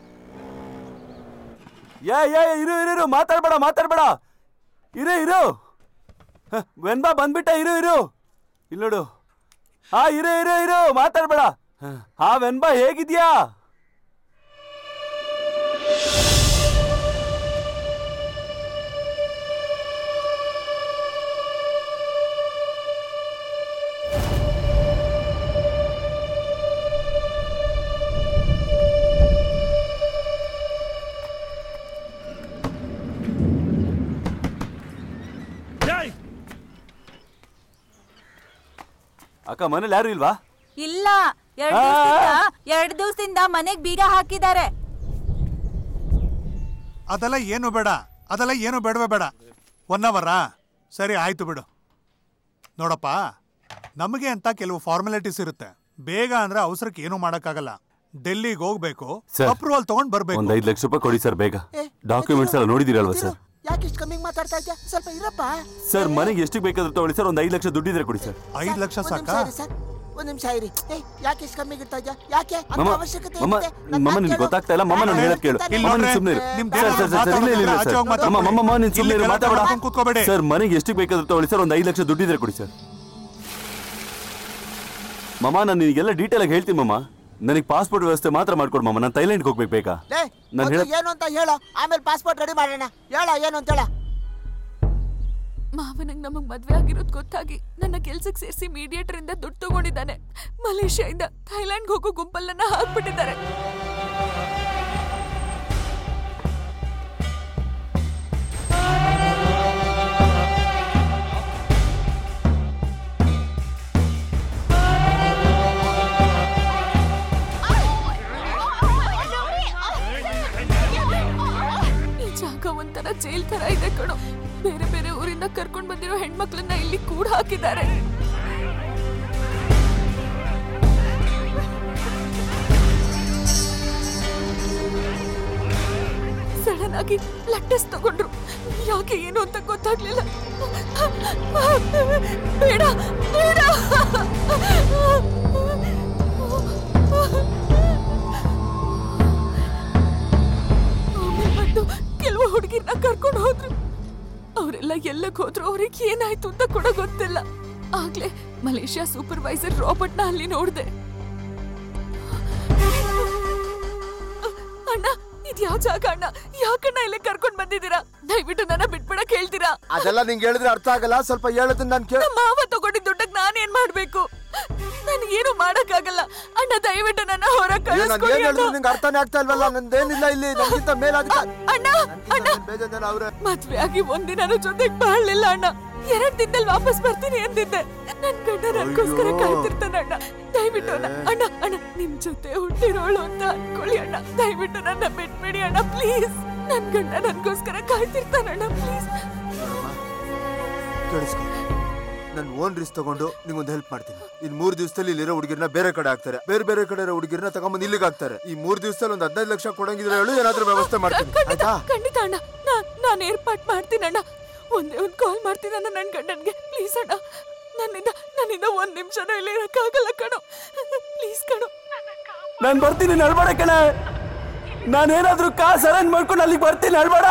Speaker 11: ಏ ಏ ಇರು ಇರು ಇರು ಮಾತಾಡ್ಬೇಡ ಮಾತಾಡ್ಬೇಡ ಇರು ಇರು ಹ, ವೆಂಬಾ ಬಂದ್ಬಿಟ್ಟ ಇರು ಇರು ಇಲ್ಲಿ ನೋಡು ಹಾ ಇರು ಇರು ಇರು ಮಾತಾಡ್ಬೇಡ ಹ, ಹಾ ವೆಂಬಾ ಹೇಗಿದ್ಯಾ ಅಕ್ಕ ಮನೇಲಿ ಯಾರು ಇಲ್ವಾ
Speaker 5: ಇಲ್ಲ ಎರಡ್ ದಿವಸದಿಂದ ಎರಡ್ ದಿವಸದಿಂದ ಮನೆಗ್ ಬೀಗ ಹಾಕಿದ್ದಾರೆ
Speaker 8: ಅದೆಲ್ಲ ಏನು ಬೇಡ ಅದೆಲ್ಲ ಏನು ಬೇಡವೇ ಬೇಡ ಒನ್ ಅವರಾ ಸರಿ ಆಯ್ತು ಬಿಡು ನೋಡಪ್ಪ ನಮಗೆ ಅಂತ ಕೆಲವು ಫಾರ್ಮಾಲಿಟೀಸ್ ಇರುತ್ತೆ ಬೇಗ ಅಂದ್ರೆ ಅವಸರಕ್ಕೆ ಏನು ಮಾಡಕ್ಕಾಗಲ್ಲ ಡೆಲ್ಲಿಗೆ ಹೋಗ್ಬೇಕು
Speaker 11: ಸರ್,
Speaker 8: ಅಪ್ರೂವಲ್ ತಗೊಂಡ್ ಬರ್ಬೇಕು
Speaker 11: ಒಂದ್ ಐದು ಲಕ್ಷ ರೂಪಾಯಿ ಕೊಡಿ ಸರ್ ಬೇಗ ಡಾಕ್ಯುಮೆಂಟ್ಸ್ ಎಲ್ಲ ನೋಡಿದಿರಲ್ವಾ ಸರ್
Speaker 14: ಯಾಕೆ ಇಷ್ಟು ಕಮ್ಮಿಗೆ ಮಾತಾಡ್ತಾ ಇದ್ಯಾ ಸ್ವಲ್ಪ ಇರಪ್ಪ
Speaker 11: ಸರ್ ಮನೆಗೆ ಎಷ್ಟು ಬೇಕಾದ್ರೂ ತಗೊಳ್ಳಿ ಸರ್ ಒಂದ್ ಐದು ಲಕ್ಷ ದುಡ್ಡಿದ್ರೆ ಕೊಡಿ ಸರ್
Speaker 8: ಐದು ಲಕ್ಷ
Speaker 14: ಒಂದ್
Speaker 8: ಸಾಕಾ
Speaker 14: ನಿಮಿಷ ಇರಿ ಸರ್ ಒಂದ್ ನಿಮಿಷ ಇರಿ ಏ ಯಾಕೆ ಇಷ್ಟು ಕಮ್ಮಿಗೆ ಇರ್ತಾ ಇದ್ಯಾ ಯಾಕೆ ಅಂತ
Speaker 11: ಮಮ್ಮ
Speaker 14: ಅವಶ್ಯಕತೆ
Speaker 11: ಮಮ್ಮ
Speaker 14: ಏನಿದೆ? ನನ್
Speaker 11: ಮಮ್ಮ
Speaker 14: ಮಾತ್
Speaker 11: ನಿನ್ಗೆ
Speaker 14: ಕೇಳು.
Speaker 11: ಗೊತ್ತಾಗ್ತಾ ಇಲ್ಲ ಮಮ್ಮ ನಾನು ಹೇಳೋದ್ ಕೇಳು
Speaker 8: ಇಲ್ಲಿ
Speaker 11: ಮಮ್ಮ
Speaker 8: ನೋಡ್ರೆ,
Speaker 11: ನೀನ್ ಸುಮ್ಮನೆ ಇರು
Speaker 8: ನಿಮ್ದು
Speaker 11: ಸರ್
Speaker 8: ಏನಾದ್ರು
Speaker 11: ಸರ್ ಸರ್ ಇಲ್ಲ ಇಲ್ಲ ಇಲ್ಲ
Speaker 8: ಆಚೆ
Speaker 11: ಸರ್
Speaker 8: ಹೋಗ್ ಮಾತಾಡ್ಬೇಡಿ.
Speaker 11: ಮಮ್ಮ ಮಮ್ಮ ನೀನ್ ಸುಮ್ಮನೆ ಇರು
Speaker 8: ಇಲ್ಲಿ
Speaker 11: ಮಾತಾಡಬೇಡ
Speaker 8: ಕರ್ಕೊಂಡ್ ಕೂತ್ಕೋಬೇಡಿ.
Speaker 11: ಸರ್ ಮನೆಗೆ ಎಷ್ಟು ಬೇಕಾದ್ರೂ ತಗೊಳ್ಳಿ ಸರ್ ಒಂದ್ ಐದು ಲಕ್ಷ ದುಡ್ಡಿದ್ರೆ ಕೊಡಿ ಸರ್ ಮಮ್ಮ ನಾನು ನಿನಗೆಲ್ಲ ಡೀಟೇಲ್ ಆಗಿ ಹೇಳ್ತೀನಿ ಮಮ್ಮ ನನಗೆ ಪಾಸ್ಪೋರ್ಟ್ ವ್ಯವಸ್ಥೆ ಮಾತ್ರ ಮಾಡ್ಕೊಡು ಮಮ್ಮ ನಾನು ಥೈಲ್ಯಾಂಡ್ಗೆ ಹೋಗ್ಬೇಕು ಬೇಕಾ
Speaker 14: ಲೇ,
Speaker 11: ನಾನು
Speaker 14: ಮೊದ್ಲು
Speaker 11: ಹೇಳ
Speaker 14: ಏನು ಅಂತ ಹೇಳು ಆಮೇಲೆ ಪಾಸ್ಪೋರ್ಟ್ ರೆಡಿ ಮಾಡೋಣ ಹೇಳ ಏನು ಅಂತ ಹೇಳ
Speaker 6: ಮಾವನಿಗೆ ನಮಗ್ ಮದ್ವೆ ಆಗಿರೋದ್ ಗೊತ್ತಾಗಿ ನನ್ನ ಕೆಲ್ಸಕ್ಕೆ ಸೇರಿಸಿ ಮೀಡಿಯೇಟರ್ ಇಂದ ದುಡ್ಡು ತಗೊಂಡಿದ್ದಾನೆ ಮಲೇಷ್ಯಾದಿಂದ ಥೈಲ್ಯಾಂಡ್ಗೆ ಹೋಗೋ ಗುಂಪಲ್ಲನ್ನ ಹಾಕ್ಬಿಟ್ಟಿದ್ದಾರೆ ಈ ಜಾಗ ಒಂಥರ ಜೈಲ್ ತರ ಇದೆ ಕಣೋ ಬೇರೆ ಬೇರೆ ಊರಿಂದ ಕರ್ಕೊಂಡ್ ಬಂದಿರೋ ಹೆಣ್ಮಕ್ಳನ್ನ ಇಲ್ಲಿ ಕೂಡ ಹಾಕಿದ್ದಾರೆ ಸಡನ್ ಆಗಿ ಬ್ಲಡ್ ಟೆಸ್ಟ್ ತಗೊಂಡ್ರು ಯಾಕೆ ಏನು ಅಂತ ಗೊತ್ತಾಗ್ಲಿಲ್ಲ ಬೇಡ ಬೇಡ ಆಮೇಲ್ ಬಂದು ಕೆಲವು ಹುಡುಗಿರ್ನ ಕರ್ಕೊಂಡು ಹೋದ್ರು ಅವರೆಲ್ಲ ಎಲ್ಲಕ್ ಹೋದ್ರು ಅವ್ರಿಗೆ ಏನಾಯ್ತು ಅಂತ ಕೂಡ ಗೊತ್ತಿಲ್ಲ ಆಗ್ಲೇ ಮಲೇಷ್ಯಾ ಸೂಪರ್ವೈಸರ್ ರಾಬರ್ಟ್ನ ಅಲ್ಲಿ ನೋಡ್ದೆ ಅಣ್ಣ ಇದ್ ಯಾವ ಜಾಗ ಅಣ್ಣ ಯಾಕಣ್ಣ ಇಲ್ಲಿ ಕರ್ಕೊಂಡ್ ಬಂದಿದ್ದೀರಾ ದಯವಿಟ್ಟು ನನ್ನ ಬಿಟ್ಬಿಡಕ್ ಹೇಳ್ತೀರಾ
Speaker 16: ಅದೆಲ್ಲ ನಿಂಗೆ ಹೇಳಿದ್ರೆ ಅರ್ಥ ಆಗಲ್ಲ ಸ್ವಲ್ಪ ಹೇಳೋದನ್ನ ನಾನು ಕೇಳ
Speaker 6: ನಮ್ಮ ಮಾವ ತಗೊಂಡಿದ್ ದುಡ್ಡಕ್ ನಾನೇನ್ ಮಾಡ್ಬೇಕು ನನಗೇನು ಮಾಡಕ್ಕಾಗಲ್ಲ ಅಣ್ಣ ದಯವಿಟ್ಟು ನನ್ನ ಹೊರ
Speaker 16: ಅಯ್ಯೋ, ನಾನ್
Speaker 6: ಕಳಿಸ್ಕೊಡಿ
Speaker 16: ಏನ್ ಹೇಳಿದ್ರು
Speaker 6: ಅಣ್ಣ.
Speaker 16: ನಿಂಗೆ ಅರ್ಥನೇ ಆಗ್ತಾ ಇಲ್ವಲ್ಲ ನಂದೇನಿಲ್ಲ ಇಲ್ಲಿ ನನ್ಗಿಂತ ಮೇಲಾಧಿಕ
Speaker 6: ಅಣ್ಣ ಅಣ್ಣ
Speaker 16: ಬೇಜಾನ್ ಅವ್ರೆ
Speaker 6: ಮದ್ವೆ ಆಗಿ ಒಂದಿನ ಜೊತೆಗ್ ಬಾಳ್ಲಿಲ್ಲ ಅಣ್ಣ ಎರಡ್ ದಿನದಲ್ಲಿ ವಾಪಸ್ ಬರ್ತೀನಿ ಅಂದಿದ್ದೆ ನನ್ ಗಂಡ ನನ್ಗೋಸ್ಕರ
Speaker 16: ಅಯ್ಯೋ.
Speaker 6: ಕಾಯ್ತಿರ್ತಾನೆ ಅಣ್ಣ ದಯವಿಟ್ಟು ಅಣ್ಣ ಅಣ್ಣ ಅಣ್ಣ ನಿಮ್ ಜೊತೆ ಹುಟ್ಟಿರೋಳು ಅಂತ ಅನ್ಕೊಳ್ಳಿ ಅಣ್ಣ ದಯವಿಟ್ಟು ನನ್ನ ಬಿಟ್ಬಿಡಿ ಅಣ್ಣ ಪ್ಲೀಸ್ ನನ್ ಗಂಡ ನನ್ಗೋಸ್ಕರ ಕಾಯ್ತಿರ್ತಾನಣ್ಣ ಪ್ಲೀಸ್
Speaker 16: ಕೇಳಿಸ್ಕೊ ನಾನು ಓನ್ ರಿಸ್ಕ್ ತಗೊಂಡು ನಿಂಗೊಂದು ಹೆಲ್ಪ್ ಮಾಡ್ತೀನಿ ಇನ್ ಮೂರ್ ದಿವಸದಲ್ಲಿ ಇಲ್ಲಿರೋ ಹುಡುಗಿರ್ನ ಬೇರೆ ಕಡೆ ಹಾಕ್ತಾರೆ ಬೇರೆ ಬೇರೆ ಕಡೆ ಇರೋ ಹುಡುಗಿರ್ನ ತಗೊಂಬಂದು ಇಲ್ಲಿಗೆ ಹಾಕ್ತಾರೆ ಈ ಮೂರ್ ದಿವಸದಲ್ಲಿ ಒಂದು ಹದಿನೈದು ಲಕ್ಷ ಕೊಡಂಗಿದ್ರೆ ಹೇಳು ಏನಾದ್ರೂ ವ್ಯವಸ್ಥೆ ಮಾಡ್ತೀನಿ ಆಯ್ತಾ
Speaker 6: ಖಂಡಿತ ಅಣ್ಣ ನಾನ್ ನಾನ್ ಏರ್ಪಾಟ್ ಮಾಡ್ತೀನಿ ಅಣ್ಣ ಒಂದೇ ಒಂದ್ ಕಾಲ್ ಮಾಡ್ತೀನಿ ಅಣ್ಣ ನನ್ ಗಂಡನ್ಗೆ ಪ್ಲೀಸ್ ಅಣ್ಣ ನನ್ನಿಂದ ನನ್ನಿಂದ ಒಂದ್ ನಿಮಿಷನೂ ಇಲ್ಲಿ ಇರಕ್ಕಾಗಲ್ಲ ಕಣೋ ಪ್ಲೀಸ್ ಕಣೋ
Speaker 11: ನಾನು ಬರ್ತೀನಿ ನಡ್ಬೇಡ ಕಣೆ ನಾನೇನಾದ್ರೂ ಕಾಸು ಅರೇಂಜ್ ಮಾಡ್ಕೊಂಡು ಅಲ್ಲಿಗೆ ಬರ್ತೀನಿ ನಡ್ಬೇಡ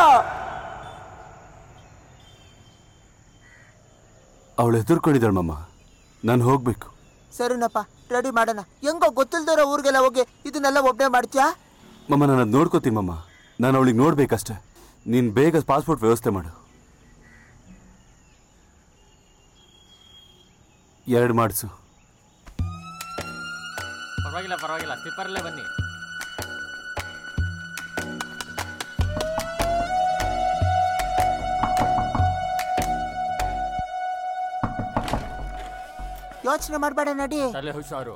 Speaker 11: ಅವಳು ಹೆದರ್ಕೊಂಡಿದ್ದಾಳೆ ಮಮ್ಮ ನಾನು ಹೋಗ್ಬೇಕು
Speaker 14: ಸರಿನಪ್ಪ ರೆಡಿ ಮಾಡೋಣ ಹೆಂಗೋ ಗೊತ್ತಿಲ್ದಿರೋ ಊರಿಗೆಲ್ಲ ಹೋಗಿ ಇದನ್ನೆಲ್ಲ ಒಬ್ಬನೇ ಮಾಡ್ತೀಯಾ
Speaker 11: ಮಮ್ಮ ನಾನು ಅದು ನೋಡ್ಕೋತೀನಿ ಮಮ್ಮ ನಾನು ಅವಳಿಗೆ ನೋಡ್ಬೇಕಷ್ಟೆ ನೀನು ಬೇಗ ಪಾಸ್ಪೋರ್ಟ್ ವ್ಯವಸ್ಥೆ ಮಾಡು ಎರಡು ಮಾಡಿಸು
Speaker 18: ಪರವಾಗಿಲ್ಲ ಪರವಾಗಿಲ್ಲ ಸ್ಲಿಪ್ಪರಲ್ಲೇ ಬನ್ನಿ
Speaker 14: ಯೋಚನೆ ಮಾಡಬೇಡ ನಡಿ
Speaker 18: ತಲೆ ಹುಷಾರು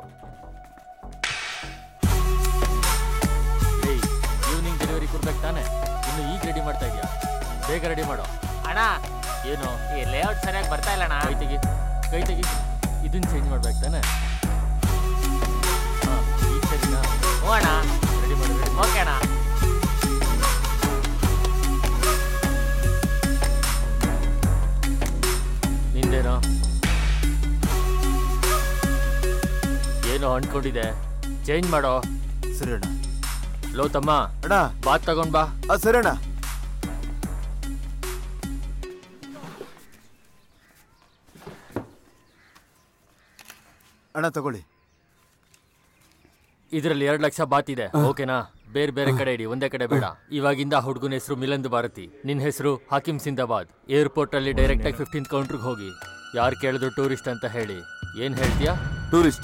Speaker 18: ಏಯ್ ಈವ್ನಿಂಗ್ ಡೆಲಿವರಿ ಕೊಡ್ಬೇಕು ತಾನೆ ಇನ್ನು ಈಗ ರೆಡಿ ಮಾಡ್ತಾ ಇದೀಯಾ ಬೇಗ ರೆಡಿ ಮಾಡು
Speaker 1: ಅಣ್ಣ
Speaker 18: ಏನು
Speaker 1: ಈ ಲೇಔಟ್ ಸರಿಯಾಗಿ ಬರ್ತಾ ಇಲ್ಲ ಅಣ್ಣ
Speaker 18: ಕೈ ತೆಗಿ ಕೈ ತೆಗಿ ಇದನ್ನ ಚೇಂಜ್ ಮಾಡ್ಬೇಕು ತಾನೆ ಹಾ ಈಗ ಸರಿನಾ
Speaker 1: ಹ್ಞೂ ಅಣ್ಣ
Speaker 18: ರೆಡಿ ಮಾಡು ರೆಡಿ
Speaker 1: ಓಕೆ ಅಣ್ಣ
Speaker 18: ನಿಂದೇನೋ ಏನೋ ಅಂದ್ಕೊಂಡಿದೆ ಚೇಂಜ್ ಮಾಡೋ
Speaker 16: ಸರಿ ಅಣ್ಣ
Speaker 18: ಲೋ ತಮ್ಮ
Speaker 16: ಅಣ್ಣ
Speaker 18: ಬಾತ್ ತಗೊಂಡ್ ಬಾ
Speaker 16: ಆ, ಸರಿ ಅಣ್ಣ ಅಣ್ಣ ತಗೊಳ್ಳಿ
Speaker 18: ಇದರಲ್ಲಿ ಎರಡು ಲಕ್ಷ ಬಾತ್ ಇದೆ ಓಕೆನಾ ಬೇರೆ ಬೇರೆ ಕಡೆ ಇಡಿ ಒಂದೇ ಕಡೆ ಬೇಡ ಇವಾಗಿಂದ ಹುಡುಗನ ಹೆಸರು ಮಿಲಂದ್ ಭಾರತಿ ನಿನ್ನ ಹೆಸರು ಹಾಕಿಮ್ ಸಿಂದಾಬಾದ್ ಏರ್ಪೋರ್ಟ್ ಅಲ್ಲಿ ಡೈರೆಕ್ಟ್ ಆಗಿ ಫಿಫ್ಟೀನ್ ಕೌಂಟ್ರಿಗೆ ಹೋಗಿ ಯಾರು ಕೇಳಿದ್ರು ಟೂರಿಸ್ಟ್ ಅಂತ ಹೇಳಿ ಏನ್ ಹೇಳ್ತೀಯಾ
Speaker 11: ಟೂರಿಸ್ಟ್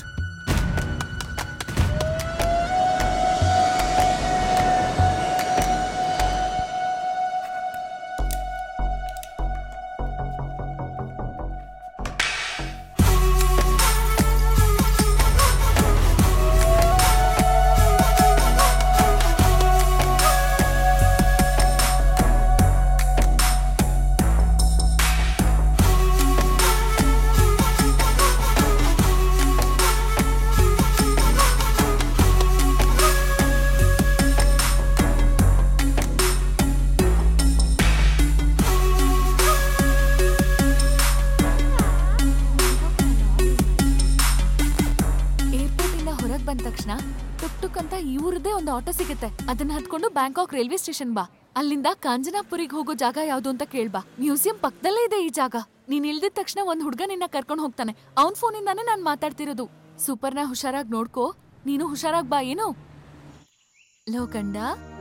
Speaker 6: ಏರ್ಪೋರ್ಟ್ ಇಂದ ಹೊರಗ್ ಬಂದ ತಕ್ಷಣ ಟುಕ್ ಟುಕ್ ಅಂತ ಇವ್ರದೇ ಒಂದು ಆಟೋ ಸಿಗುತ್ತೆ ಅದನ್ನ ಹತ್ಕೊಂಡು ಬ್ಯಾಂಕಾಕ್ ರೈಲ್ವೆ ಸ್ಟೇಷನ್ ಬಾ ಅಲ್ಲಿಂದ ಕಾಂಜನಾಪುರಿಗೆ ಹೋಗೋ ಜಾಗ ಯಾವ್ದು ಅಂತ ಕೇಳ್ಬಾ ಮ್ಯೂಸಿಯಂ ಪಕ್ಕದಲ್ಲೇ ಇದೆ ಈ ಜಾಗ ನೀನ್ ಇಳ್ದಿದ ತಕ್ಷಣ ಒಂದ್ ಹುಡ್ಗ ನಿನ್ನ ಕರ್ಕೊಂಡು ಹೋಗ್ತಾನೆ ಅವನ್ ಫೋನಿಂದಾನೇ ನಾನ್ ಮಾತಾಡ್ತಿರೋದು ಸೂಪರ್ನ ಹುಷಾರಾಗಿ ನೋಡ್ಕೋ ನೀನು ಹುಷಾರಾಗ್ ಬಾ ಏನು ಲೋ ಗಂಡ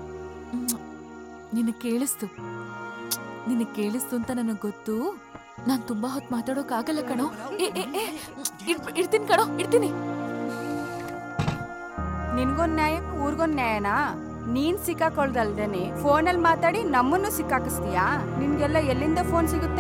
Speaker 6: ನಿನಗ್ ಕೇಳಿಸ್ತು ನಿನಗ್ ಕೇಳಿಸ್ತು ಅಂತ ನನಗ್ ಗೊತ್ತು ನಾನ್ ತುಂಬಾ ಹೊತ್ತು ಮಾತಾಡೋಕ್ ಆಗಲ್ಲ ಕಣೋ ಏ ಏ ಏ ಇಡ್- ಇಡ್ತೀನಿ ಕಣೋ ಇಡ್ತೀನಿ
Speaker 22: ನಿನ್ಗೊಂದ್ ನ್ಯಾಯ ಊರ್ಗೊಂದ್ ನ್ಯಾಯನಾ ನೀನ್ ಸಿಕ್ಕಾಕೊಳ್ದಲ್ದೇನೆ ಫೋನಲ್ಲಿ ಮಾತಾಡಿ ನಮ್ಮನ್ನು ಸಿಕ್ಕಾಕಿಸ್ತೀಯಾ ನಿನ್ಗೆಲ್ಲ ಎಲ್ಲಿಂದ ಫೋನ್ ಸಿಗುತ್ತೆ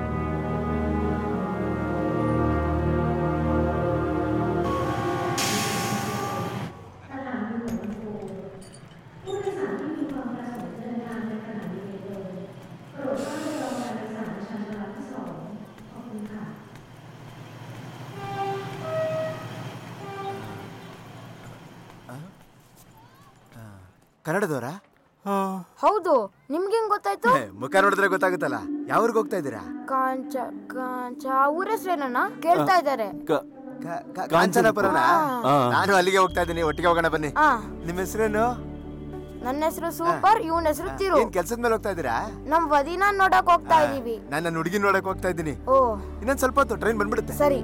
Speaker 16: ಕನ್ನಡದವರ
Speaker 7: ಹೌದು ನಿಮ್ಗೆ ಹೆಂಗ್ ಗೊತ್ತಾಯ್ತು
Speaker 16: ಮುಖ ನೋಡಿದ್ರೆ ಗೊತ್ತಾಗುತ್ತಲ್ಲ ಯಾವ್ರಿಗೆ ಹೋಗ್ತಾ ಇದ್ದೀರಾ
Speaker 7: ಕಾಂಚ ಕಾಂಚ ಊರ ಹೆಸರೇನ ಕೇಳ್ತಾ ಇದ್ದಾರೆ
Speaker 16: ಕಾಂಚನಪುರನ
Speaker 7: ಆ.
Speaker 16: ನಾನು ಅಲ್ಲಿಗೆ ಹೋಗ್ತಾ ಇದ್ದೀನಿ ಒಟ್ಟಿಗೆ ಹೋಗೋಣ ಬನ್ನಿ
Speaker 7: ಆ.
Speaker 16: ನಿಮ್ಮ ಹೆಸರೇನು
Speaker 7: ನನ್ನ ಹೆಸರು ಸೂಪರ್ ಇವನ್ ಹೆಸರು ತಿರು
Speaker 16: ಏನ್ ಕೆಲ್ಸದ ಮೇಲೆ ಹೋಗ್ತಾ ಇದ್ದೀರಾ
Speaker 7: ನಮ್ ವದಿನ ನೋಡಕ್ ಹೋಗ್ತಾ ಇದೀವಿ
Speaker 16: ನಾನು ನನ್ನ ಹುಡುಗಿ ನೋಡಕ್ ಹೋಗ್ತಾ ಇದ್ದೀನಿ
Speaker 7: ಓ
Speaker 16: ಇನ್ನೊಂದ್ ಸ್ವಲ್ಪ ಹೊತ್ತು ಟ್ರೈನ್ ಬಂದ್ಬಿಡುತ್ತೆ
Speaker 7: ಸರಿ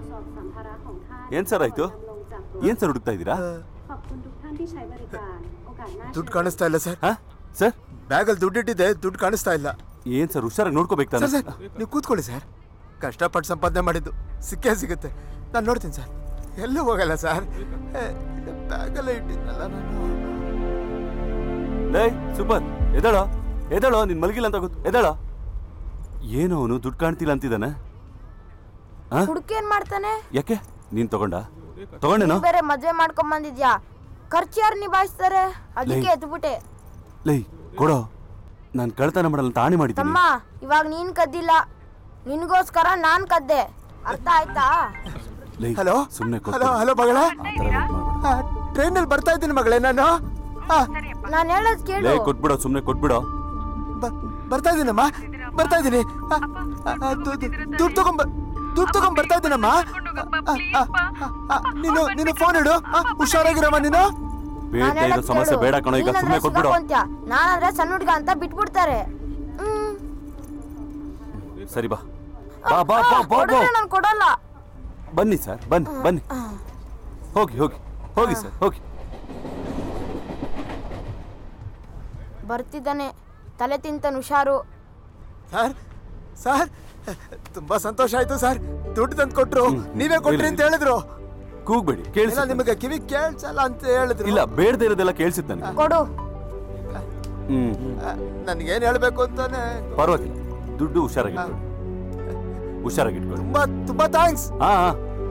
Speaker 11: ಏನ್ ಸರ್ ಆಯ್ತು ಏನ್ ಸರ್ ಹುಡುಕ್ತಾ ಇದ್ದೀರಾ
Speaker 23: ขอบคุณทุกท่านที่ใช้บริการ
Speaker 16: ದುಡ್ಡು ಕಾಣಿಸ್ತಾ ಇಲ್ಲ ಸರ್
Speaker 11: ಸರ್
Speaker 16: ಬ್ಯಾಗಲ್ಲಿ ದುಡ್ಡು ಇಟ್ಟಿದೆ ದುಡ್ಡು ಕಾಣಿಸ್ತಾ ಇಲ್ಲ
Speaker 11: ಏನ್ ಸರ್ ಹುಷಾರಾಗಿ ನೋಡ್ಕೋಬೇಕು ತಾನೆ
Speaker 16: ಸರ್ ಸರ್ ನೀವು ಕೂತ್ಕೊಳ್ಳಿ ಸರ್ ಕಷ್ಟಪಟ್ಟು ಸಂಪಾದನೆ ಮಾಡಿದ್ದು ಸಿಕ್ಕೇ ಸಿಗುತ್ತೆ ನಾನು ನೋಡ್ತೀನಿ ಸರ್ ಎಲ್ಲೂ ಹೋಗಲ್ಲ ಸರ್ ಬ್ಯಾಗಲ್ಲೇ ಇಟ್ಟಿದ್ನಲ್ಲ ನಾನು
Speaker 11: ಲೇ ಸೂಪರ್ ಎದಳೋ ಎದಳೋ ನಿನ್ ಮಲಗಿಲ್ಲ ಅಂತ ಗೊತ್ತು ಎದಳೋ ಏನು ಅವನು ದುಡ್ಡು ಕಾಣ್ತಿಲ್ಲ ಅಂತಿದ್ದಾನೆ ಆ?
Speaker 7: ಹುಡುಕೇನ್ ಮಾಡ್ತಾನೆ
Speaker 11: ಯಾಕೆ ನೀನ್ ತಗೊಂಡ ತಗೊಂಡೇನೋ
Speaker 7: ನೀನ್ ಬೇರೆ ಮದ್ವೆ ಮಾಡ್ಕೊಂಡ್ ಬಂದಿದ್ಯಾ ಖರ್ಚು ಯಾರು ನಿಭಾಯಿಸ್ತಾರೆ ಅದಕ್ಕೆ
Speaker 11: ಲೇ.
Speaker 7: ಎತ್ಬಿಟ್ಟೆ
Speaker 11: ಲೈ ಕೊಡೋ ನಾನು ಕಳ್ತನ ಮಾಡಲ್ಲ ಅಂತ ಆಣೆ ಮಾಡಿದ್ದೀನಿ
Speaker 7: ತಮ್ಮ ಇವಾಗ ನೀನ್ ಕದ್ದಿಲ್ಲ ನಿನ್ಗೋಸ್ಕರ ನಾನ್ ಕದ್ದೆ ಅರ್ಥ ಆಯ್ತಾ
Speaker 11: ಲೈ
Speaker 16: ಹಲೋ
Speaker 11: ಸುಮ್ಮನೆ
Speaker 16: ಹಲೋ ಹಲೋ ಮಗಳ ಟ್ರೈನಲ್ಲಿ ಬರ್ತಾ ಇದ್ದೀನಿ ಮಗಳೇ ನಾನು ಆ,
Speaker 7: ನಾನ್ ಹೇಳೋದ್
Speaker 11: ಲೈ
Speaker 7: ಕೇಳು
Speaker 11: ಕೊಟ್ಬಿಡೋ ಸುಮ್ಮನೆ ಕೊಟ್ಬಿಡೋ
Speaker 16: ಬ- ಬರ್ತಾ ಇದ್ದೀನಮ್ಮ ಬರ್ತಾ ಇದ್ದೀನಿ ಆ, ಆ, ಆ, ದು- ದು- ದುಡ್ಡು ತಗೊಂಬ ದುಡ್ಡು ತಗೊಂಡ್ ಬರ್ತಾ ಇದ್ದೀನಮ್ಮ ಆ, ಆ, ಆ, ಆ, ನೀನು ನೀನು ಫೋನ್ ಇಡು ಆ, ಹುಷಾರಾಗಿರಮ್ಮ ನೀನು
Speaker 11: ಬೇಡ ಇರೋ ಸಮಸ್ಯೆ ಬೇಡ ಕಣೋ ಈಗ ಸುಮ್ಮನೆ ಕೊಟ್ಬಿಡೋ
Speaker 7: ನಾನಾದ್ರೆ ಸಣ್ಣ ಹುಡ್ಗ ಅಂತ ಬಿಟ್ಬಿಡ್ತಾರೆ ಹ್ಮ್
Speaker 11: ಸರಿ ಬಾ ಬಾ ಬಾ ಬಾ ಬಾ ಬಾ
Speaker 7: ಕೊಡಿದ್ರೆ ನಾನ್ ಕೊಡಲ್ಲ
Speaker 11: ಬನ್ನಿ ಸರ್ ಬನ್ನಿ ಬನ್ನಿ ಹೋಗಿ ಹೋಗಿ ಹೋಗಿ ಸರ್ ಹೋಗಿ
Speaker 7: ಬರ್ತಿದ್ದಾನೆ ತಲೆ ತಿಂತಾನೆ ಹುಷಾರು
Speaker 16: ಸರ್ ಸರ್ ತುಂಬಾ ಸಂತೋಷ ಆಯ್ತು ಸರ್ ದುಡ್ಡು ತಂದು ಕೊಟ್ರು ನೀವೇ ಕೊಟ್ರಿ ಅಂತ ಹೇಳಿದ್ರು
Speaker 11: ಕೂಗ್ಬೇಡಿ
Speaker 16: ಇಲ್ಲ
Speaker 11: ಕೇಳಿಸಿ
Speaker 16: ನಿಮಗೆ ಕಿವಿ ಕೇಳ್ಸಲ್ಲ ಅಂತ ಹೇಳಿದ್ರು
Speaker 11: ಇಲ್ಲ ಬೇಡದೇ ಇರೋದೆಲ್ಲ ಕೇಳಿಸಿತ್ತು ನನಗೆ
Speaker 7: ಕೊಡು
Speaker 11: ಹ್ಮ್
Speaker 16: ನನ್ಗೇನ್ ಹೇಳ್ಬೇಕು ಅಂತಾನೆ
Speaker 11: ಪರವಾಗಿಲ್ಲ ದುಡ್ಡು ಹುಷಾರಾಗಿಟ್ಕೊಳ್ಳಿ ಹುಷಾರಾಗಿಟ್ಕೊಳ್ಳಿ
Speaker 16: ತುಂಬಾ ತುಂಬಾ ಥ್ಯಾಂಕ್ಸ್
Speaker 11: ಹಾ ಹಾ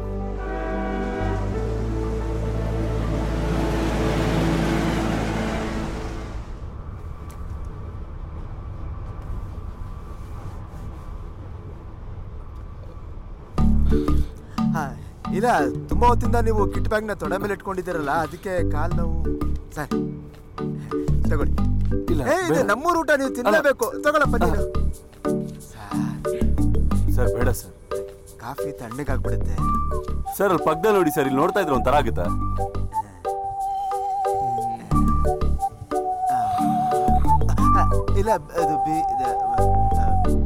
Speaker 16: ಹಾ, ಇಲ್ಲ ತುಂಬಾ ಹೊತ್ತಿಂದ ನೀವು ಕಿಟ್ ಬ್ಯಾಗ್ನ ತೊಡೆ ಮೇಲೆ ಇಟ್ಕೊಂಡಿದ್ದೀರಲ್ಲ ಅದಕ್ಕೆ ಕಾಲ್ ನೋವು ಸರ್ ತಗೊಳ್ಳಿ
Speaker 11: ಇಲ್ಲ
Speaker 16: ಏ ಇದು
Speaker 11: ಬೇಡ.
Speaker 16: ನಮ್ಮೂರ ಊಟ ನೀವು ತಿನ್ನಲೇಬೇಕು ತಗೊಳಪ್ಪ ನೀನು
Speaker 11: ಸರ್ ಬೇಡ ಸರ್
Speaker 16: ಕಾಫಿ ತಣ್ಣಗಾಗ್ಬಿಡುತ್ತೆ
Speaker 11: ಸರ್ ಅಲ್ಲಿ ಪಕ್ಕದಲ್ಲಿ ನೋಡಿ ಸರ್ ಇಲ್ಲಿ ನೋಡ್ತಾ ಇದ್ರೆ ಒಂಥರ ಆಗುತ್ತಾ
Speaker 16: ಆ, ಇಲ್ಲ ಅದು ಬಿ ಇದು, ಆ,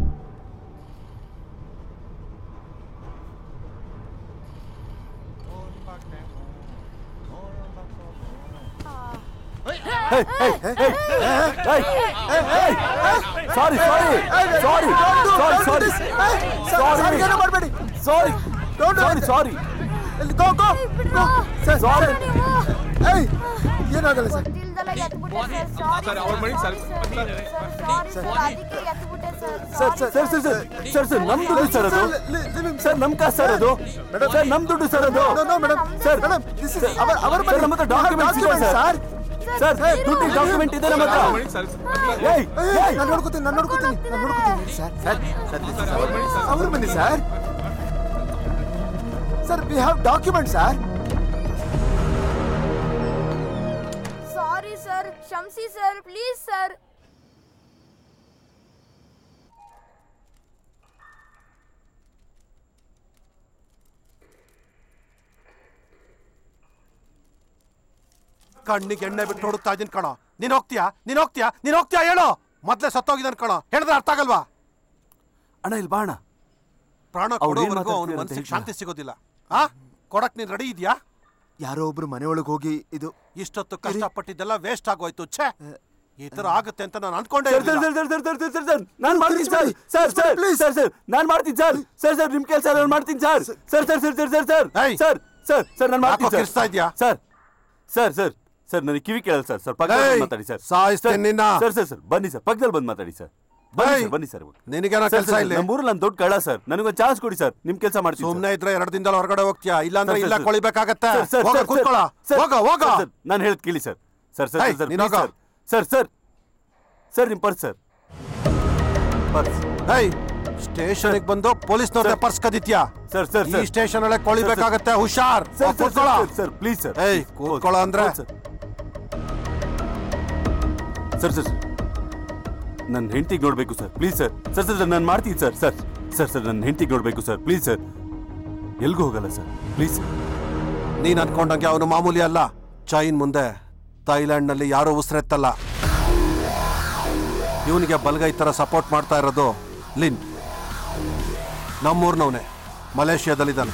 Speaker 11: ಸಾರಿ ಸಾರಿ ಸಾರಿ ಸಾರಿ ಸಾರಿ ಸಾರಿ
Speaker 16: ಏನು ಮಾಡಬೇಡಿ
Speaker 11: ಸಾರಿ ಸಾರಿ ಸಾರಿ
Speaker 16: ಗೋ ಗೋ ಗೋ ಸರ್
Speaker 11: Sorry.
Speaker 16: ಏಯ್ ಏನಾಗಲ್ಲ ಸರ್
Speaker 7: ಗೊತ್ತಿಲ್ದಲ್ಲ ಎತ್ಬಿಟ್ಟೆ ಸರ್ ಸಾರಿ
Speaker 11: ಅವ್ರ ಮನೆಗೆ
Speaker 7: ಸಾರಿ ಸರ್ ಅದಕ್ಕೆ ಎತ್ಬಿಟ್ಟೆ
Speaker 11: sir
Speaker 7: sir
Speaker 11: sir sir sir sir sir ನಮ್ ದುಡ್ಡು ಸರ್ ಅದು ಸರ್ ನಮ್ ಕಾಸು ಸರ್ ಅದು ಸರ್ ನಮ್ ದುಡ್ಡು ಸರ್ ಅದು
Speaker 16: madam
Speaker 11: sir
Speaker 16: madam this is our our
Speaker 11: sir ನಮ್ಮ ಹತ್ರ ಡಾಕ್ಯುಮೆಂಟ್ಸ್ ಇದೆ ಸರ್ ಸರ್ ದುಡ್ಡು ಡಾಕ್ಯುಮೆಂಟ್ ಇದೆ ನಮ್ಮ ಹತ್ರ ಏಯ್ ಏಯ್
Speaker 16: ನಾನು ನೋಡ್ಕೋತೀನಿ ನಾನು ನೋಡ್ಕೋತೀನಿ ನಾನು ನೋಡ್ಕೋತೀನಿ sir sir sir this is our money, sir. ಅವ್ರ ಮನೆ sir sir we have document sir
Speaker 7: sorry sir ಕ್ಷಮಿಸಿ ಸರ್ ಪ್ಲೀಸ್ ಸರ್
Speaker 13: ಕಣ್ಣಿಗೆ ಎಣ್ಣೆ ಬಿಟ್ಟು ನೋಡುತ್ತಾ ಇದೀನಿ ಕಣೋ ನೀನ್ ಹೋಗ್ತೀಯಾ ನೀನ್ ಹೋಗ್ತೀಯಾ ನೀನ್ ಹೋಗ್ತೀಯಾ ಹೇಳು ಮೊದ್ಲೇ ಸತ್ತೋಗಿದ್ದಾನೆ ಕಣೋ ಹೇಳಿದ್ರೆ ಅರ್ಥ ಆಗಲ್ವಾ
Speaker 11: ಅಣ್ಣ ಇಲ್ಲಿ ಬಾಣ
Speaker 13: ಪ್ರಾಣ
Speaker 11: ಅವ್ರು ಏನ್
Speaker 13: ಕೊಡೋವರೆಗೂ ಅವನ
Speaker 11: ಮಾತಾಡ್ತೀರ ಅಂತ
Speaker 13: ಮನಸ್ಸಿಗೆ
Speaker 11: ಹೇಳ್ತೀರಾ?
Speaker 13: ಶಾಂತಿ ಸಿಗೋದಿಲ್ಲ ಆ ಕೊಡಕ್ ನೀನ್ ರೆಡಿ ಇದೆಯಾ
Speaker 16: ಯಾರೋ ಒಬ್ರು ಮನೆಯೊಳಗೆ ಹೋಗಿ ಇದು
Speaker 13: ಇಷ್ಟೊತ್ತು ಕಷ್ಟಪಟ್ಟಿದ್ದೆಲ್ಲ ವೇಸ್ಟ್ ಆಗೋಯ್ತು ಛೇ ಈ ತರ ಆಗುತ್ತೆ ಅಂತ ನಾನು ಅನ್ಕೊಂಡೇ
Speaker 11: ಸರ್ ಸರ್
Speaker 13: ಇರ್ಲಿಲ್ಲ.
Speaker 11: Sir sir sir sir sir sir ನಾನು ಮಾಡ್ತೀನಿ sir sir sir please sir sir ನಾನು ಮಾಡ್ತೀನಿ ಸರ್ ಸರ್ ಸರ್ ನಿಮ್ ಕೆಲಸ ನಾನು ಮಾಡ್ತೀನಿ sir sir sir sir sir sir sir sir sir sir ನಾನು
Speaker 13: ಯಾಕೋ
Speaker 11: ಮಾಡ್ತೀನಿ
Speaker 13: ಕಿರ್ಚ್ತಾ ಇದ್ಯಾ?
Speaker 11: ಸರ್ ಸರ್ ಸರ್ ಸರ್ ನನಗೆ ಕಿವಿ ಕೇಳಲ್ಲ ಸರ್ ಸರ್ ಪಕ್ಕದಲ್ಲಿ
Speaker 13: ಏಯ್,
Speaker 11: ಬಂದು ಮಾತಾಡಿ ಸರ್
Speaker 13: ಸಾಯಿಸ್ತೀನಿ ನಿನ್ನ.
Speaker 11: ಸರ್ ಸರ್ ಸರ್ ಬನ್ನಿ ಸರ್ ಪಕ್ಕದಲ್ಲಿ ಬಂದು ಮಾತಾಡಿ ಸರ್ ಬನ್ನಿ
Speaker 13: ಏಯ್,
Speaker 11: ಸರ್ ಬನ್ನಿ ಸರ್
Speaker 13: ನಿನಗೇನೋ
Speaker 11: ಸರ್,
Speaker 13: ಕೆಲ್ಸ
Speaker 11: ಸರ್,
Speaker 13: ಇಲ್ಲಿ?
Speaker 11: ನಮ್ಮ ಊರಲ್ಲಿ ನಾನು ದೊಡ್ಡ ಕಳ್ಳ ಸರ್ ನನಗೊಂದು ಚಾನ್ಸ್ ಕೊಡಿ ಸರ್ ನಿಮ್ ಕೆಲಸ ಮಾಡ್ತೀನಿ
Speaker 13: ಸುಮ್ನೆ ಇದ್ರೆ ಎರಡು ದಿನದಲ್ಲಿ ಹೊರಗಡೆ ಹೋಗ್ತೀಯಾ ಇಲ್ಲಾಂದ್ರೆ
Speaker 11: ಸರ್,
Speaker 13: ಇಲ್ಲ
Speaker 11: ಸರ್,
Speaker 13: ಕೊಳಿಬೇಕಾಗತ್ತೆ
Speaker 11: ಸರ್, ಸರ್,
Speaker 13: ಹೋಗ
Speaker 11: ಸರ್,
Speaker 13: ಕೂತ್ಕೊಳ್ಳ
Speaker 11: ಸರ್,
Speaker 13: ಹೋಗ ಹೋಗ
Speaker 11: ಸರ್, ಸರ್, ನಾನು ಹೇಳದ್ ಕೇಳಿ ಸರ್ ಸರ್ ಸರ್
Speaker 13: ಏಯ್,
Speaker 11: ಸರ್
Speaker 13: ನೀನ್
Speaker 11: please,
Speaker 13: ಹೋಗು.
Speaker 11: ಸರ್ ಸರ್ ಸರ್ ಸರ್ ನಿಮ್ ಪರ್ಸ್ ಸರ್ ಪರ್ಸ್
Speaker 13: ಏಯ್ ಸ್ಟೇಷನ್ ಬಂದು ಪೊಲೀಸ್ನವ್ರ ಪರ್ಸ್ ಕದಿತ್ಯಾ
Speaker 11: ಸರ್ ಸರ್
Speaker 13: ಈ ಸ್ಟೇಷನ್ ಒಳಗೆ ಕೊಳಿಬೇಕಾಗತ್ತೆ ಹುಷಾರ್
Speaker 11: ಸರ್
Speaker 13: ಹೋಗ್ ಕೂತ್ಕೊಳ್ಳ
Speaker 11: ಸರ್ ಪ್ಲೀಸ್ ಸರ್
Speaker 13: ಏಯ್ ಕೂತ್ಕೊಳ್ಳ ಅಂದ್ರೆ
Speaker 11: ಸರ್ ಸರ್ ನನ್ನ ಹೆಂಡತಿಗೆ ನೋಡ್ಬೇಕು sir please sir sir sir sir ನಾನು ಮಾಡ್ತೀನಿ ಸರ್ ಸರ್ ಸರ್ ಸರ್ ನನ್ನ ಹೆಂಡತಿಗೆ ನೋಡ್ಬೇಕು ಸರ್ ಪ್ಲೀಸ್ ಸರ್ ಎಲ್ಗೂ ಹೋಗಲ್ಲ ಸರ್ ಪ್ಲೀಸ್
Speaker 13: ನೀನ್ ಅನ್ಕೊಂಡಂಗೆ ಅವನು ಮಾಮೂಲಿ ಅಲ್ಲ ಚೈನ್ ಮುಂದೆ ಥೈಲ್ಯಾಂಡ್ ನಲ್ಲಿ ಯಾರು ಉಸಿರೆತ್ತಲ್ಲ ಇವನಿಗೆ ಬಲಗೈ ತರ ಸಪೋರ್ಟ್ ಮಾಡ್ತಾ ಇರೋದು ಲಿನ್ ನಮ್ಮೂರ್ನವನೇ ಮಲೇಷಿಯಾದಲ್ಲಿದ್ದಾನೆ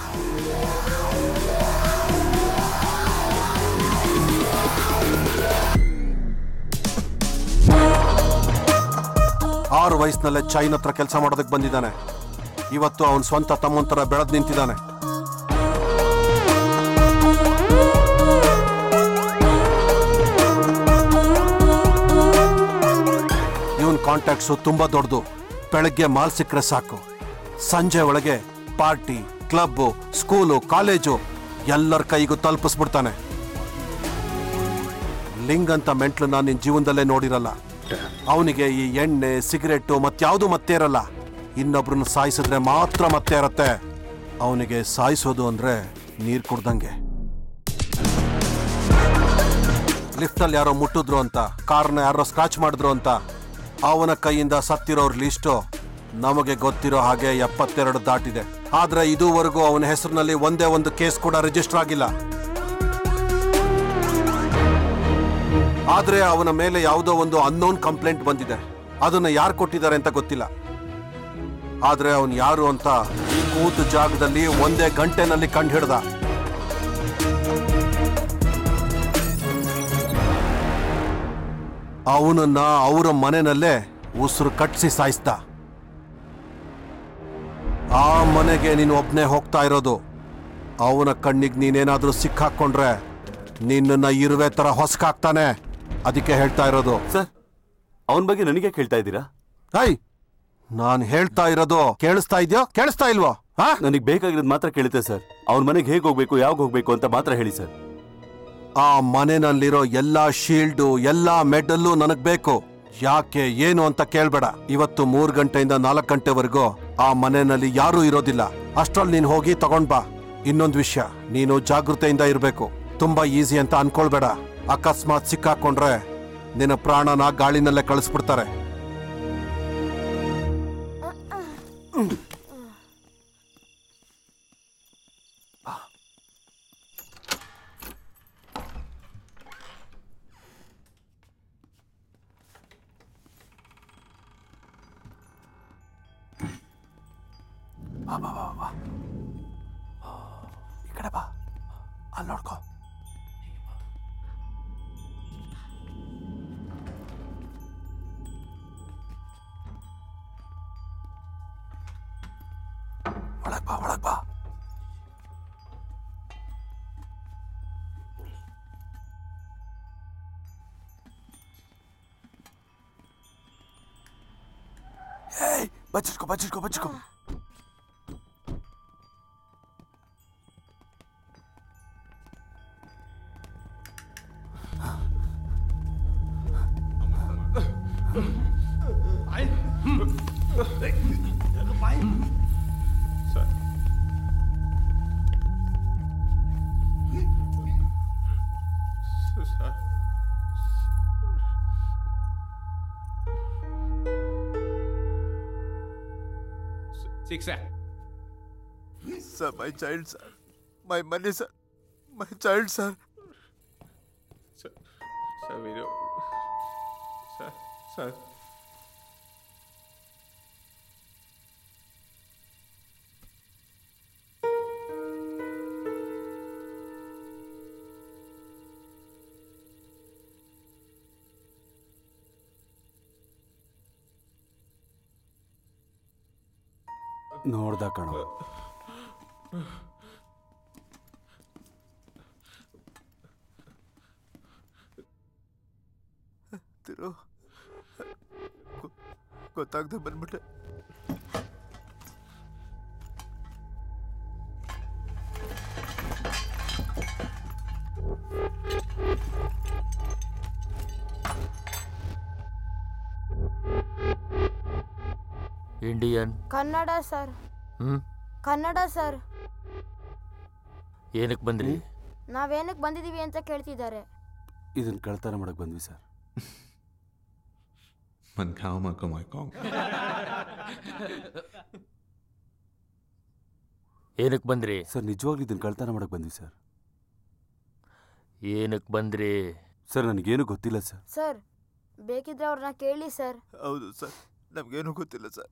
Speaker 13: ಆರು ವಯಸ್ಸಿನಲ್ಲೇ ಚೈನ್ ಹತ್ರ ಕೆಲಸ ಮಾಡೋದಕ್ಕೆ ಬಂದಿದ್ದಾನೆ ಇವತ್ತು ಅವನ ಸ್ವಂತ ತಮ್ಮನ ಥರ ಬೆಳೆದು ನಿಂತಿದ್ದಾನೆ ಇವನ್ ಕಾಂಟ್ಯಾಕ್ಟ್ಸು ತುಂಬಾ ದೊಡ್ಡದು ಬೆಳಗ್ಗೆ ಮಾಲ್ ಸಿಕ್ಕರೆ ಸಾಕು ಸಂಜೆ ಒಳಗೆ ಪಾರ್ಟಿ ಕ್ಲಬ್ ಸ್ಕೂಲು ಕಾಲೇಜು ಎಲ್ಲರ ಕೈಗೂ ತಲುಪಿಸ್ಬಿಡ್ತಾನೆ ಲಿಂಗ್ ಅಂತ ಮೆಂಟ್ಲು ನಾನು ನಿನ್ ಜೀವನದಲ್ಲೇ ನೋಡಿರಲ್ಲ ಅವನಿಗೆ ಈ ಎಣ್ಣೆ ಸಿಗರೆಟ್ಟು ಮತ್ಯಾವುದು ಮತ್ತೆ ಇರಲ್ಲ ಇನ್ನೊಬ್ರನ್ನ ಸಾಯಿಸಿದ್ರೆ ಮಾತ್ರ ಮತ್ತೆ ಇರತ್ತೆ ಅವನಿಗೆ ಸಾಯಿಸೋದು ಅಂದ್ರೆ ನೀರ್ ಕುಡ್ದಂಗೆ ಲಿಫ್ಟಲ್ಲಿ ಯಾರೋ ಮುಟ್ಟಿದ್ರು ಅಂತ ಕಾರ್ನ ಯಾರೋ ಸ್ಕ್ರಾಚ್ ಮಾಡಿದ್ರು ಅಂತ ಅವನ ಕೈಯಿಂದ ಸತ್ತಿರೋರ್ ಲಿಸ್ಟು ನಮಗೆ ಗೊತ್ತಿರೋ ಹಾಗೆ ಎಪ್ಪತ್ತೆರಡು ದಾಟಿದೆ ಆದ್ರೆ ಇದುವರೆಗೂ ಅವನ ಹೆಸರಿನಲ್ಲಿ ಒಂದೇ ಒಂದು ಕೇಸ್ ಕೂಡ ರಿಜಿಸ್ಟರ್ ಆಗಿಲ್ಲ ಆದ್ರೆ ಅವನ ಮೇಲೆ ಯಾವುದೋ ಒಂದು ಅನ್ನೋನ್ ಕಂಪ್ಲೇಂಟ್ ಬಂದಿದೆ ಅದನ್ನ ಯಾರು ಕೊಟ್ಟಿದ್ದಾರೆ ಅಂತ ಗೊತ್ತಿಲ್ಲ ಆದ್ರೆ ಅವನ್ ಯಾರು ಅಂತ ಈ ಕೂತು ಜಾಗದಲ್ಲಿ ಒಂದೇ ಗಂಟೆನಲ್ಲಿ ಕಂಡು ಹಿಡ್ದ ಅವನನ್ನ ಅವರ ಮನೆಯಲ್ಲೇ ಉಸಿರು ಕಟ್ಟಿಸಿ ಸಾಯಿಸ್ದ ಆ ಮನೆಗೆ ನೀನು ಒಬ್ನೇ ಹೋಗ್ತಾ ಇರೋದು ಅವನ ಕಣ್ಣಿಗೆ ನೀನೇನಾದ್ರೂ ಸಿಕ್ಕಾಕೊಂಡ್ರೆ ನಿನ್ನನ್ನ ಇರುವೆ ತರ ಹೊಸಕಾಗ್ತಾನೆ ಅದಕ್ಕೆ ಹೇಳ್ತಾ ಇರೋದು
Speaker 11: ಸರ್ ಅವನ ಬಗ್ಗೆ ನನಗೆ ಕೇಳ್ತಾ ಇದ್ದೀರಾ
Speaker 13: ಹೈ ನಾನು ಹೇಳ್ತಾ ಇರೋದು ಕೇಳಿಸ್ತಾ ಇದೆಯೋ ಕೇಳಿಸ್ತಾ ಇಲ್ವೋ
Speaker 11: ನನಗೆ ಬೇಕಾಗಿರೋದು ಮಾತ್ರ ಕೇಳುತ್ತೆ ಸರ್ ಅವನ ಮನೆಗೆ ಹೇಗೆ ಹೋಗ್ಬೇಕು ಯಾವಾಗ ಹೋಗ್ಬೇಕು ಅಂತ ಮಾತ್ರ ಹೇಳಿ ಸರ್
Speaker 13: ಆ ಮನೆನಲ್ಲಿರೋ ಎಲ್ಲಾ ಶೀಲ್ಡು ಎಲ್ಲಾ ಮೆಡಲ್ಲು ನನಗ್ ಬೇಕು ಯಾಕೆ ಏನು ಅಂತ ಕೇಳ್ಬೇಡ ಇವತ್ತು ಮೂರ್ ಗಂಟೆಯಿಂದ ನಾಲ್ಕು ಗಂಟೆವರೆಗೂ ಆ ಮನೆಯಲ್ಲಿ ಯಾರೂ ಇರೋದಿಲ್ಲ ಅಷ್ಟ್ರಲ್ಲಿ ನೀನ್ ಹೋಗಿ ತಗೊಂಡ್ ಬಾ ಇನ್ನೊಂದು ವಿಷಯ ನೀನು ಜಾಗೃತೆಯಿಂದ ಇರಬೇಕು ತುಂಬಾ ಈಸಿ ಅಂತ ಅನ್ಕೊಳ್ಬೇಡ ಅಕಸ್ಮಾತ್ ಸಿಕ್ಕಾಕೊಂಡ್ರೆ ನಿನ್ನ ಪ್ರಾಣನ ಗಾಳಿನಲ್ಲೇ ಕಳಿಸ್ಬಿಡ್ತಾರೆ ಬಾ ಬಾ ಬಾ ಬಾ ಈ ಕಡೆ ಬಾ ಅಲ್ಲಿ ನೋಡ್ಕೋ ಒಳಗ್ ಬಾ ಒಳಗ್ ಬಾ ಏಯ್ ಬಚ್ಚಿಟ್ಕೋ ಬಚ್ಚಿಟ್ಕೋ ಬಚ್ಚಿಟ್ಕೋ
Speaker 2: Six,
Speaker 16: Sir, my child, sir. My money, sir. My child, sir.
Speaker 2: Sir, sir, we don't. Sir, sir.
Speaker 11: ನೋಡ್ದ ಕಣೋ
Speaker 16: ತಿರು ಗೊತ್ತಾಗ್ದೆ ಬಂದ್ಬಿಟ್ಟೆ
Speaker 18: Indian
Speaker 7: Kannada sir
Speaker 18: hmm
Speaker 7: Kannada sir
Speaker 18: ಏನಕ್ಕೆ ಬಂದ್ರಿ
Speaker 7: ನಾವೇನಕ್ಕೆ ಬಂದಿದೀವಿ ಅಂತ ಕೇಳ್ತಿದ್ದಾರೆ
Speaker 11: ಇದನ್ನ ಕಳ್ತನ ಮಾಡಕ್ ಬಂದ್ವಿ sir
Speaker 2: Mình khao mà cơ mọi con.
Speaker 18: ಏನಕ್ಕೆ ಬಂದ್ರಿ
Speaker 11: ಸರ್ ನಿಜವಾಗ್ಲೂ ಇದನ್ನ ಕಳ್ತನ ಮಾಡಕ್ ಬಂದ್ವಿ ಸರ್
Speaker 18: ಏನಕ್ಕೆ ಬಂದ್ರಿ
Speaker 11: ಸರ್ ನನಗೇನು ಗೊತ್ತಿಲ್ಲ ಸರ್
Speaker 7: ಸರ್ ಬೇಕಿದ್ರೆ ಅವ್ರನ್ನ ಕೇಳಿ ಸರ್
Speaker 16: ಹೌದು ಸರ್ ನಮ್ಗೇನು ಗೊತ್ತಿಲ್ಲ ಸರ್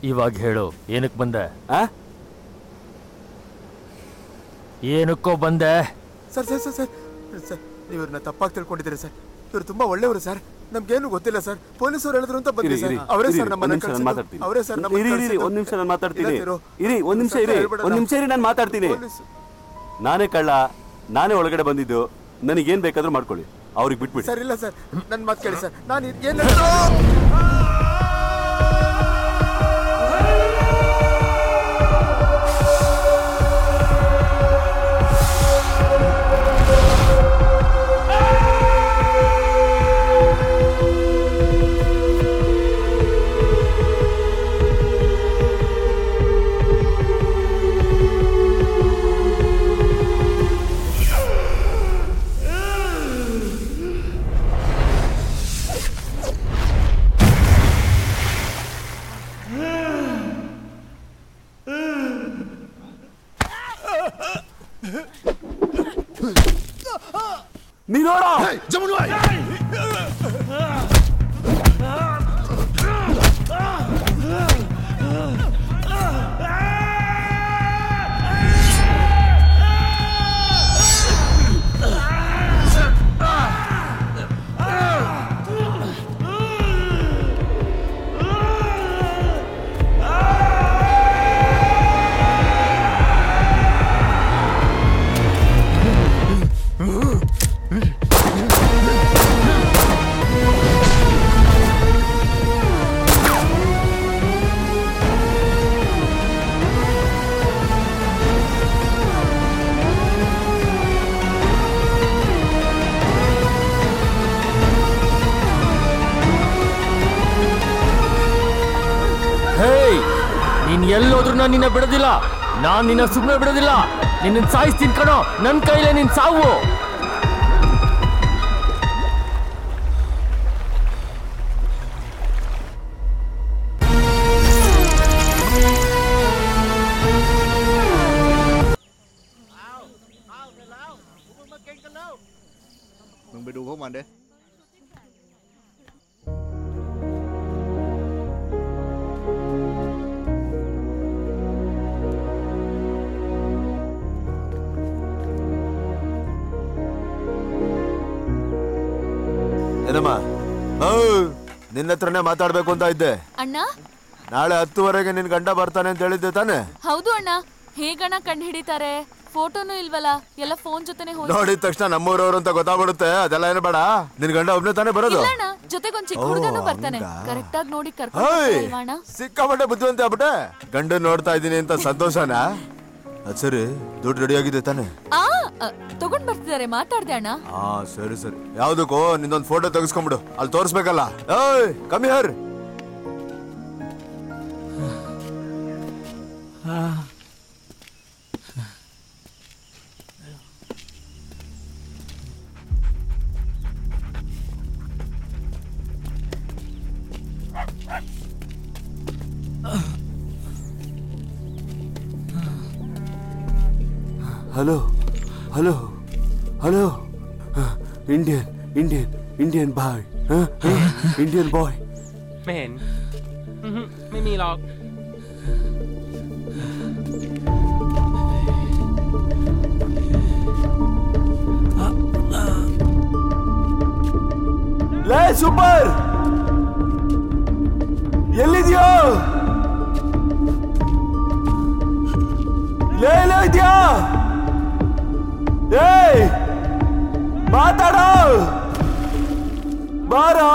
Speaker 18: ಇವಾಗ ಹೇಳು ಏನಕ್ಕೆ ಬಂದೆ ಆ ಏನಕ್ಕೋ ಬಂದೆ
Speaker 16: sir sir sir sir sir ನೀವು ಇವ್ರನ್ನ ತಪ್ಪಾಗಿ ತಿಳ್ಕೊಂಡಿದ್ದೀರಿ ಸರ್ ಇವ್ರು ತುಂಬಾ ಒಳ್ಳೆಯವರು ಸರ್ ನಮ್ಗೇನು ಗೊತ್ತಿಲ್ಲ ಸರ್ ಪೊಲೀಸರು ಹೇಳಿದ್ರು ಅಂತ ಬಂದ್ವಿ
Speaker 11: ಇರಿ,
Speaker 16: ಸರ್
Speaker 11: ಇರಿ,
Speaker 16: ಅವರೇ
Speaker 11: ಇರಿ,
Speaker 16: ಸರ್
Speaker 11: ಒಂದ್
Speaker 16: ನಮ್ಮನ್ನ
Speaker 11: ನಿಮಿಷ ನಾನು ಮಾತಾಡ್ತೀನಿ.
Speaker 16: ಅವರೇ ಸರ್ ನಮ್ಮನ್ನ
Speaker 11: ಇರಿ, ಇರಿ, ಇರಿ,
Speaker 16: ಕಳ್ಸಿದ್ದು.
Speaker 11: ಒಂದ್ ನಿಮಿಷ ನಾನು ಮಾತಾಡ್ತೀನಿ
Speaker 16: ಇಲ್ಲ, ಇರು.
Speaker 11: ಇರಿ ಒಂದ್ ನಿಮಿಷ ಇರಿ
Speaker 16: ಹೇಳ್ಬೇಡ
Speaker 11: ಒಂದ್
Speaker 16: ನಾವು.
Speaker 11: ನಿಮಿಷ ಇರಿ ನಾನು ಮಾತಾಡ್ತೀನಿ
Speaker 16: ಪೊಲೀಸ್-
Speaker 11: ನಾನೇ ಕಳ್ಳ ನಾನೇ ಒಳಗಡೆ ಬಂದಿದ್ದು ನನಗೇನ್ ಬೇಕಾದ್ರೂ ಮಾಡ್ಕೊಳ್ಳಿ ಅವ್ರಿಗೆ ಬಿಟ್ಬಿಡಿ
Speaker 16: ಸರ್ ಇಲ್ಲ ಸರ್ ನನ್ನ ಮಾತು ಕೇಳಿ ಸರ್ ನಾನು ಏನು
Speaker 11: ನೀ ನೋಡ
Speaker 18: ಹೇಯ್ ನೀನ್ ಎಲ್ಲೋದ್ರೂ ನಾನು ನಿನ್ನ ಬಿಡೋದಿಲ್ಲ ನಾನ್ ನಿನ್ನ ಸುಮ್ಮನೆ ಬಿಡೋದಿಲ್ಲ ನಿನ್ನ ಸಾಯಿಸ್ತೀನಿ ಕಣೋ ನನ್ನ ಕೈಲೇ ನಿನ್ ಸಾವು
Speaker 9: มึงไปดูพวกมันดิ
Speaker 16: ಏನಮ್ಮ ಔ, ನಿನ್ನ ಹತ್ರನೇ ಮಾತಾಡ್ಬೇಕು ಅಂತ ಇದ್ದೆ
Speaker 6: ಅಣ್ಣ
Speaker 16: ನಾಳೆ ಹತ್ತುವರೆಗೆ ನಿನ್ ಗಂಡ ಬರ್ತಾನೆ ಅಂತ ಹೇಳಿದ್ದೆ ತಾನೆ
Speaker 6: ಹೌದು ಅಣ್ಣ ಹೇಗಣ್ಣ ಕಂಡು ಹಿಡಿತಾರೆ ಫೋಟೋನು ಇಲ್ವಲ್ಲ ಎಲ್ಲ ಫೋನ್ ಜೊತೆನೆ ಹೋಗಿ
Speaker 16: ನೋಡಿದ ತಕ್ಷಣ ನಮ್ಮೂರವ್ರು ಅಂತ ಗೊತ್ತಾಗ್ಬಿಡುತ್ತೆ ಅದೆಲ್ಲ ಏನು ಬೇಡ ನಿನ್ ಗಂಡ ಒಬ್ನೇ ತಾನೇ ಬರೋದು
Speaker 6: ಇಲ್ಲ ಅಣ್ಣ ಜೊತೆಗೊಂದ್ ಚಿಕ್ಕ
Speaker 16: ಓ,
Speaker 6: ಹುಡುಗನು ಬರ್ತಾನೆ
Speaker 16: ಹಂಗಾ?
Speaker 6: ಕರೆಕ್ಟ್ ಆಗಿ ನೋಡಿ
Speaker 16: ಹೇಯ್!
Speaker 6: ಕರ್ಕೊಂಡು ಅಣ್ಣ
Speaker 16: ಸಿಕ್ಕಾಪಟ್ಟೆ ಬುದ್ಧಿವಂತ ಆಗ್ಬಿಟ್ಟೆ ಗಂಡನ್ ನೋಡ್ತಾ ಇದ್ದೀನಿ ಅಂತ ಸಂತೋಷನಾ ಅದ್ ಸರಿ ದುಡ್ಡು ರೆಡಿ ಆಗಿದೆ ತಾನೆ
Speaker 6: ಆ ಅ, ತಗೊಂಡ್ ಬರ್ತಿದ್ದಾರೆ ಮಾತಾಡ್ದೆ ಅಣ್ಣ
Speaker 16: ಹಾ ಸರಿ ಸರಿ ಯಾವ್ದಕ್ಕೋ ನಿಂದೊಂದು ಫೋಟೋ ತೆಗೆಸ್ಕೊಂಬಿಡು ಅಲ್ಲಿ ತೋರಿಸ್ಬೇಕಲ್ಲ ಏಯ್ ಕಮ್ಮಿ ಹರ್
Speaker 11: hello hello hello Indian Indian Indian boy Indian boy
Speaker 12: ไม่เห็นอือฮึไม่มีหรอก
Speaker 11: ಲೇ ಸೂಪರ್ ಎಲ್ಲಿದ್ಯೋ ಲೇ ಲೇ ಇದ್ಯಾ ಏಯ್ ಮಾತಾಡೋ ಬಾರೋ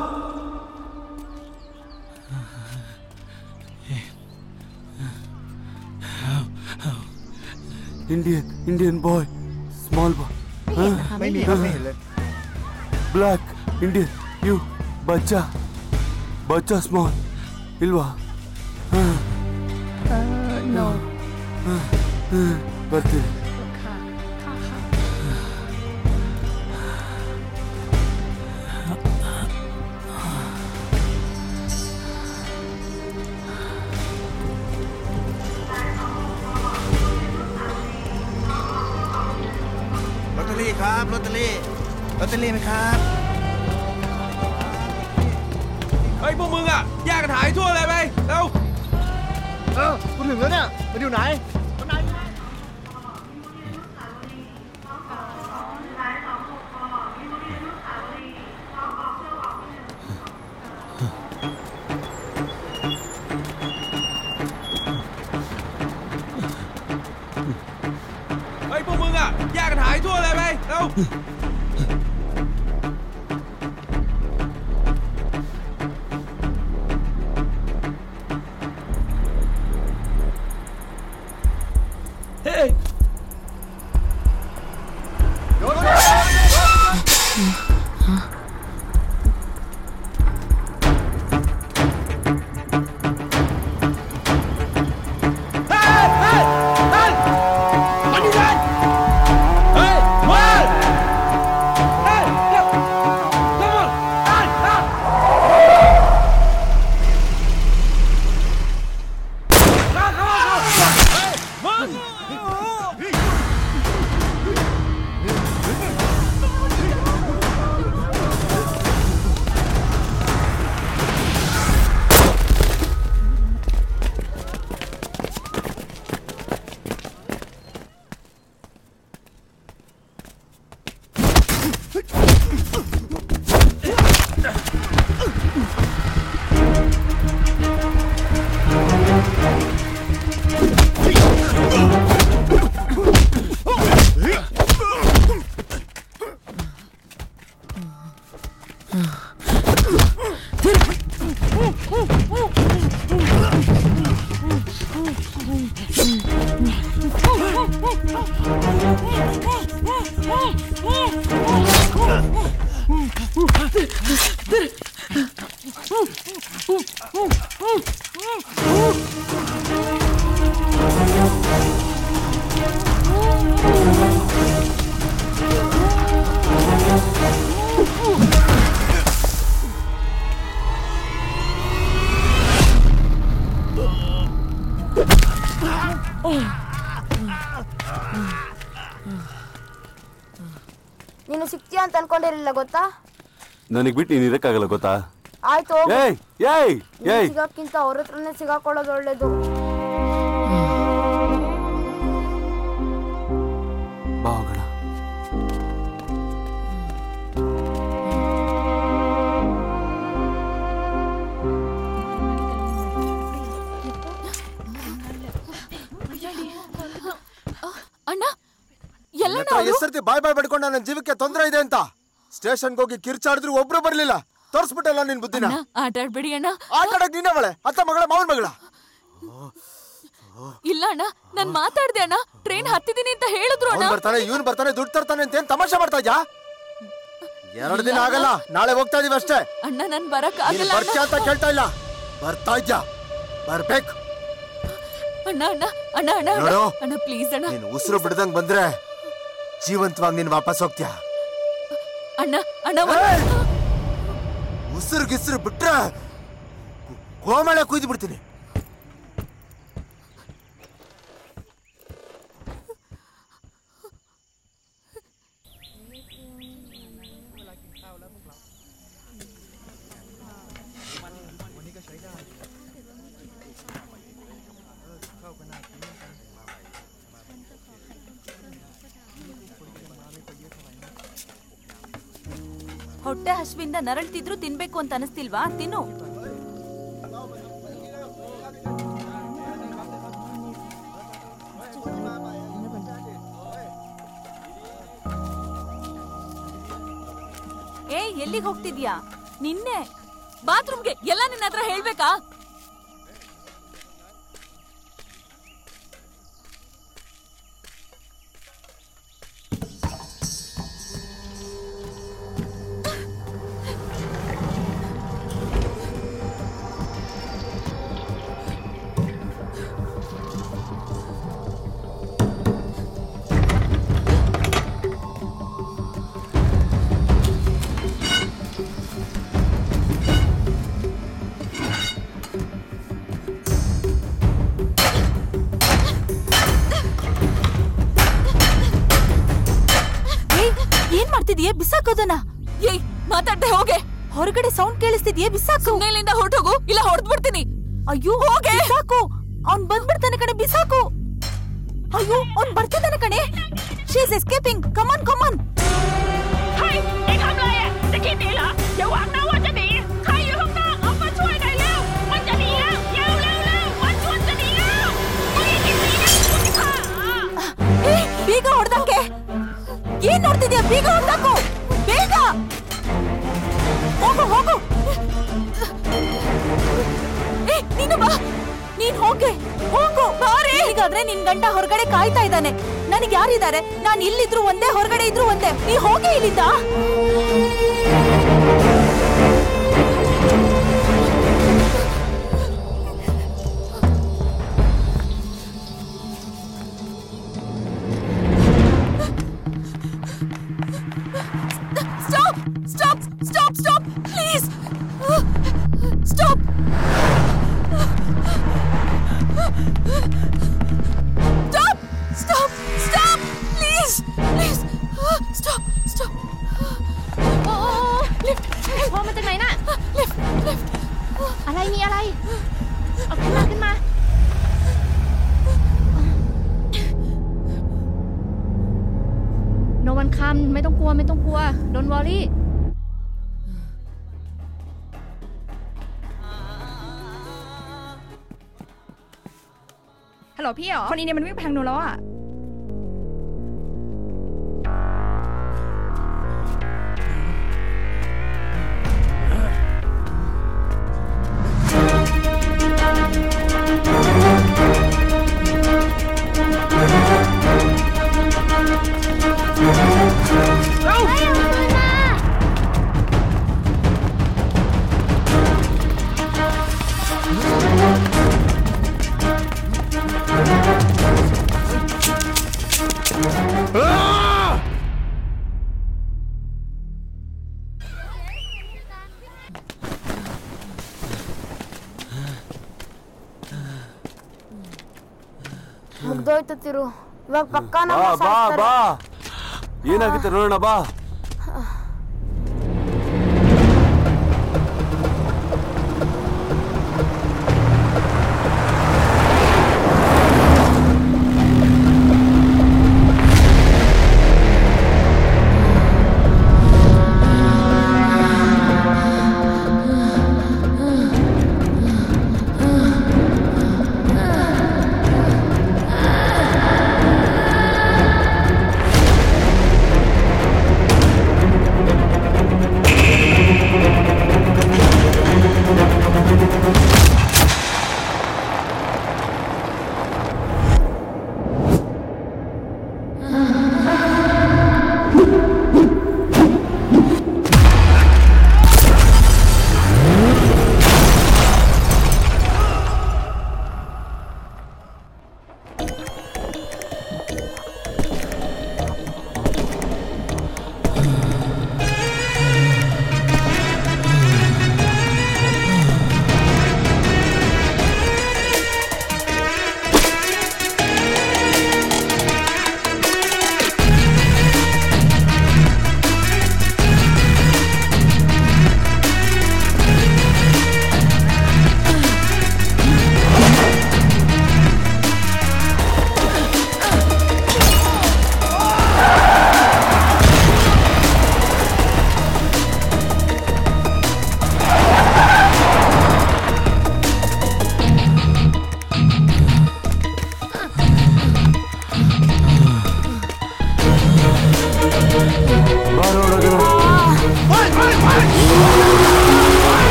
Speaker 11: Indian Indian boy small boy
Speaker 9: ไม่มีครับไม่เห็นเลย
Speaker 11: black Indian you ಬಚ್ಚ ಬಚ್ಚ ಸ್ಮಾಲ್ ಇಲ್ವಾ ಹಾ,
Speaker 22: ನೋ
Speaker 11: ಹಾ, ಹಾ, ಬರ್ತೀನಿ
Speaker 9: ลอตเตอรี่ครับลอตเตอรี่ลอตเตอรี่ไหมครับ
Speaker 3: เฮ้ย พวกมึงอ่ะ แยกกันหายทั่วเลยไปเร็ว
Speaker 14: คุณถึงแล้วเนี่ย มันอยู่ไหน
Speaker 3: เฮ้ยพวกมึงอ่ะ แยกกันหายทั่วเลยไปเร็ว เฮ้ย
Speaker 7: ನೀನು ಸಿಗ್ತೀಯ ಅಂತ ಅನ್ಕೊಂಡಿರ್ಲಿಲ್ಲ ಗೊತ್ತಾ
Speaker 11: ನನಗೆ ಬಿಟ್ಟು ನೀನು ಇರಕ್ಕಾಗಲ್ಲ ಗೊತ್ತಾ
Speaker 7: ಆಯ್ತು ಹೋಗು.
Speaker 11: ಏಯ್ ಏಯ್
Speaker 7: ನೀನ್
Speaker 11: ಏಯ್
Speaker 7: ಸಿಗಾಕ್ಕಿಂತ ಅವ್ರ ಹತ್ರನೇ ಸಿಗಾಕೊಳ್ಳೋದು ಒಳ್ಳೇದು
Speaker 11: ಬಾ ಹೋಗೋಣ
Speaker 6: ಅಣ್ಣ ಎಲ್ಲ
Speaker 16: ಎಷ್ಟು ಸರ್ತಿ ಬಾಯ್ ಬಾಯ್ ಬಡ್ಕೊಂಡ ನನ್ನ ಜೀವಕ್ಕೆ ತೊಂದರೆ ಇದೆ ಅಂತ ಸ್ಟೇಷನ್ಗೆ ಹೋಗಿ ಕಿರ್ಚಾಡಿದ್ರು ಒಬ್ರು ಬರ್ಲಿಲ್ಲ ತೋರ್ಸ್ಬಿಟ್ಟಲ್ಲ ನಿನ್ ಬುದ್ಧಿನ
Speaker 6: ಅಣ್ಣ ಆಟ ಆಡ್ಬೇಡಿ ಅಣ್ಣ
Speaker 16: ಆಟ ಆಡಕ್ ನೀನೇ ಅವಳೆ ಅತ್ತ ಮಗಳ ಮಾವನ್ ಮಗಳ
Speaker 6: ಇಲ್ಲ ಅಣ್ಣ ನಾನ್ ಮಾತಾಡ್ದೆ ಅಣ್ಣ ಟ್ರೈನ್ ಹತ್ತಿದೀನಿ ಅಂತ ಹೇಳಿದ್ರು
Speaker 16: ಅವ್ನ್
Speaker 6: ಅಣ್ಣ
Speaker 16: ಬರ್ತಾನೆ ಇವನ್ ಬರ್ತಾನೆ ದುಡ್ಡು ತರ್ತಾನೆ ಅಂತ ಏನ್ ತಮಾಷೆ ಮಾಡ್ತಾ ಇದ್ಯಾ ಎರಡು ದಿನ ಆಗಲ್ಲ ನಾಳೆ ಹೋಗ್ತಾ ಇದೀವಿ ಅಷ್ಟೇ
Speaker 6: ಅಣ್ಣ ನನ್ ಬರಕ್
Speaker 16: ನೀನ್
Speaker 6: ಆಗಲ್ಲ
Speaker 16: ಬರ್ತೀಯ ಅಂತ ಕೇಳ್ತಾ ಇಲ್ಲ ಬರ್ತಾ ಇದ್ಯಾ ಬರ್ಬೇಕು
Speaker 6: ಅಣ್ಣ ಅಣ್ಣ ಅಣ್ಣ ಅಣ್ಣ ಅಣ್ಣ
Speaker 16: ನೋಡು.
Speaker 6: ಅಣ್ಣ ಪ್ಲೀಸ್ ಅಣ್ಣ
Speaker 16: ನೀನ್ ಉಸಿರು ಬಿಡ್ದಂಗ್ ಬಂದ್ರೆ ಜೀವಂತವಾಗಿ ನೀನ್ ವಾಪಸ್ ಹೋಗ್ತೀಯ
Speaker 6: ಅಣ್ಣ ಅಣ್ಣ ಒಂದ್-
Speaker 16: ಉಸಿರು ಗಿಸಿರು ಬಿಟ್ರೆ ಗೋಮಳೆ ಕುಯ್ದು ಬಿಡ್ತೀನಿ
Speaker 5: ಹೊಟ್ಟೆ ಹಶ್ವಿಂದ ನರಳ್ತಿದ್ರು ತಿನ್ಬೇಕು ಅಂತ ಅನಿಸ್ತಿಲ್ವಾ ತಿನ್ನು ಏ ಎಲ್ಲಿಗೆ ಹೋಗ್ತಿದ್ಯಾ ನಿನ್ನೆ
Speaker 6: ಬಾತ್ರೂಮ್ಗೆ ಎಲ್ಲ ನಿನ್ನ ಹತ್ರ ಹೇಳ್ಬೇಕಾ
Speaker 5: ಏಯ್ ಏನ್ ಮಾಡ್ತಿದೀಯ ಬಿಸಾಕೋದನ್ನ
Speaker 6: ಏಯ್ ಮಾತಾಡ್ದೆ ಹೋಗೆ
Speaker 5: ಹೊರಗಡೆ ಸೌಂಡ್ ಕೇಳಿಸ್ತಿದ್ಯೆ ಬಿಸಾಕು
Speaker 6: ಮೇಲಿಂದ ಹೊರಟೋಗು ಇಲ್ಲ ಹೊಡೆದ್ಬಿಡ್ತೀನಿ
Speaker 5: ಅಯ್ಯೋ
Speaker 6: ಹೋಗೆ
Speaker 5: ಬಿಸಾಕು ಅವ್ನ್ ಬಂದ್ಬಿಡ್ತಾನೆ ಕಣೆ ಬಿಸಾಕು ಅಯ್ಯೋ ಅವ್ನ್ ಬರ್ತಿದ್ದಾನೆ ಕಣೆ she is escaping come on come on
Speaker 20: 係你冚嚟啊！你見你啦，有橫扭揾咗你，係要空啦，我不出嚟了，揾咗你啦，有了了，揾揾咗你啦，我已經你啦，
Speaker 5: ಏ, ಬೀಗ ಹೊಡ್ದಂಗೆ ಏನ್ ನೋಡ್ತಿದ್ಯಾ ಬೀಗ ಹೊಡ್ದಾಕು ಬೇಗ ಹೋಗು ಹೋಗು ಏ ನೀನು ಬಾ ನೀನ್ ಹೋಗೆ ಹೋಗು ಬಾರೆ ಹೀಗಾದ್ರೆ ನಿನ್ ಗಂಡ ಹೊರಗಡೆ ಕಾಯ್ತಾ ಇದ್ದಾನೆ ನನಗೆ ಯಾರಿದ್ದಾರೆ ನಾನ್ ಇಲ್ಲಿದ್ರು ಒಂದೇ ಹೊರಗಡೆ ಇದ್ರು ಒಂದೇ ನೀ ಹೋಗೆ ಇಲ್ಲಿಂದ
Speaker 6: Stop! Stop! Stop! Stop! Please! Stop! Stop! Stop! Stop! Please! Please! Stop! Stop!
Speaker 7: โอ้ลิฟต์พอมาจากไหนน่ะ
Speaker 6: ลิฟต์ลิฟต์
Speaker 7: อะไรมีอะไร เอาขึ้นมาขึ้นมา โนวันคัมไม่ต้องกลัวไม่ต้องกลัว โดนวอรี่
Speaker 22: ฮัลโหลพี่เหรอ คนนี้เนี่ยมันวิ่งไปทางนู้นแล้วอ่ะ
Speaker 7: ಮುಗ್ದೋಯ್ತು ತಿರು ಇವಾಗ ಪಕ್ಕ
Speaker 11: ಬಾ
Speaker 7: ನಮ್ಮ
Speaker 11: ಬಾ
Speaker 7: ಸಾಯ್ತಾರೆ.
Speaker 11: ಬಾ ಏನಾಗುತ್ತೆ ನೋಡೋಣ ಬಾ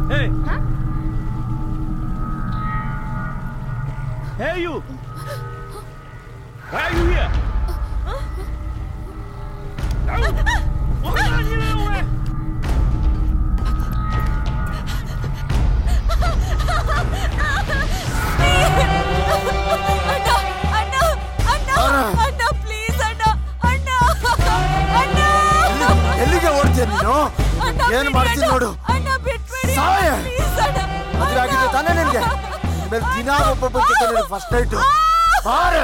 Speaker 3: Hey! Hey, you! Why are you here?
Speaker 6: ಅಣ್ಣ ಅಣ್ಣ ಅಣ್ಣ ಅಣ್ಣ ಪ್ಲೀಸ್ ಅಣ್ಣ ಅಣ್ಣ ಅಣ್ಣ
Speaker 16: ಎಲ್ಲಿಗೆ ಓಡ್ತೀಯ ನೀನು ಏನ್ ಮಾಡ್ತೀನಿ ನೋಡು
Speaker 6: ಅಣ್ಣ ಬಿಟ್ಬಿಡಿ
Speaker 16: ಸಾಯ
Speaker 6: ಪ್ಲೀಸ್ ಅಣ್ಣ
Speaker 16: ಮದುವೆ ಆಗಿದೆ ತಾನೇ ನಿನ್ಗೆ ಆಮೇಲೆ ದಿನ ಒಬ್ಬೊಬ್ಬರ ಜೊತೆ ಫಸ್ಟ್ ನೈಟು ಬಾರೆ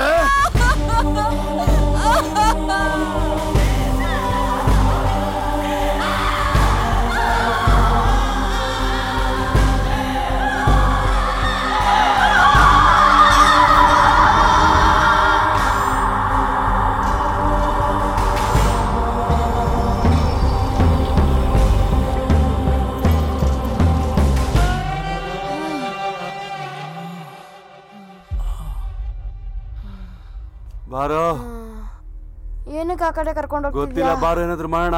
Speaker 11: ಬಾರೋ
Speaker 7: ಏನಕ್ಕೆ ಆ ಕಡೆ ಕರ್ಕೊಂಡು
Speaker 11: ಗೊತ್ತಿಲ್ಲ
Speaker 7: ಹೋಗ್ತಿದ್ಯಾ
Speaker 11: ಬಾರೋ ಏನಾದ್ರು ಮಾಡೋಣ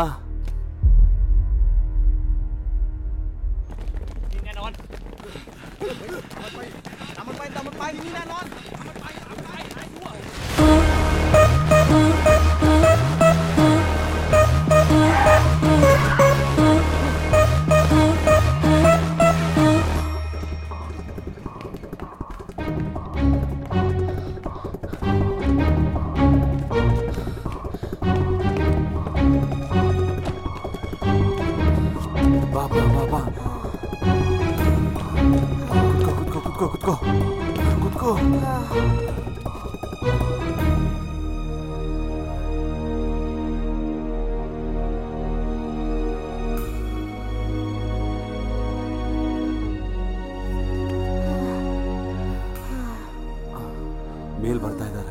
Speaker 11: ಬಾ ಬಾ ಬಾ ಬಾ ಕುತ್ಕೋ ಕುತ್ಕೋ ಕುತ್ಕೋ ಕುತ್ಕೋ ಮೇಲ್ ಬರ್ತಾ ಇದ್ದಾರೆ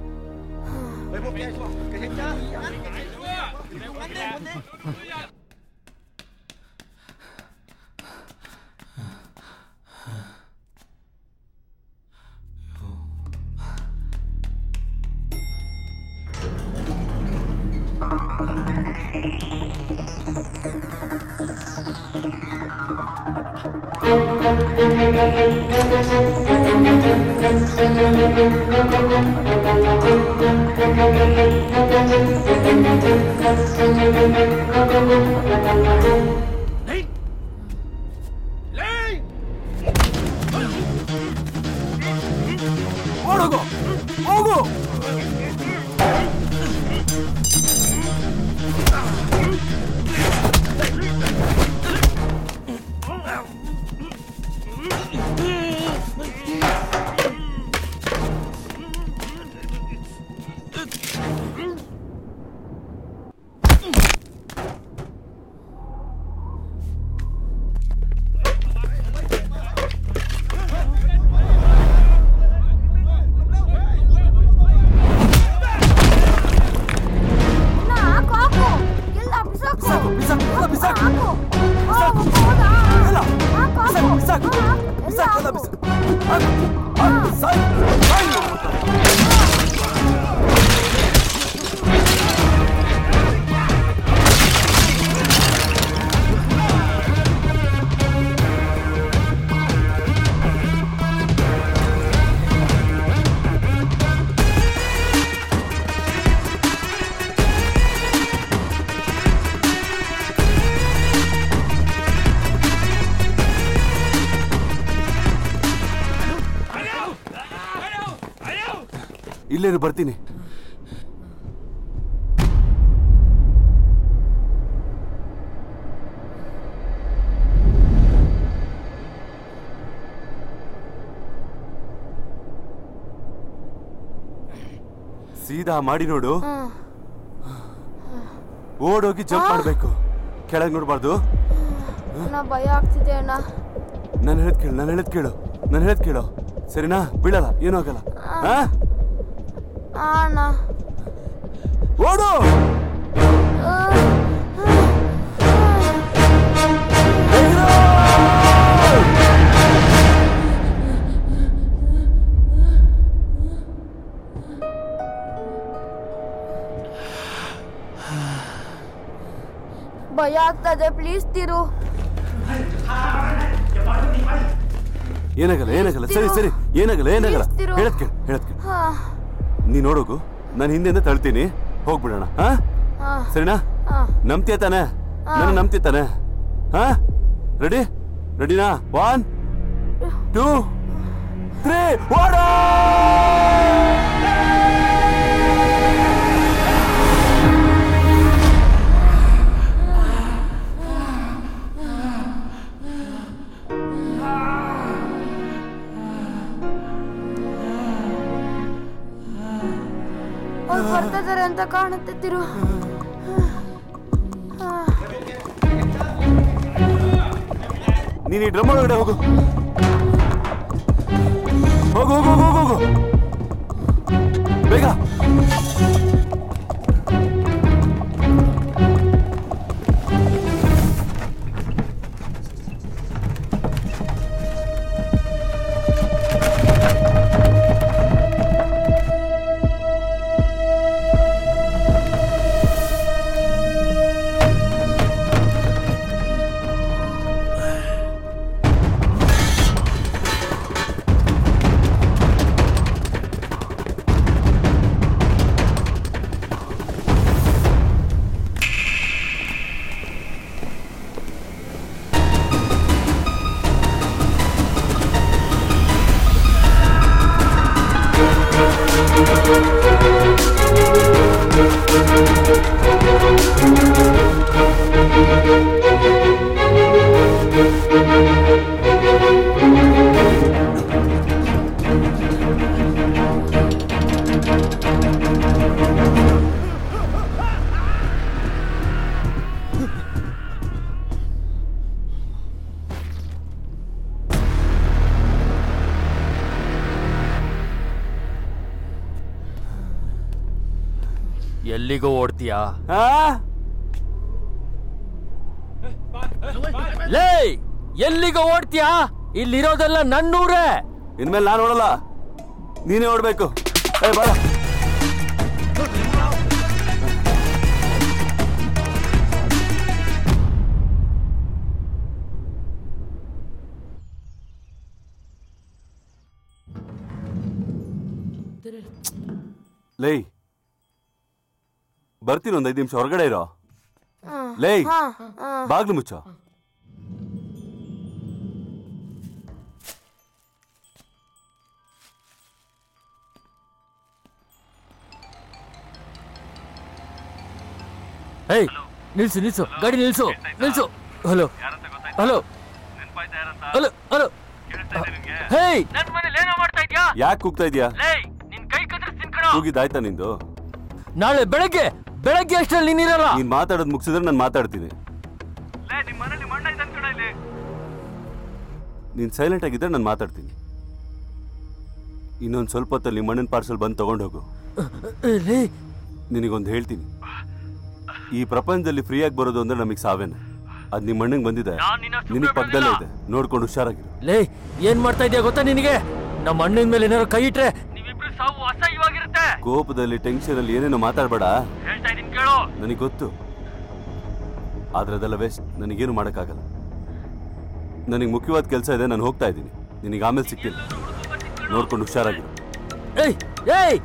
Speaker 3: ಓಡೋಗು ಹೋಗು
Speaker 7: ಹಾಕು ಹಾಕು ಎಲ್ಲ ಬಿಸಾಕು
Speaker 3: ಬಿಸಾಕು ಬಿಸಾಕು
Speaker 7: ಹಾಕು ಹೋಗು, ಹೋಗು, ಹಾಕು, ಹಾಕು. ಎಲ್ಲ ಹಾಕು.
Speaker 11: ಇಲ್ಲೇನು ಬರ್ತೀನಿ ಸೀದಾ ಮಾಡಿ ನೋಡು ಓಡೋಗಿ ಜಂಪ್ ಮಾಡ್ಬೇಕು ಕೆಳಗೆ ನೋಡ್ಬಾರ್ದು
Speaker 7: ಅಣ್ಣ ಭಯ ಆಗ್ತಿದೆ ಅಣ್ಣ
Speaker 11: ನಾನು ಹೇಳದ್ ಕೇಳು ನಾನು ಹೇಳದ್ ಕೇಳು ನಾನು ಹೇಳದ್ ಕೇಳು ಸರಿನಾ ಬೀಳಲ್ಲ ಏನೂ ಆಗಲ್ಲ ಹಾ
Speaker 7: ಆ ಅಣ್ಣ
Speaker 11: ಓಡು
Speaker 7: ಭಯ ಆಗ್ತದೆ ಪ್ಲೀಸ್ ತಿರು
Speaker 11: ಏನಾಗಲ್ಲ ಏನಾಗಲ್ಲ ಸರಿ ಸರಿ ಏನಾಗಲ್ಲ ಏನಾಗಲ್ಲ
Speaker 7: ನಿಲ್ಸ್ತಿರು.
Speaker 11: ಹೇಳದ್ ಕೇಳು ಹೇಳದ್ ಕೇಳು
Speaker 7: ಹಾ
Speaker 11: ನೀ ನೋಡೋಗು ನಾನು ಹಿಂದೆಯಿಂದ ತಳ್ತೀನಿ ಹೋಗ್ಬಿಡೋಣ ಹಾ
Speaker 7: ಹಾ
Speaker 11: ಸರಿನಾ
Speaker 7: ಹಾ
Speaker 11: ನಂಬ್ತೀಯ ತಾನೆ ನನ್ನ ನಂಬ್ತೀಯ ತಾನೆ ಹಾ ರೆಡಿ ರೆಡಿನಾ ಒನ್ ಟೂ ತ್ರೀ ಓಡೋ
Speaker 7: ಅವ್ರು ಬರ್ತಾ ಇದಾರೆ ಅಂತ ಕಾಣುತ್ತೆ ತಿರು ಹಾ.
Speaker 11: ನೀನು ಈ ಡ್ರಮ್ ಒಳಗಡೆ ಹೋಗು ಹೋಗು ಹೋಗು ಹೋಗು ಹೋಗು ಹೋಗು ಬೇಗ
Speaker 18: ಎಲ್ಲಿಗೂ ಓಡ್ತೀಯಾ
Speaker 11: ಹಾ
Speaker 18: ಲೇ ಎಲ್ಲಿಗೂ ಓಡ್ತೀಯಾ ಇಲ್ಲಿರೋದೆಲ್ಲ ನನ್ನೂರೇ
Speaker 11: ಇನ್ಮೇಲೆ ನಾನು ಓಡಲ್ಲ ನೀನೇ ಓಡ್ಬೇಕು ಏ ಬಾರ ಲೇ ಬರ್ತೀನಿ ಒಂದ್ ಐದು ನಿಮಿಷ ಹೊರಗಡೆ ಇರೋ
Speaker 7: ಹ್ಮ್.
Speaker 11: ಲೇ
Speaker 7: ಹಾ, ಹಾ.
Speaker 11: ಬಾಗ್ಲು ಮುಚ್ಚೋ
Speaker 18: ಏಯ್ ನಿಲ್ಸು ನಿಲ್ಸು ಗಾಡಿ ನಿಲ್ಸು ನಿಲ್ಸು hello hello hello hello hey ನನ್ ಮನೇಲಿ ಏನೋ ಮಾಡ್ತಾ ಇದ್ಯಾ
Speaker 11: ಯಾಕೆ ಕೂಗ್ತಾ ಇದೀಯಾ
Speaker 18: ಲೇಯ್ ನಿನ್ ಕೈ ಕತ್ತರಿಸ್ತೀನಿ ಕಣೋ
Speaker 11: ಕೂಗಿದ್ದಾಯ್ತಾ ನಿಂದು
Speaker 18: ನಾಳೆ ಬೆಳಗ್ಗೆ ಬೆಳಗ್ಗೆ ಅಷ್ಟರಲ್ಲಿ ನೀನಿರಲ್ಲ
Speaker 11: ನೀನ್ ಮಾತಾಡೋದು ಮುಗಿಸಿದ್ರೆ ನಾನು ಮಾತಾಡ್ತೀನಿ ನೀನ್ ಸೈಲೆಂಟ್ ಆಗಿದ್ರೆ ನಾನು ಮಾತಾಡ್ತೀನಿ ಇನ್ನೊಂದು ಸ್ವಲ್ಪ ಹೊತ್ತಲ್ಲಿ ನಿಮ್ಮ ಮಣ್ಣಿನ ಪಾರ್ಸಲ್ ಬಂದು ತಗೊಂಡು ಹೋಗು ನಿನಗೊಂದು ಹೇಳ್ತೀನಿ ಈ ಪ್ರಪಂಚದಲ್ಲಿ ಫ್ರೀಯಾಗಿ ಬರೋದು ಅಂದ್ರೆ ನಮಗೆ ಸಾವೇನೆ ಅದ್ ನಿಮ್ಮ ಮಣ್ಣಿಗೆ ಬಂದಿದೆ ನಿನಗೆ ಪಕ್ಕದಲ್ಲೇ ಇದೆ ನೋಡ್ಕೊಂಡು ಹುಷಾರಾಗಿರು
Speaker 18: ಲೇ ಏನ್ ಮಾಡ್ತಾ ಇದೀಯ ಗೊತ್ತಾ ನಿನಗೆ ನಮ್ಮ ಅಣ್ಣನ ಮೇಲೆ ಏನಾರು ಕೈ ಇಟ್ರೆ ನೀವಿಬ್ರು ಸಾವು ಅಸಹ್ಯವಾಗಿರುತ್ತೆ
Speaker 11: ಕೋಪದಲ್ಲಿ ಟೆನ್ಷನ್ ಅಲ್ಲಿ ಏನೇನೋ ಮಾತಾಡಬೇಡ
Speaker 18: ಹೇಳ್ತಾ ಇದೀನಿ ಕೇಳು
Speaker 11: ನನಗೆ ಗೊತ್ತು ಆದ್ರೆ ಅದೆಲ್ಲ ವೇಸ್ಟ್ ನನಗೇನು ಮಾಡೋಕ್ಕಾಗಲ್ಲ ನನಗೆ ಮುಖ್ಯವಾದ ಕೆಲಸ ಇದೆ ನಾನು ಹೋಗ್ತಾ ಇದ್ದೀನಿ ನಿನಗೆ ಆಮೇಲೆ ಸಿಗ್ತೀನಿ ನೋಡ್ಕೊಂಡು ಹುಷಾರಾಗಿರು
Speaker 18: ಏಯ್ ಏಯ್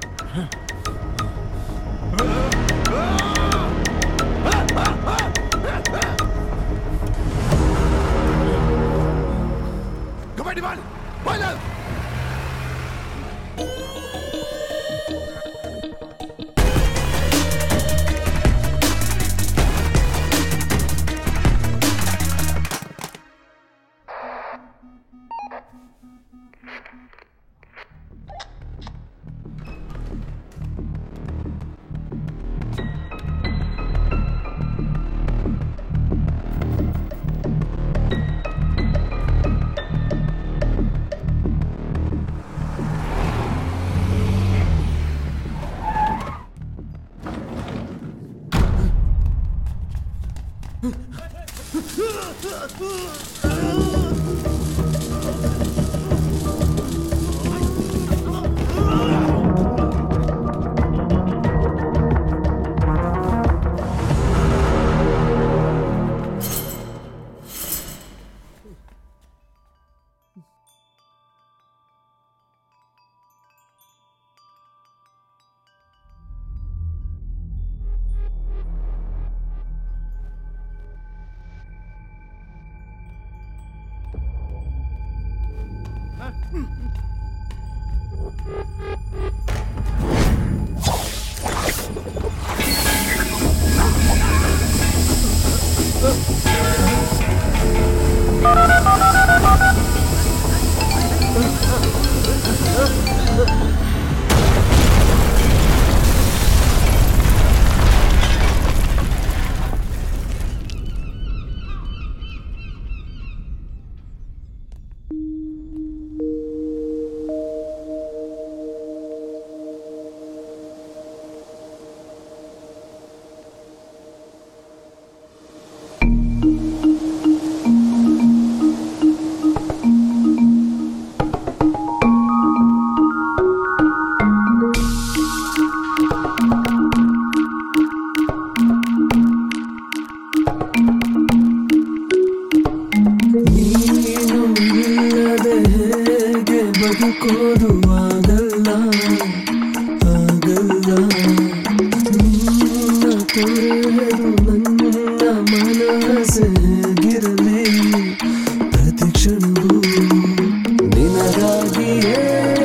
Speaker 15: ನೀನು ಇಲ್ಲದೆ ಹೇಗೆ ಬದುಕೋದು ಆಗಲ್ಲ ಆಗಲ್ಲ ನಿನ್ನ ತೊರೆದು ನನ್ನ ಮನಸ್ಸೆ ಹೇಗಿರಲಿ ಪ್ರತಿ ಕ್ಷಣವೂ ನಿನಗಾಗಿಯೇ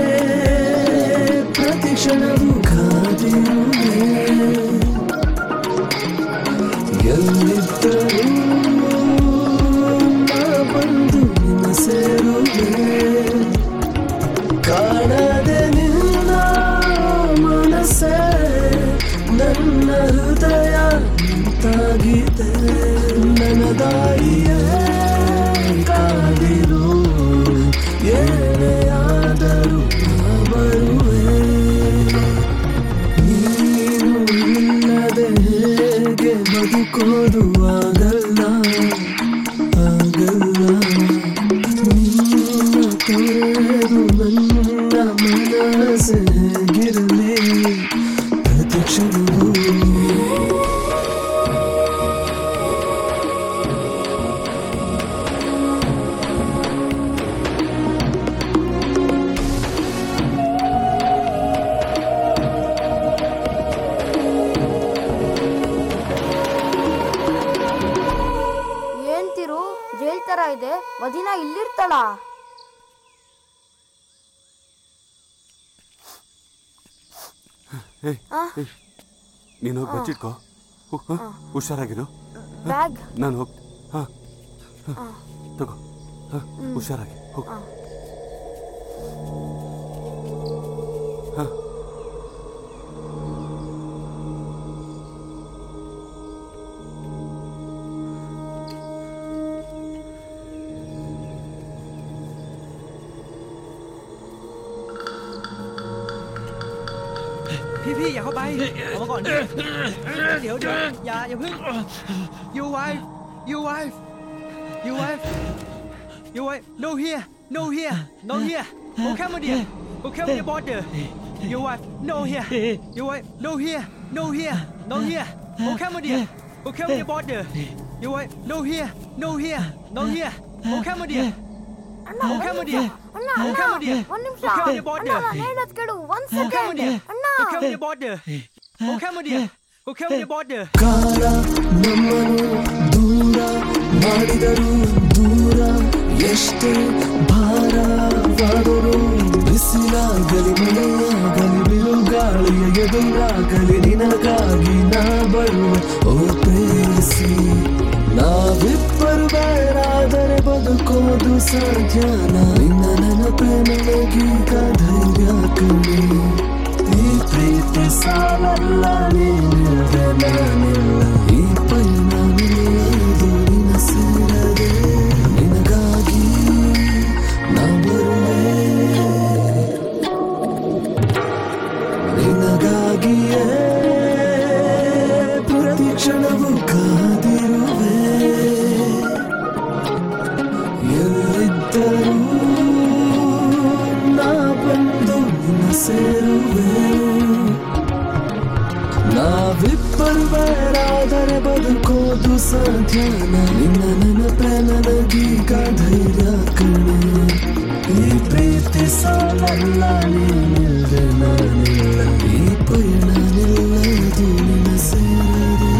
Speaker 15: ಪ್ರತಿ ಕ್ಷಣವೂ ಕಾದಿರುವೆ ಎಲ್ಲಿದ್ದರೂ ನಾ ಬಂದು ನಿನ್ನ ಸೇರುವೆ ಕಾಣದೆ ನಿನ್ನ ಮನಸ್ಸೇ ನನ್ನ ಹೃದಯ ನಿಂತಾಗಿದೆ ನನ್ನ ದಾರಿಯೇ ಕಾದಿರು ಏನೇ ಆದರೂ ನಾ ಬರುವೆ ನೀನು ಇಲ್ಲದೆ ಹೇಗೆ ಬದುಕೋದು ಆಗಲ್ಲ ಆಗಲ್ಲ ನಿನ್ನ ತೊರೆದು ನನ್ನ ಮನಸ್ಸೆ ಹೇಗಿರಲಿ ಪ್ರತಿ ಕ್ಷಣವೂ
Speaker 7: ಏನ್ ತಿರು ಜೈಲ್ ತರ ಇದೆ ವದಿನ ಇಲ್ಲಿರ್ತಾಳ
Speaker 11: ಏಯ್ ಏಯ್, ನೀನು ಹೋಗಿ ಬಚ್ಚಿಟ್ಕೋ ಹು- ಹ? ಹುಷಾರಾಗಿರು ಹ?
Speaker 7: ಬ್ಯಾಗ್
Speaker 11: ನಾನು ಹೋಗ್ ಹಾ
Speaker 7: ಆ.
Speaker 11: ತಗೋ ಹ,
Speaker 7: ಹ್ಮ್.
Speaker 11: ಹುಷಾರಾಗಿ ಹೋಗ್
Speaker 7: ಆ.
Speaker 11: ಹ.
Speaker 3: Phi Phi อย่าเข้าไปออกมาก่อนดิเดี๋ยวเดี๋ยวอย่าอย่าเพิ่ง you wife you wife you wife you wife no here no here no here go Cambodia go Cambodia border your wife no here your wife no here no here no here go Cambodia go Cambodia border your wife no here no here no here go Cambodia go Cambodia
Speaker 7: ಅಣ್ಣ
Speaker 3: go
Speaker 7: ಅಣ್ಣ
Speaker 3: Cambodia
Speaker 7: ಒಂದ್ ನಿಮಿಷ
Speaker 3: go Cambodia
Speaker 7: ಅಣ್ಣ
Speaker 3: border
Speaker 7: ನಾನು ಹೇಳೋದ್ ಕೇಳು ಒಂದ್
Speaker 3: Go
Speaker 7: second
Speaker 3: Cambodia
Speaker 7: ಅಣ್ಣ
Speaker 3: go Cambodia border go Cambodia go Cambodia border
Speaker 15: ಕಾಲ ನಮ್ಮನ್ನು ದೂರ ಮಾಡಿದರು ದೂರ ಎಷ್ಟೇ ಭಾರವಾದರೂ ಬಿಸಿಲಾಗಲಿ ಮಳೆಯಾಗಲಿ ಬಿರುಗಾಳಿಯ ಎದುರಾಗಲಿ ನಿನಗಾಗಿ ನಾ ಬರುವೆ ಓ ಪ್ರೇಯಸಿ ನಾವಿಬ್ಬರು ಬೇರಾದರೆ ಬದುಕೋದು ಸಾಧ್ಯನ ನಿನ್ನ ನೆನಪೇ ನನಗೀಗ ಧೈರ್ಯ ಕಣೆ ಈ ಪ್ರೀತಿ ಸಾಲಲ್ಲ ನೀನಿಲ್ಲದೆ ನಾನಿಲ್ಲ ಈ ಪಯಣ ನಿಲ್ಲದು ನಿನ್ನ ಸೇರದೆ ನಿನಗಾಗಿ ನಾ ಬರುವೆ ನಿನಗಾಗಿಯೇ ಪ್ರತಿ ಕ್ಷಣವೂ ಕಾದಿರುವೆ ಎಲ್ಲಿದ್ದರೂ ನಾ ಬಂದು ನಿನ್ನ ಸೇರುವೆ ನಾವಿಬ್ಬರು ಬೇರಾದರೆ ಬದುಕೋದು ಸಾಧ್ಯನ ನಿನ್ನ ನೆನಪೇ ನನಗೀಗ ಧೈರ್ಯ ಕಣೆ ಈ ಪ್ರೀತಿ ಸಾಲಲ್ಲ ನೀನಿಲ್ದೆ ನಾನಿಲ್ಲ ಈ ಪಯಣ ನಿಲ್ಲದು ನಿನ್ನ ಸೇರದೆ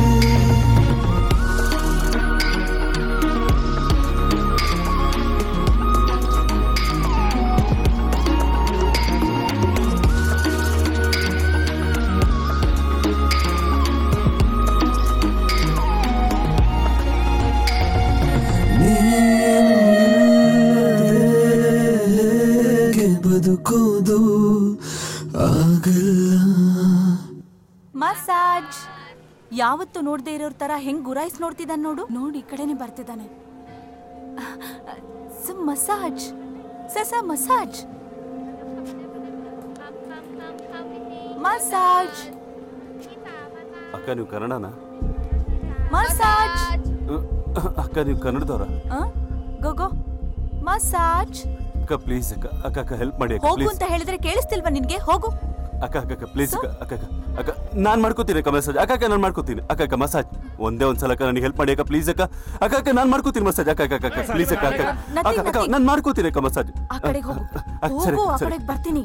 Speaker 5: ಯಾವತ್ತು ನೋಡ್ದೇ ಇರೋರ್ ತರ ಹೆಂಗ್ ಗುರಾಯಿಸ್ ನೋಡ್ತಿದ್ದಾನೆ ನೋಡು ನೋಡಿ ಈ ಕಡೆನೆ ಬರ್ತಿದ್ದಾನೆ ಮಸಾಜ್ ಸಸ ಮಸಾಜ್ ಮಸಾಜ್
Speaker 11: ಅಕ್ಕ ನೀವು ಕನ್ನಡನಾ
Speaker 5: ಮಸಾಜ್
Speaker 11: ಅಕ್ಕ ನೀವು ಕನ್ನಡದವ್ರ
Speaker 5: ಗೋಗೋ ಮಸಾಜ್
Speaker 11: ಅಕ್ಕ ಪ್ಲೀಸ್ ಅಕ್ಕ ಅಕ್ಕ ಅಕ್ಕ ಹೆಲ್ಪ್ ಮಾಡಿ ಅಕ್ಕ
Speaker 5: ಹೋಗು
Speaker 11: ಪ್ಲೀಸ್
Speaker 5: ಅಂತ ಹೇಳಿದ್ರೆ ಕೇಳಿಸ್ತಿಲ್ವಾ ನಿನ್ಗೆ ಹೋಗು
Speaker 11: ಅಕ್ಕ ಅಕ್ಕ ಅಕ್ಕ ಪ್ಲೀಸ್ ಅಕ್ಕ ಅಕ್ಕ ಅಕ್ಕ ಅಕ್ಕ ನಾನ್ ಮಾಡ್ಕೋತೀನಿ ಅಕ್ಕ ಮಸಾಜ್ ಅಕ್ಕ ಅಕ್ಕ ನಾನು ಮಾಡ್ಕೋತೀನಿ ಅಕ್ಕ ಅಕ್ಕ ಮಸಾಜ್ ಒಂದೇ ಒಂದ್ಸಲ ಅಕ್ಕ ನನಗೆ ಹೆಲ್ಪ್ ಮಾಡಿ ಅಕ್ಕ ಪ್ಲೀಸ್ ಅಕ್ಕ ಅಕ್ಕ ಅಕ್ಕ ನಾನು ಮಾಡ್ಕೋತೀನಿ ಮಸಾಜ್ ಅಕ್ಕ ಅಕ್ಕ ಅಕ್ಕ ಅಕ್ಕ ಪ್ಲೀಸ್ ಅಕ್ಕ ಅಕ್ಕ ಅಕ್ಕ ಅಕ್ಕ ನಾನು ಮಾಡ್ಕೋತೀನಿ ಅಕ್ಕ ಮಸಾಜ್
Speaker 5: ಆ ಕಡೆಗೆ ಹೋಗು
Speaker 11: ಅಕ್ಕ, ಸರಿ
Speaker 5: ಹೋಗು ಆ
Speaker 11: ಸರಿ
Speaker 5: ಕಡೆಗೆ ಬರ್ತೀನಿ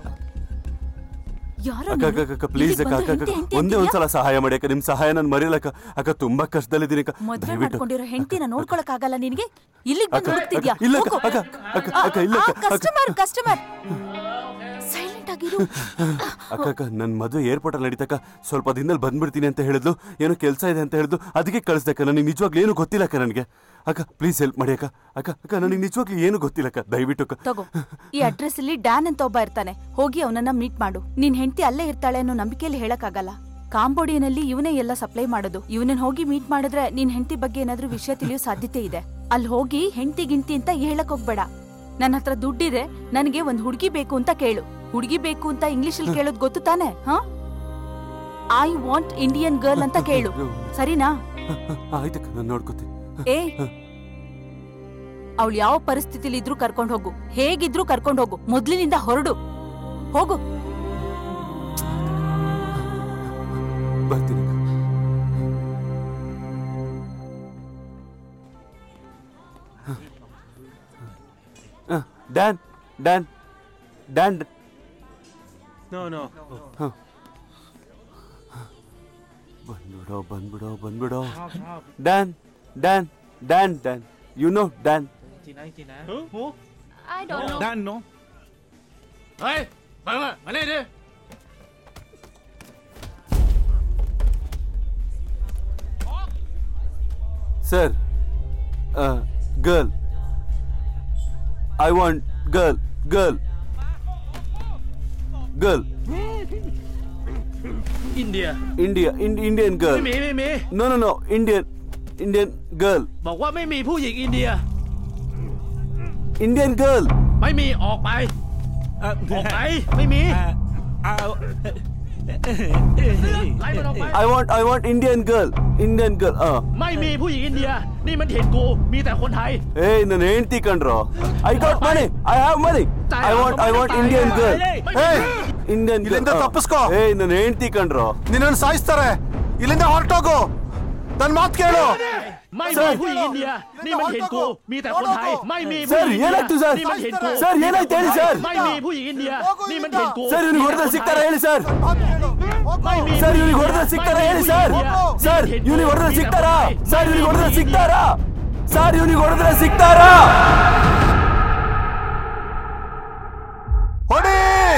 Speaker 5: ಯಾರೋ
Speaker 11: ಅಕ್ಕ ಅಕ್ಕ ಅಕ್ಕ ಪ್ಲೀಸ್ ಅಕ್ಕ ಅಕ್ಕ ಅಕ್ಕ ಒಂದೇ ಒಂದ್ಸಲ ಸಹಾಯ ಮಾಡಿ ಅಕ್ಕ ನಿಮ್ ಸಹಾಯ ನಾನು ಮರೆಯಲಕ್ಕ ಅಕ್ಕ ತುಂಬಾ ಕಷ್ಟದಲ್ಲಿದ್ದೀನಿ ಅಕ್ಕ
Speaker 5: ಮದ್ವೆ
Speaker 11: ದಯವಿಟ್ಟು
Speaker 5: ಮಾಡ್ಕೊಂಡಿರೋ ಹೆಂಡತಿನ ನೋಡ್ಕೊಳಕ್ ಆಗಲ್ಲ ನಿನಗೆ ಇಲ್ಲಿಗೆ ಬಂದು
Speaker 11: ಅಕ್ಕ,
Speaker 5: ಹುಡುಕ್ತಿದ್ಯಾ
Speaker 11: ಅಕ್ಕ, ಇಲ್ಲ ಅಕ್ಕ, ಅಕ್ಕ, ಅಕ್ಕ, ಅಕ್ಕ, ಇಲ್ಲ ಅಕ್ಕ, ಅಕ್ಕ.
Speaker 5: ಕಸ್ಟಮರ್ ಕಸ್ಟಮರ್ ಸೈಲೆಂಟ್ ಆಗಿರು
Speaker 11: ಅಕ್ಕ ಅಕ್ಕ ನನ್ನ ಮದುವೆ ಏರ್ಪೋರ್ಟ್ ಅಲ್ಲಿ ನಡೀತಕ್ಕ ಸ್ವಲ್ಪ ದಿನದಲ್ಲಿ ಬಂದ್ಬಿಡ್ತೀನಿ ಅಂತ ಹೇಳಿದ್ಲು ಏನೋ ಕೆಲಸ ಇದೆ ಅಂತ ಹೇಳಿದ್ಲು ಅದಕ್ಕೆ ಕಳಿಸ್ದಕ್ಕ ನನಗೆ ನಿಜವಾಗ್ಲೂ ಏನು ಗೊತ್ತಿಲ್ಲ ಅಕ್ಕ ನನಗೆ ಅಕ್ಕ ಪ್ಲೀಸ್ ಹೆಲ್ಪ್ ಮಾಡಿ ಅಕ್ಕ ಅಕ್ಕ ಅಕ್ಕ ನನಗೆ ನಿಜವಾಗ್ಲೂ ಏನು ಗೊತ್ತಿಲ್ಲ ಅಕ್ಕ ದಯವಿಟ್ಟು ಅಕ್ಕ
Speaker 5: ತಗೋ ಈ ಅಡ್ರೆಸ್ ಅಲ್ಲಿ ಡ್ಯಾನ್ ಅಂತ ಒಬ್ಬ ಇರ್ತಾನೆ ಹೋಗಿ ಅವನನ್ನ ಮೀಟ್ ಮಾಡು ನಿನ್ ಹೆಂಡತಿ ಅಲ್ಲೇ ಇರ್ತಾಳೆ ಅನ್ನೋ ನಂಬಿಕೆಯಲ್ಲಿ ಹೇಳಕ್ಕಾಗಲ್ಲ ಕಾಂಬೋಡಿಯನಲ್ಲಿ ಇವನೇ ಎಲ್ಲ ಸಪ್ಲೈ ಮಾಡೋದು ಇವನನ್ನ ಹೋಗಿ ಮೀಟ್ ಮಾಡಿದ್ರೆ ನಿನ್ ಹೆಂಡತಿ ಬಗ್ಗೆ ಏನಾದ್ರೂ ವಿಷಯ ತಿಳಿಯೋ ಸಾಧ್ಯತೆ ಇದೆ ಅಲ್ಲಿ ಹೋಗಿ ಹೆಂಡತಿ ಗಿಂತಿ ಅಂತ ಹೇಳಕ್ ಹೋಗ್ಬೇಡ ನನ್ನ ಹತ್ರ ದುಡ್ಡಿದೆ ನನಗೆ ಒಂದ್ ಹುಡುಗಿ ಬೇಕು ಅಂತ ಕೇಳು ಹುಡುಗಿ ಬೇಕು ಅಂತ ಇಂಗ್ಲಿಷ್ ಅಲ್ಲಿ ಕೇಳೋದ್ ಗೊತ್ತು ತಾನೆ ಹ ಐ ವಾಂಟ್ ಇಂಡಿಯನ್ ಗರ್ಲ್ ಅಂತ ಕೇಳು ಸರಿನಾ
Speaker 11: ಆಯ್ತಕ್ಕ ನಾನು ನೋಡ್ಕೋತೀನಿ
Speaker 5: ಏ ಅವಳು ಯಾವ ಪರಿಸ್ಥಿತಿಲಿ ಇದ್ರೂ ಕರ್ಕೊಂಡು ಹೋಗು ಹೇಗಿದ್ರೂ ಕರ್ಕೊಂಡು ಹೋಗು ಮೊದ್ಲಿನಿಂದ ಹೊರಡು ಹೋಗು
Speaker 11: ಬರ್ತೀನಿ Dan Dan Dan
Speaker 12: no no
Speaker 11: ಹ. ಬಂದ್ಬಿಡೋ ಬಂದ್ಬಿಡೋ ಬಂದ್ಬಿಡೋ Dan Dan Dan Dan you no Dan
Speaker 20: I don't know.
Speaker 12: Dan, no.
Speaker 18: ಏಯ್ ಮನೆ ಇದೆ
Speaker 11: sir girl I want girl girl girl
Speaker 4: India
Speaker 11: อินเดียอินเดียนเกิร์ล
Speaker 4: ไม่มีไม่มี
Speaker 11: no no no อินเดียนอินเดียนเกิร์ล
Speaker 4: บอกว่าไม่มีผู้หญิงอินเดีย
Speaker 11: อินเดียนเกิร์ล
Speaker 4: ไม่มีออกไป ออกไป ไม่มีไล่มันออกไป
Speaker 11: I want I want Indian girl Indian girl เออ
Speaker 4: ไม่มีผู้หญิงอินเดีย นี่มันเห็นกู มีแต่คนไทย
Speaker 11: ಏ ನನ್ನ ಹೆಂಡತಿ ಕಣ್ರೋ I got money I have money I want I want Indian girl Indian
Speaker 13: ಇಲ್ಲಿಂದ ತಪ್ಪಿಸ್ಕೋ.
Speaker 11: ಏ ನನ್ನ ಹೆಂಡತಿ ಕಣ್ರೋ
Speaker 13: ನಿನ್ನನ್ನು ಸಾಯಿಸ್ತಾರೆ ಇಲ್ಲಿಂದ ಹೊರಟೋಗು ನನ್ನ ಮಾತು ಕೇಳು
Speaker 4: ไม่มีผู้หญิงอินเดีย นี่มันเห็นกู มีแต่คนไทย ไม่มีผู้
Speaker 11: ಸರ್
Speaker 4: หญิงอินเดีย
Speaker 11: ಏನಾಯ್ತು ಸರ್
Speaker 4: นี่มันเห็นกู
Speaker 11: ಸರ್ ಏನಾಯ್ತು ಹೇಳಿ ಸರ್
Speaker 4: ไม่มีผู้หญิงอินเดีย นี่มันเห็นกู
Speaker 11: ಸರ್ ಇವ್ನಿಗೆ ಹೊಡೆದ್ರೆ ಸಿಗ್ತಾರ ಹೇಳಿ ಸರ್
Speaker 4: ไม่มี
Speaker 11: ಸರ್ ಇವ್ನಿಗೆ ಹೊಡೆದ್ರೆ ಸಿಗ್ತಾರ ಹೇಳಿ ಸರ್ ಸರ್ ಇವ್ನಿಗೆ ಹೊಡೆದ್ರೆ ಸಿಗ್ತಾರಾ ಸರ್ ಇವ್ನಿಗೆ ಹೊಡೆದ್ರೆ ಸಿಗ್ತಾರಾ ಸರ್ ಇವ್ನಿಗೆ ಹೊಡೆದ್ರೆ ಸಿಗ್ತಾರಾ
Speaker 13: ಹೊಡಿ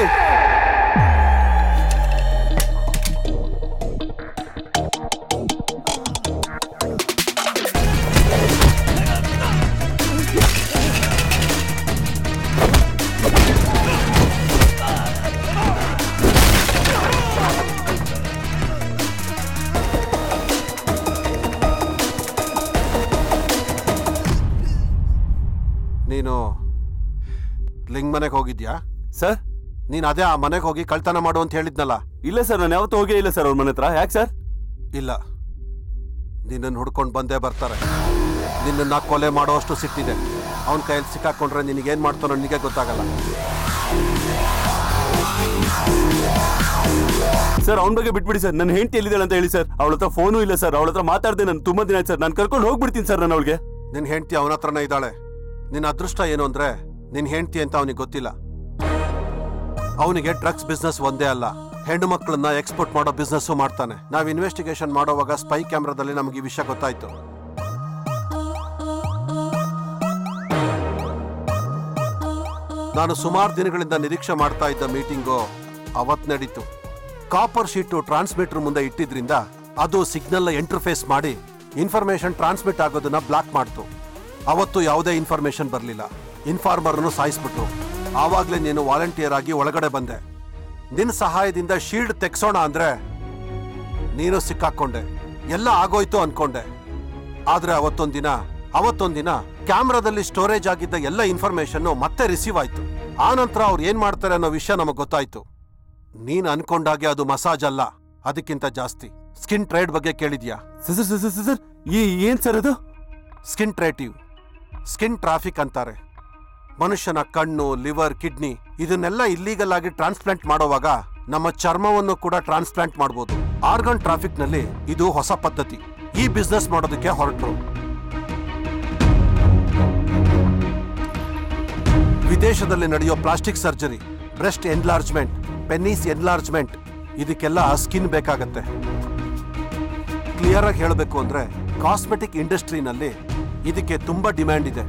Speaker 13: ನೀನು ಲಿಂಗ್ ಮನೆಗೆ ಹೋಗಿದ್ಯಾ
Speaker 11: ಸರ್
Speaker 13: ನೀನ್ ಅದೇ ಆ ಮನೆಗೆ ಹೋಗಿ ಕಳ್ತನ ಮಾಡು ಅಂತ ಹೇಳಿದ್ನಲ್ಲ
Speaker 11: ಇಲ್ಲ ಸರ್ ನಾನು ಯಾವತ್ತೂ ಹೋಗೇ ಇಲ್ಲ ಸರ್ ಅವ್ರ ಮನೆ ಹತ್ರ ಯಾಕೆ ಸರ್
Speaker 13: ಇಲ್ಲ ನಿನ್ನನ್ನು ಹುಡ್ಕೊಂಡು ಬಂದೇ ಬರ್ತಾರೆ ನಿನ್ನನ್ನು ಕೊಲೆ ಮಾಡೋಷ್ಟು ಸಿಟ್ಟಿದೆ ಅವನ ಕೈಯಲ್ಲಿ ಸಿಕ್ಕಾಕೊಂಡ್ರೆ ನಿನಗೇನು ಮಾಡ್ತಾನೋ ನಿನಗೆ ಗೊತ್ತಾಗಲ್ಲ
Speaker 11: ಸರ್ ಅವ್ನ ಬಗ್ಗೆ ಬಿಟ್ಬಿಡಿ ಸರ್ ನನ್ನ ಹೆಂಡತಿ ಎಲ್ಲಿದ್ದಾಳೆ ಅಂತ ಹೇಳಿ ಸರ್ ಅವಳ ಹತ್ರ ಫೋನು ಇಲ್ಲ ಸರ್ ಅವಳ ಹತ್ರ ಮಾತಾಡ್ದೆ ನಾನು ತುಂಬಾ ದಿನ ಆಯ್ತು ಸರ್ ನಾನು ಕರ್ಕೊಂಡು ಹೋಗ್ಬಿಡ್ತೀನಿ ಸರ್ ನಾನು ಅವಳಿಗೆ
Speaker 13: ನಿನ್ನ ಹೆಂಡತಿ ಅವನ ಹತ್ರನೇ ಇದ್ದಾಳೆ ನಿನ್ನ ಅದೃಷ್ಟ ಏನು ಅಂದ್ರೆ ನಿನ್ನ ಹೆಂಡತಿ ಅಂತ ಅವನಿಗೆ ಗೊತ್ತಿಲ್ಲ ಅವನಿಗೆ ಡ್ರಗ್ಸ್ ಬಿಸ್ನೆಸ್ ಒಂದೇ ಅಲ್ಲ ಹೆಣ್ಣು ಮಕ್ಕಳನ್ನ ಎಕ್ಸ್ಪೋರ್ಟ್ ಮಾಡೋ ಬಿಸ್ನೆಸ್ ಮಾಡ್ತಾನೆ ನಾವು ಇನ್ವೆಸ್ಟಿಗೇಷನ್ ಮಾಡೋವಾಗ ಸ್ಪೈ ಕ್ಯಾಮ್ರಾದಲ್ಲಿ ನಮಗೆ ಈ ವಿಷಯ ಗೊತ್ತಾಯ್ತು ನಾನು ಸುಮಾರು ದಿನಗಳಿಂದ ನಿರೀಕ್ಷೆ ಮಾಡ್ತಾ ಇದ್ದ ಮೀಟಿಂಗು ಅವತ್ ನಡೀತು ಕಾಪರ್ ಶೀಟು ಟ್ರಾನ್ಸ್ಮಿಟರ್ ಮುಂದೆ ಇಟ್ಟಿದ್ರಿಂದ ಅದು ಸಿಗ್ನಲ್ ಇಂಟರ್ಫೇಸ್ ಮಾಡಿ ಇನ್ಫಾರ್ಮೇಶನ್ ಟ್ರಾನ್ಸ್ಮಿಟ್ ಆಗೋದನ್ನ ಬ್ಲಾಕ್ ಮಾಡ್ತು ಅವತ್ತು ಯಾವುದೇ ಇನ್ಫಾರ್ಮೇಶನ್ ಬರಲಿಲ್ಲ ಇನ್ಫಾರ್ಮರ್ನು ಸಾಯಿಸ್ಬಿಟ್ರು ಆವಾಗಲೇ ನೀನು ವಾಲಂಟಿಯರ್ ಆಗಿ ಒಳಗಡೆ ಬಂದೆ ನಿನ್ನ ಸಹಾಯದಿಂದ ಶೀಲ್ಡ್ ತೆಗ್ಸೋಣ ಅಂದ್ರೆ ನೀನು ಸಿಕ್ಕಾಕೊಂಡೆ ಎಲ್ಲ ಆಗೋಯ್ತು ಅನ್ಕೊಂಡೆ ಆದ್ರೆ ಅವತ್ತೊಂದಿನ ಅವತ್ತೊಂದಿನ ಕ್ಯಾಮ್ರಾದಲ್ಲಿ ಸ್ಟೋರೇಜ್ ಆಗಿದ್ದ ಎಲ್ಲ ಇನ್ಫಾರ್ಮೇಶನ್ ಮತ್ತೆ ರಿಸೀವ್ ಆಯ್ತು ಆ ನಂತರ ಅವ್ರು ಏನ್ ಮಾಡ್ತಾರೆ ಅನ್ನೋ ವಿಷಯ ನಮಗ್ ಗೊತ್ತಾಯ್ತು ನೀನ್ ಅನ್ಕೊಂಡಾಗೆ ಅದು ಮಸಾಜ್ ಅಲ್ಲ ಅದಕ್ಕಿಂತ ಜಾಸ್ತಿ ಸ್ಕಿನ್ ಟ್ರೇಡ್ ಬಗ್ಗೆ ಕೇಳಿದ್ಯಾ
Speaker 11: ಸರ್ ಸರ್ ಸರ್ ಸರ್ ಏನ್ ಸರ್ ಅದು
Speaker 13: ಸ್ಕಿನ್ ಟ್ರೇಟಿವ್ ಸ್ಕಿನ್ ಟ್ರಾಫಿಕ್ ಅಂತಾರೆ ಮನುಷ್ಯನ ಕಣ್ಣು ಲಿವರ್ ಕಿಡ್ನಿ ಇದನ್ನೆಲ್ಲ ಇಲ್ಲೀಗಲ್ ಆಗಿ ಟ್ರಾನ್ಸ್ಪ್ಲಾಂಟ್ ಮಾಡೋವಾಗ ನಮ್ಮ ಚರ್ಮವನ್ನು ಕೂಡ ಟ್ರಾನ್ಸ್ಪ್ಲಾಂಟ್ ಮಾಡಬಹುದು ಆರ್ಗನ್ ಟ್ರಾಫಿಕ್ ನಲ್ಲಿ ಇದು ಹೊಸ ಪದ್ಧತಿ ಈ ಬಿಸ್ನೆಸ್ ಮಾಡೋದಕ್ಕೆ ಹೊರಟರು ವಿದೇಶದಲ್ಲಿ ನಡೆಯೋ plastic surgery breast enlargement penis enlargement ಇದಕ್ಕೆಲ್ಲ ಸ್ಕಿನ್ ಬೇಕಾಗತ್ತೆ ಕ್ಲಿಯರ್ ಆಗಿ ಹೇಳಬೇಕು ಅಂದ್ರೆ ಕಾಸ್ಮೆಟಿಕ್ ಇಂಡಸ್ಟ್ರಿನಲ್ಲಿ ಇದಕ್ಕೆ ತುಂಬಾ ಡಿಮ್ಯಾಂಡ್ ಇದೆ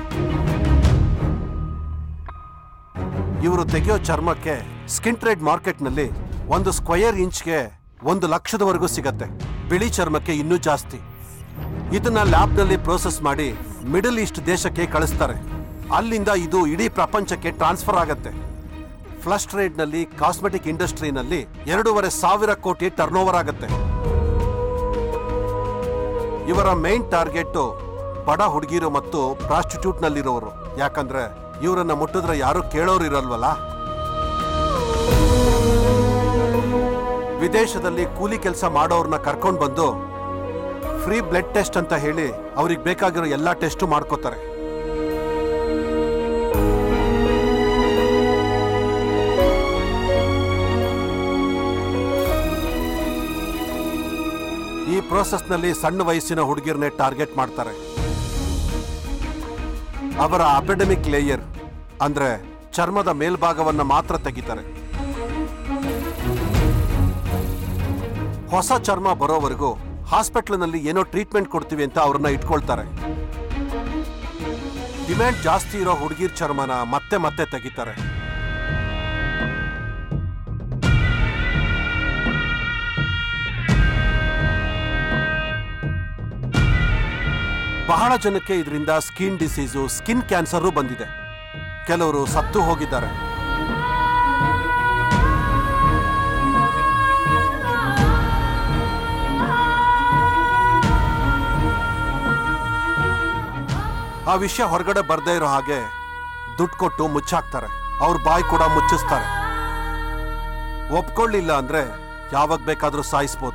Speaker 13: ಇವರು ತೆಗೆಯೋ ಚರ್ಮಕ್ಕೆ ಸ್ಕಿನ್ ಟ್ರೇಡ್ ಮಾರ್ಕೆಟ್ನಲ್ಲಿ ಒಂದು ಸ್ಕ್ವಯರ್ ಇಂಚ್ಗೆ ಒಂದು ಲಕ್ಷದವರೆಗೂ ಸಿಗತ್ತೆ ಬಿಳಿ ಚರ್ಮಕ್ಕೆ ಇನ್ನೂ ಜಾಸ್ತಿ ಇದನ್ನ ಲ್ಯಾಬ್ನಲ್ಲಿ ಪ್ರೋಸೆಸ್ ಮಾಡಿ ಮಿಡಲ್ ಈಸ್ಟ್ ದೇಶಕ್ಕೆ ಕಳಿಸ್ತಾರೆ ಅಲ್ಲಿಂದ ಇದು ಇಡೀ ಪ್ರಪಂಚಕ್ಕೆ ಟ್ರಾನ್ಸ್ಫರ್ ಆಗತ್ತೆ ಫ್ಲಶ್ ಟ್ರೇಡ್ನಲ್ಲಿ ಕಾಸ್ಮೆಟಿಕ್ ಇಂಡಸ್ಟ್ರಿನಲ್ಲಿ ಎರಡೂವರೆ ಸಾವಿರ ಕೋಟಿ ಟರ್ನ್ ಓವರ್ ಆಗತ್ತೆ ಇವರ ಮೇನ್ ಟಾರ್ಗೆಟ್ ಬಡ ಹುಡುಗಿರು ಮತ್ತು ಪ್ರಾಸ್ಟಿಟ್ಯೂಟ್ ನಲ್ಲಿರೋರು ಯಾಕಂದ್ರೆ ಇವರನ್ನ ಮುಟ್ಟಿದ್ರೆ ಯಾರು ಕೇಳೋರು ಇರಲ್ವಲ್ಲ ವಿದೇಶದಲ್ಲಿ ಕೂಲಿ ಕೆಲಸ ಮಾಡೋರ್ನ ಕರ್ಕೊಂಡು ಬಂದು ಫ್ರೀ ಬ್ಲಡ್ ಟೆಸ್ಟ್ ಅಂತ ಹೇಳಿ ಅವ್ರಿಗೆ ಬೇಕಾಗಿರೋ ಎಲ್ಲಾ ಟೆಸ್ಟು ಮಾಡ್ಕೋತಾರೆ ಈ ಪ್ರೋಸೆಸ್ನಲ್ಲಿ ಸಣ್ಣ ವಯಸ್ಸಿನ ಹುಡುಗಿರನ್ನೇ ಟಾರ್ಗೆಟ್ ಮಾಡ್ತಾರೆ ಅವರ ಅಪೆಡಮಿಕ್ ಲೇಯರ್ ಅಂದ್ರೆ ಚರ್ಮದ ಮೇಲ್ಭಾಗವನ್ನ ಮಾತ್ರ ತೆಗಿತಾರೆ ಹೊಸ ಚರ್ಮ ಬರೋವರೆಗೂ ಹಾಸ್ಪಿಟ್ಲ್ನಲ್ಲಿ ಏನೋ ಟ್ರೀಟ್ಮೆಂಟ್ ಕೊಡ್ತೀವಿ ಅಂತ ಅವ್ರನ್ನ ಇಟ್ಕೊಳ್ತಾರೆ ಡಿಮ್ಯಾಂಡ್ ಜಾಸ್ತಿ ಇರೋ ಹುಡುಗಿರ್ ಚರ್ಮನ ಮತ್ತೆ ಮತ್ತೆ ತೆಗಿತಾರೆ ಬಹಳ ಜನಕ್ಕೆ ಇದರಿಂದ ಸ್ಕಿನ್ ಡಿಸೀಸು ಸ್ಕಿನ್ ಕ್ಯಾನ್ಸರು ಬಂದಿದೆ ಕೆಲವರು ಸತ್ತು ಹೋಗಿದ್ದಾರೆ ಆ ವಿಷಯ ಹೊರಗಡೆ ಬರ್ದೇ ಇರೋ ಹಾಗೆ ದುಡ್ಡು ಕೊಟ್ಟು ಮುಚ್ಚಾಕ್ತಾರೆ ಅವ್ರ ಬಾಯಿ ಕೂಡ ಮುಚ್ಚಿಸ್ತಾರೆ ಒಪ್ಕೊಳ್ಳಿಲ್ಲ ಅಂದ್ರೆ ಯಾವಾಗ ಬೇಕಾದ್ರೂ ಸಾಯಿಸ್ಬೋದು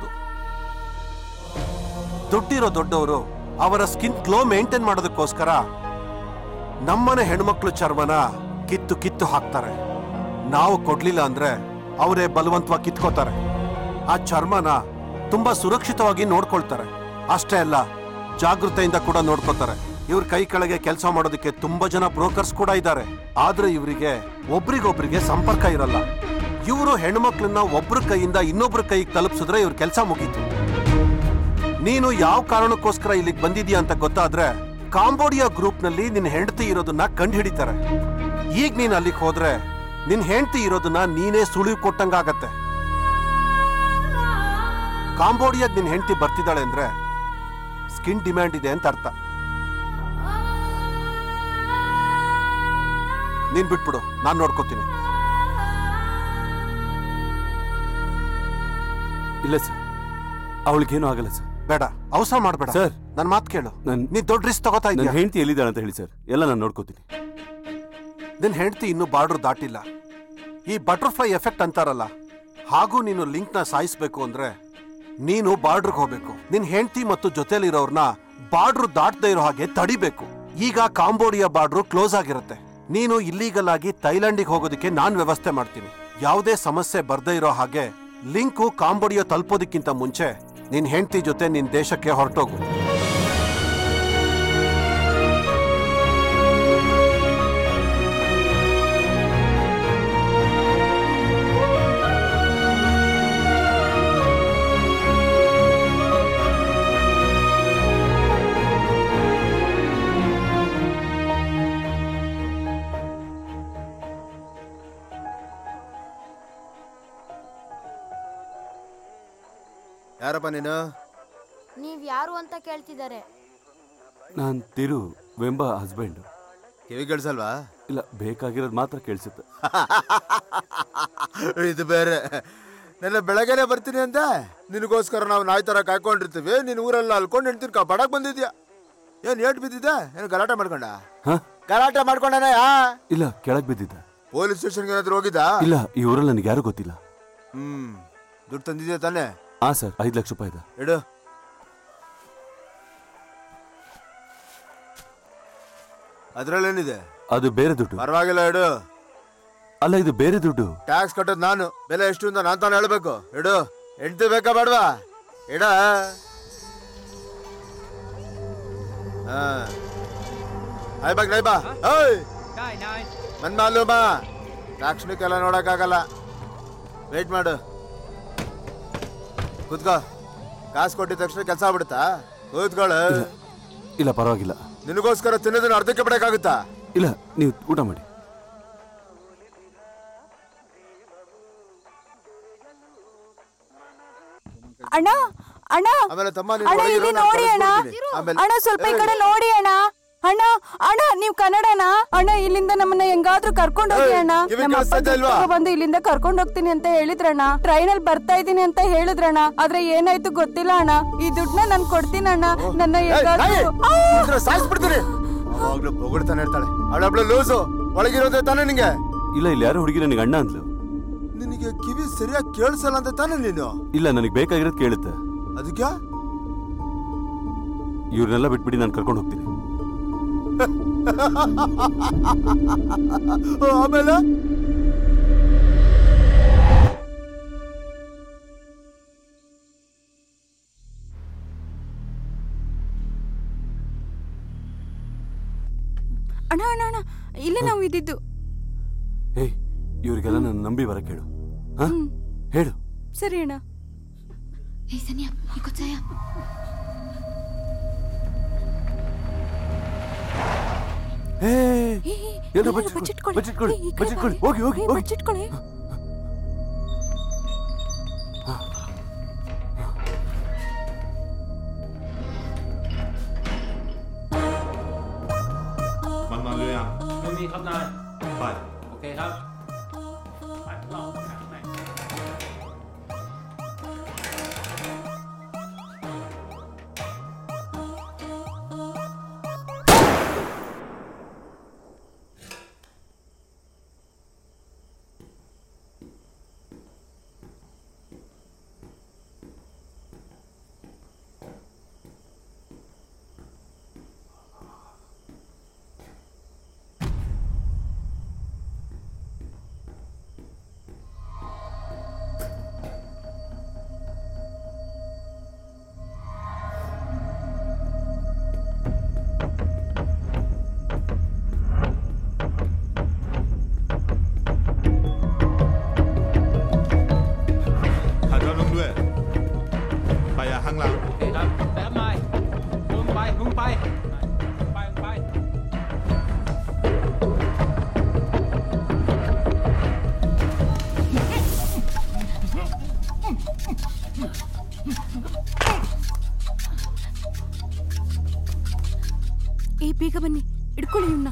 Speaker 13: ದುಡ್ಡಿರೋ ದೊಡ್ಡವರು ಅವರ ಸ್ಕಿನ್ ಗ್ಲೋ ಮೇಂಟೈನ್ ಮಾಡೋದಕ್ಕೋಸ್ಕರ ನಮ್ಮನೆ ಹೆಣ್ಮಕ್ಳು ಚರ್ಮನ ಕಿತ್ತು ಕಿತ್ತು ಹಾಕ್ತಾರೆ ನಾವು ಕೊಡ್ಲಿಲ್ಲ ಅಂದ್ರೆ ಅವರೇ ಬಲವಂತವಾಗಿ ಕಿತ್ಕೋತಾರೆ ಆ ಚರ್ಮನ ತುಂಬಾ ಸುರಕ್ಷಿತವಾಗಿ ನೋಡ್ಕೊಳ್ತಾರೆ ಅಷ್ಟೇ ಅಲ್ಲ ಜಾಗೃತೆಯಿಂದ ಕೂಡ ನೋಡ್ಕೋತಾರೆ ಇವ್ರ ಕೈ ಕೆಳಗೆ ಕೆಲಸ ಮಾಡೋದಕ್ಕೆ ತುಂಬಾ ಜನ ಬ್ರೋಕರ್ಸ್ ಕೂಡ ಇದ್ದಾರೆ ಆದ್ರೆ ಇವರಿಗೆ ಒಬ್ರಿಗೊಬ್ರಿಗೆ ಸಂಪರ್ಕ ಇರಲ್ಲ ಇವರು ಹೆಣ್ಮಕ್ಳನ್ನ ಒಬ್ರ ಕೈಯಿಂದ ಇನ್ನೊಬ್ರ ಕೈಗೆ ತಲುಪಿಸಿದ್ರೆ ಇವ್ರ ಕೆಲಸ ಮುಗೀತು ನೀನು ಯಾವ ಕಾರಣಕ್ಕೋಸ್ಕರ ಇಲ್ಲಿಗೆ ಬಂದಿದ್ಯಾ ಅಂತ ಗೊತ್ತಾದ್ರೆ ಕಾಂಬೋಡಿಯಾ ಗ್ರೂಪ್ ನಲ್ಲಿ ನಿನ್ ಹೆಂಡತಿ ಇರೋದನ್ನ ಕಂಡು ಹಿಡಿತಾರೆ ಈಗ ನೀನ್ ಅಲ್ಲಿಗೆ ಹೋದ್ರೆ ನಿನ್ ಹೆಂಡತಿ ಇರೋದನ್ನ ನೀನೇ ಸುಳಿವು ಕೊಟ್ಟಂಗಾಗತ್ತೆ ಕಾಂಬೋಡಿಯಾಗ್ ನಿನ್ ಹೆಂಡತಿ ಬರ್ತಿದ್ದಾಳೆ ಅಂದ್ರೆ ಸ್ಕಿನ್ ಡಿಮ್ಯಾಂಡ್ ಇದೆ ಅಂತ ಅರ್ಥ ನೀನ್ ಬಿಟ್ಬಿಡು ನಾನ್ ನೋಡ್ಕೋತೀನಿ
Speaker 11: ಇಲ್ಲ ಸರ್ ಅವಳಿಗೇನು ಆಗಲ್ಲ ಸರ್
Speaker 13: ಬೇಡ ಅವಸರ ಮಾಡ್ಬೇಡ
Speaker 11: ಸರ್
Speaker 13: ನನ್ ಮಾತು ಕೇಳು
Speaker 11: ನನ್
Speaker 13: ನೀ ದೊಡ್ಡ ರಿಸ್ಕ್ ತಗೋತಾ
Speaker 11: ನನ್ನ
Speaker 13: ಇದ್ದೀಯ
Speaker 11: ಹೆಂಡತಿ ಎಲ್ಲಿದ್ದಾಳೆ ಅಂತ ಹೇಳಿ ಸರ್ ಎಲ್ಲ ನಾನು ನೋಡ್ಕೋತೀನಿ
Speaker 13: ನಿನ್ ಹೆಂಡತಿ ಇನ್ನೂ ಬಾರ್ಡರ್ ದಾಟಿಲ್ಲ ಈ ಬಟರ್ಫ್ಲೈ ಎಫೆಕ್ಟ್ ಅಂತಾರಲ್ಲ ಹಾಗೂ ನೀನು ಲಿಂಕ್ ನ ಸಾಯಿಸ್ಬೇಕು ಅಂದ್ರೆ ನೀನು ಬಾರ್ಡರ್ಗೆ ಹೋಗ್ಬೇಕು ನಿನ್ ಹೆಂಡತಿ ಮತ್ತು ಜೊತೆಲಿರೋರ್ನ ಬಾರ್ಡರ್ ದಾಟದೇ ಇರೋ ಹಾಗೆ ತಡಿಬೇಕು ಈಗ ಕಾಂಬೋಡಿಯಾ ಬಾರ್ಡ್ರು ಕ್ಲೋಸ್ ಆಗಿರುತ್ತೆ ನೀನು ಇಲ್ಲೀಗಲ್ ಆಗಿ ಥೈಲ್ಯಾಂಡಿಗೆ ಹೋಗೋದಕ್ಕೆ ನಾನ್ ವ್ಯವಸ್ಥೆ ಮಾಡ್ತೀನಿ ಯಾವುದೇ ಸಮಸ್ಯೆ ಬರ್ದೇ ಇರೋ ಹಾಗೆ ಲಿಂಕು ಕಾಂಬೋಡಿಯಾ ತಲುಪೋದಕ್ಕಿಂತ ಮುಂಚೆ ನಿನ್ ಹೆಂಡತಿ ಜೊತೆ ನಿನ್ ದೇಶಕ್ಕೆ ಹೊರಟೋಗು
Speaker 16: ಯಾರಪ್ಪ ನೀನು
Speaker 7: ನೀವ್ ಯಾರು ಅಂತ ಕೇಳ್ತಿದ್ದಾರೆ
Speaker 11: ನಾನು ತಿರು ವೆಂಬ ಹಸ್ಬೆಂಡ್
Speaker 16: ಕಿವಿ ಕೇಳಿಸಲ್ವಾ
Speaker 11: ಇಲ್ಲ ಬೇಕಾಗಿರೋದು ಮಾತ್ರ ಕೇಳಿಸುತ್ತೆ
Speaker 16: ಇದು ಬೇರೆ ನೆನ್ನೆ ಬೆಳಗ್ಗೆನೆ ಬರ್ತೀನಿ ಅಂತ ನಿನಗೋಸ್ಕರ ನಾವು ನಾಯಿ ತರ ಕಾಯ್ಕೊಂಡಿರ್ತೀವಿ ನೀನ್ ಊರೆಲ್ಲ ಅಲ್ಕೊಂಡು ಹೆಣ್ತೀನಿ ಕಬಡಕ್ ಬಂದಿದ್ಯಾ ಏನ್ ಏಟ್ ಬಿದ್ದಿದ್ದೆ ಏನು ಗಲಾಟೆ ಮಾಡ್ಕೊಂಡ
Speaker 11: ಹಾ
Speaker 16: ಗಲಾಟೆ ಮಾಡ್ಕೊಂಡನ
Speaker 11: ಇಲ್ಲ ಕೆಳಗ್ ಬಿದ್ದಿದ್ದ
Speaker 16: ಪೊಲೀಸ್ ಸ್ಟೇಷನ್ಗೆ ಏನಾದ್ರು ಹೋಗಿದ್ದಾ
Speaker 11: ಇಲ್ಲ ಈ ಊರಲ್ಲಿ ನನಗೆ ಯಾರು ಗೊತ್ತಿಲ್ಲ
Speaker 16: ಹ್ಮ್ ದುಡ್ಡು ತಂದಿದ್ಯಾ ತಾನೇ
Speaker 11: ಹಾ ಸರ್ ಐದು ಲಕ್ಷ ರೂಪಾಯಿ ಇದೆ
Speaker 16: ಇಡು ಅದ್ರಲ್ಲೇನಿದೆ
Speaker 11: ಅದು ಬೇರೆ ದುಡ್ಡು
Speaker 16: ಪರವಾಗಿಲ್ಲ ಇಡು
Speaker 11: ಅಲ್ಲ ಇದು ಬೇರೆ ದುಡ್ಡು
Speaker 16: ಟ್ಯಾಕ್ಸ್ ಕಟ್ಟೋದು ನಾನು ಬೆಲೆ ಎಷ್ಟು ಅಂತ ನಾನ್ ತಾನು ಹೇಳ್ಬೇಕು ಇಡು ಹೆಂಡ್ತಿ ಬೇಕಾ ಬೇಡವಾ ಇಡ ಹಾ ಆಯ್ ಬಾಗ್ ನೈ ಬಾ ಓಯ್ ಮನ್ ಮಾಲೂಮ ಲಾಕ್ಷಣಿಕೆಲ್ಲ ನೋಡಕ್ಕಾಗಲ್ಲ ವೇಟ್ ಮಾಡು ಕೂತ್ಕೋ ಕಾಸು ಕೊಟ್ಟಿದ ತಕ್ಷಣ ಕೆಲಸ ಆಗ್ಬಿಡುತ್ತಾ ಕೂತ್ಕೊಳ್ಳು
Speaker 11: ಇಲ್ಲ ಪರವಾಗಿಲ್ಲ
Speaker 16: ನಿನಗೋಸ್ಕರ ತಿನ್ನೋದನ್ನ ಅರ್ಧಕ್ಕೆ ಬಿಡಕ್ಕಾಗುತ್ತಾ
Speaker 11: ಇಲ್ಲ ನೀವು ಊಟ ಮಾಡಿ
Speaker 22: ಅಣ್ಣ ಅಣ್ಣ
Speaker 16: ಆಮೇಲೆ ತಮ್ಮ ನೀನು
Speaker 22: ಅಣ್ಣ
Speaker 16: ಒಳಗಿರು,
Speaker 22: ಇಲ್ಲಿ
Speaker 16: ನಾನು
Speaker 22: ನೋಡಿ ಅಣ್ಣ
Speaker 16: ಕಳ್ಸ್ಕೊಡ್ತೀನಿ. ಆಮೇಲೆ-
Speaker 22: ಅಣ್ಣ ಸ್ವಲ್ಪ ಈ
Speaker 16: ಏಯ್.
Speaker 22: ಕಡೆ ನೋಡಿ ಅಣ್ಣ ಅಣ್ಣ ಅಣ್ಣ ನೀವ್ ಕನ್ನಡನಾ ಅಣ್ಣ ಇಲ್ಲಿಂದ ನಮ್ಮನ್ನ ಹೆಂಗಾದ್ರೂ ಕರ್ಕೊಂಡ್ ಹೋಗಿ ಅಣ್ಣ
Speaker 16: ಕಿವಿ
Speaker 22: ನಮ್ಮ ಅಪ್ಪ
Speaker 16: ಕೇಳಿಸ್ತಾ ಇಲ್ವಾ?
Speaker 22: ದುಡ್ಡು ಬಂದು ಇಲ್ಲಿಂದ ಕರ್ಕೊಂಡ್ ಹೋಗ್ತೀನಿ ಅಂತ ಹೇಳಿದ್ರಣ್ಣ ಟ್ರೈನ್ ಅಲ್ಲಿ ಬರ್ತಾ ಇದೀನಿ ಅಂತ ಹೇಳಿದ್ರಣ್ಣ ಆದ್ರೆ ಏನಾಯ್ತು ಗೊತ್ತಿಲ್ಲ ಅಣ್ಣ ಈ ದುಡ್ಡನ್ನ ನಾನ್ ಕೊಡ್ತೀನಿ ಅಣ್ಣ ನನ್ನ ಹೆಂಗಾದ್ರೂ ಆ!
Speaker 16: ಸಾಯಿಸ್ಬಿಡ್ತೀನಿ ಅವಾಗ್ಲೂ ಬೊಗಳ್ತಾನೆ ಇರ್ತಾಳೆ ಅವಳೊಬ್ಳು ಲೂಸು ಒಳಗಿರೋದೇ ತಾನೇ ನಿಂಗೆ
Speaker 11: ಇಲ್ಲ ಇಲ್ಲಿ ಯಾರೋ ಹುಡುಗಿ ನನಗೆ ಅಣ್ಣ ಅಂದ್ಲು
Speaker 16: ನಿನಗೆ ಕಿವಿ ಸರಿಯಾಗಿ ಕೇಳಿಸಲ್ಲ ಅಂತ ತಾನೇ ನೀನು
Speaker 11: ಇಲ್ಲ ನನಗೆ ಬೇಕಾಗಿರೋದು ಕೇಳುತ್ತೆ
Speaker 16: ಅದಕ್ಕೆ
Speaker 11: ಇವ್ರನ್ನೆಲ್ಲ ಬಿಟ್ಬಿಡಿ ನಾನು ಕರ್ಕೊಂಡು ಹೋಗ್ತೀನಿ
Speaker 16: ಆಮೇಲೆ
Speaker 22: ಅಣ್ಣ ಅಣ್ಣ ಅಣ್ಣ ಇಲ್ಲೇ ನಾವು ಇದ್ದಿದ್ದು
Speaker 11: ಏಯ್ ಇವ್ರಿಗೆಲ್ಲ ನಾನು ನಂಬಿ ಬರಕ್ಕೆ ಹೇಳು ಹಾ ಹೇಳು
Speaker 22: ಸರಿ ಅಣ್ಣ
Speaker 10: Hei Sania, ikut saya.
Speaker 11: ಏಯ್ ಎಲ್ಲರೂ
Speaker 22: ಎಲ್ಲರೂ
Speaker 11: ಬಚ್ಚಿಟ್ಕೊಳ್ಳಿ
Speaker 22: ಬಚ್ಚಿಟ್ಕೊಳ್ಳಿ.
Speaker 11: ಬಚ್ಚಿಟ್ಕೊಳ್ಳಿ
Speaker 22: ಏ, ಈ ಕಡೆ
Speaker 11: ಬಚ್ಚಿಟ್ಕೊಳ್ಳಿ
Speaker 22: ಬನ್ನಿ.
Speaker 11: ಹೋಗಿ ಹೋಗಿ
Speaker 22: ಏ,
Speaker 11: ಹೋಗಿ
Speaker 22: ಬಚ್ಚಿಟ್ಕೊಳ್ಳಿ
Speaker 2: Man man lue
Speaker 12: ไม่มีครับนาย
Speaker 2: ไป
Speaker 12: โอเคครับ
Speaker 2: หันเราลงด้วย ไปอ่ะข้างหลัง
Speaker 12: โอเคครับแป๊บนายมึงไปมึงไปไปไป
Speaker 22: ಏ ಬೇಗ ಬನ್ನಿ ಇಟ್ಕೊಳ್ಳಿ ಇವನ್ನ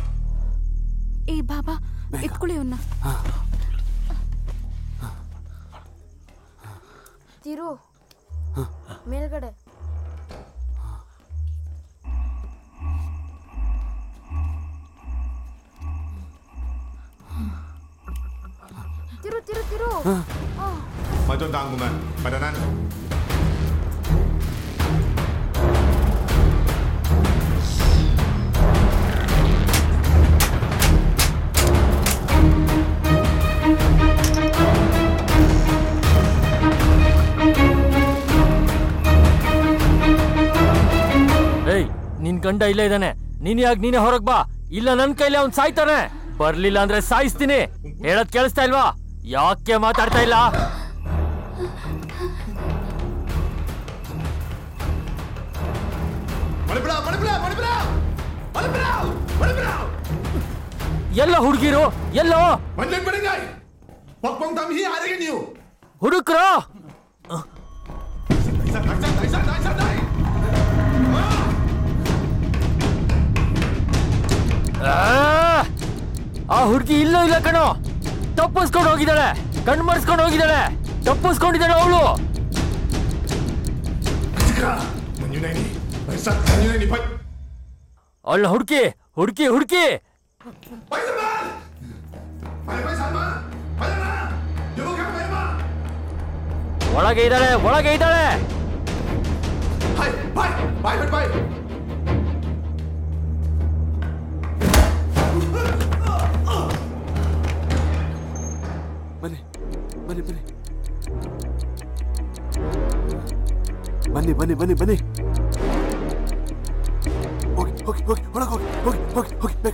Speaker 22: ಏ ಬಾಬಾ ಇಟ್ಕೊಳ್ಳಿ ಇವನ್ನ
Speaker 7: ತಿರು ಮೇಲ್ಗಡೆ ತಿರು ತಿರು ತಿರು ಆ.
Speaker 2: มาจนตามกูมาไปด้านนั้น
Speaker 18: ಏಯ್ ನಿನ್ ಗಂಡ ಇಲ್ಲೇ ಇದ್ದಾನೆ ನೀನ್ ಯಾಕೆ ನೀನೇ ಹೊರಗ್ ಬಾ ಇಲ್ಲ ನನ್ ಕೈಲಿ ಅವ್ನ್ ಸಾಯ್ತಾನೆ ಬರ್ಲಿಲ್ಲ ಅಂದ್ರೆ ಸಾಯಿಸ್ತೀನಿ ಹೇಳದ್ ಕೇಳಿಸ್ತಾ ಇಲ್ವಾ ಯಾಕೆ ಮಾತಾಡ್ತಾ ಇಲ್ಲ ಎಲ್ಲ ಹುಡುಗಿರು ಎಲ್ಲೋ
Speaker 2: ಮಂಜನ್ ಬಡಿಗಾಯ್ ಪಕ್ಪಂಗ್ ತಮ್ ಹಿ ಆ ರही ನೀವು
Speaker 18: ಹುಡುಕ್ರು ಆ! ಆ ಹುಡುಗಿ ಇಲ್ಲೂ ಇಲ್ಲ ಕಣೋ ತಪ್ಪಿಸ್ಕೊಂಡು ಹೋಗಿದ್ದಾಳೆ ಕಣ್ ಮರ್ಸ್ಕೊಂಡು ಹೋಗಿದ್ದಾಳೆ ತಪ್ಪಿಸ್ಕೊಂಡಿದ್ದಾಳೆ ಅವಳು ಅವಳನ್ನ ಹುಡುಕಿ ಹುಡುಕಿ ಹುಡುಕಿ ಒಳಗೆ ಇದ್ದಾಳೆ ಒಳಗೆ ಇದ್ದಾಳೆ
Speaker 11: ಬನ್ನಿ ಬನ್ನಿ ಬನ್ನಿ ಬನ್ನಿ ಬನ್ನಿ ಬನ್ನಿ ಬನ್ನಿ ಹೋಗಿ ಹೋಗಿ ಹೋಗಿ ಒಳಗೆ ಹೋಗಿ ಹೋಗಿ ಹೋಗಿ ಹೋಗಿ ಬೇಗ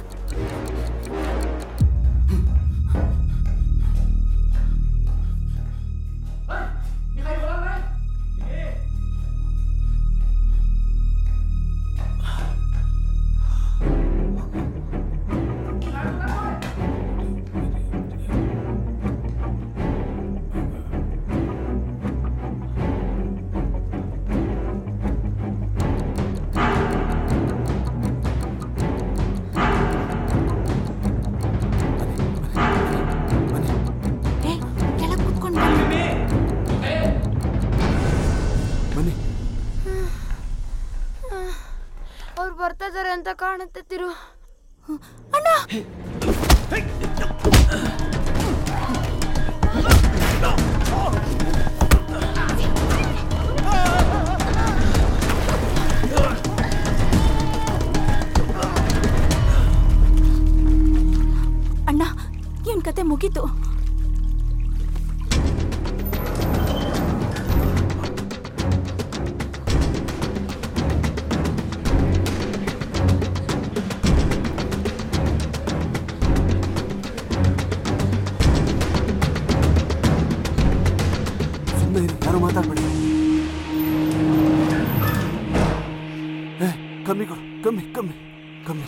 Speaker 10: ಕೆಳಗ್ ಕುತ್ಕೊಂಡು
Speaker 11: ಬನ್ನಿ
Speaker 7: ಅವ್ರು ಬರ್ತಾ ಇದಾರೆ ಅಂತ ಕಾಣುತ್ತೆ ತಿರು
Speaker 5: ಅಣ್ಣ ಇವನ್ ಕತೆ ಮುಗೀತು
Speaker 11: ಸುಮ್ಮನೆ ಇರಿ ಯಾರು ಮಾತಾಡ್ಬೇಡಿ ಏ ಕಮ್ಮಿ ಕೊಡು ಕಮ್ಮಿ ಕಮ್ಮಿ ಕಮ್ಮಿ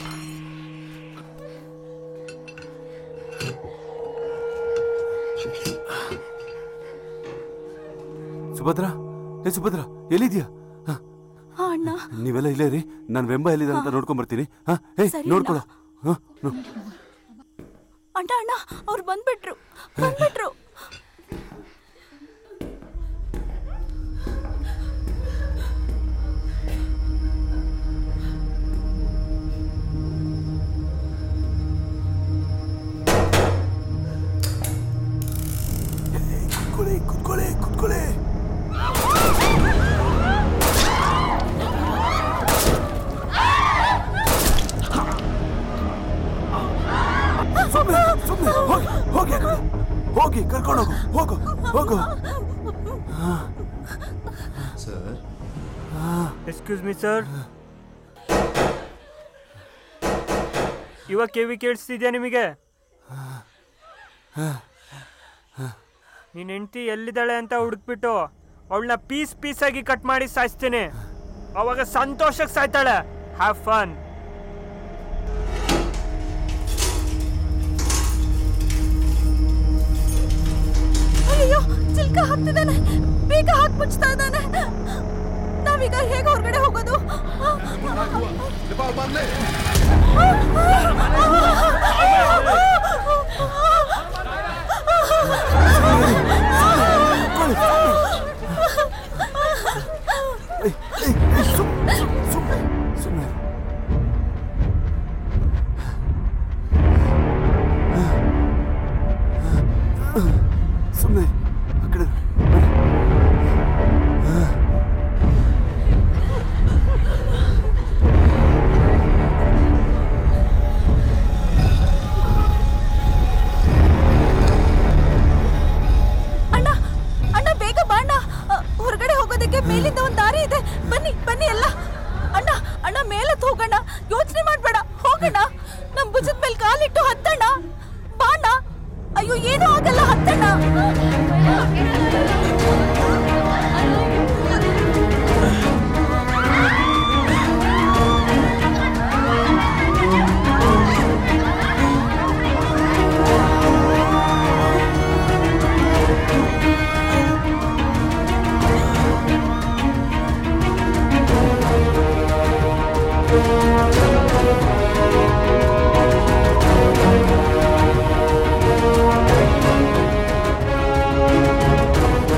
Speaker 11: ಸುಭದ್ರಾ ಏ ಸುಭದ್ರಾ ಎಲ್ಲಿದ್ಯಾ ಹ,
Speaker 5: ಹಾ ಅಣ್ಣ
Speaker 11: ನೀವೆಲ್ಲ ಇಲ್ಲೇ ರೀ ನಾನು ವೆಂಬ ಎಲ್ಲಿದೆ ಅಂತ ನೋಡ್ಕೊಂಡ್ ಬರ್ತೀನಿ ಹಾ ಏಯ್
Speaker 5: ಸರಿ
Speaker 11: ನೋಡ್ಕೊಳ್ಳೋ ಹ, ನೋ-
Speaker 5: ಅಣ್ಣ ಅಣ್ಣ ಅವ್ರು ಬಂದ್ಬಿಟ್ರು ಬಂದ್ಬಿಟ್ರು
Speaker 11: ಕುತ್ಕೊಳ್ಳಿ ಕುತ್ಕೊಳ್ಳಿ ಕುತ್ಕೊಳ್ಳಿ ಸುಮ್ಮನೆ ಸುಮ್ಮನೆ ಹೋಗಿ ಹೋಗಿ ಆ ಕಡೆ. ಹೋಗಿ ಕರ್ಕೊಂಡು ಹೋಗು ಹೋಗು ಹೋಗು
Speaker 17: ಸರ್
Speaker 19: ಎಕ್ಸ್ಕ್ಯೂಸ್ ಮಿ ಸರ್ ಇವಾಗ ಕಿವಿ ಕೇಳಿಸ್ತಿದ್ಯಾ ನಿಮಗೆ ನಿನ್ನ ಹೆಂಡತಿ ಎಲ್ಲಿದ್ದಾಳೆ ಅಂತ ಹುಡುಕ್ಬಿಟ್ಟು ಅವಳನ್ನ ಪೀಸ್ ಪೀಸ್ ಆಗಿ ಕಟ್ ಮಾಡಿ ಸಾಯಿಸ್ತೀನಿ ಅವಾಗ ಸಂತೋಷಕ್ಕೆ ಸಾಯ್ತಾಳೆ ಹ್ಯಾವ್ ಫನ್
Speaker 21: ಅಯ್ಯೋ ಚಿಲ್ಕ ಹಾಕ್ತಿದ್ದಾನೆ ಬೇಗ ಹಾಕ್ ಮುಚ್ತಾ ಇದ್ದಾನೆ ನಾವೀಗ ಹೇಗೆ ಹೊರಗಡೆ ಹೋಗೋದು
Speaker 11: ಸುಮ್ಮನೆ ಸುಮ್ಮನೆ ಆ ಕಡೆ
Speaker 21: ಅಣ್ಣ ಅಣ್ಣ ಬೇಗ ಬಾ ಅಣ್ಣ ಅ, ಹೊರಗಡೆ ಹೋಗೋದಕ್ಕೆ ಮೇಲಿಂದ ಒಂದು ದಾರಿ ಇದೆ ಬನ್ನಿ ಬನ್ನಿ ಎಲ್ಲ ಅಣ್ಣ ಅಣ್ಣ ಮೇಲತ್ ಹೋಗೋಣ ಯೋಚನೆ ಮಾಡ್ಬೇಡ ಹೋಗೋಣ ನಮ್ ಭುಜದ ಮೇಲೆ ಕಾಲಿಟ್ಟು ಹತ್ತಣ್ಣ ಬಾ ಅಣ್ಣ ಅಯ್ಯೋ ಏನೂ ಆಗಲ್ಲ ಹತ್ತಣ್ಣ
Speaker 11: ಆ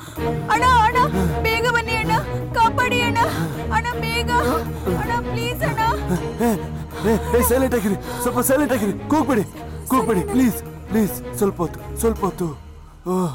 Speaker 21: ಅಣ್ಣ ಅಣ್ಣ ಬೇಗ ಬನ್ನಿ ಅಣ್ಣ ಕಾಪಾಡಿ ಅಣ್ಣ ಅಣ್ಣ ಬೇಗ ಅಣ್ಣ ಪ್ಲೀಸ್ ಅಣ್ಣ
Speaker 11: ಸೈಲೆಂಟ್ ಆಗಿರಿ ಸ್ವಲ್ಪ ಸೈಲೆಂಟ್ ಆಗಿರಿ ಕೂಗ್ಬೇಡಿ ಕೂಗ್ಬೇಡಿ ಪ್ಲೀಸ್ ಪ್ಲೀಸ್ ಸ್ವಲ್ಪ ಹೊತ್ತು ಸ್ವಲ್ಪ ಹೊತ್ತು ಓಹ್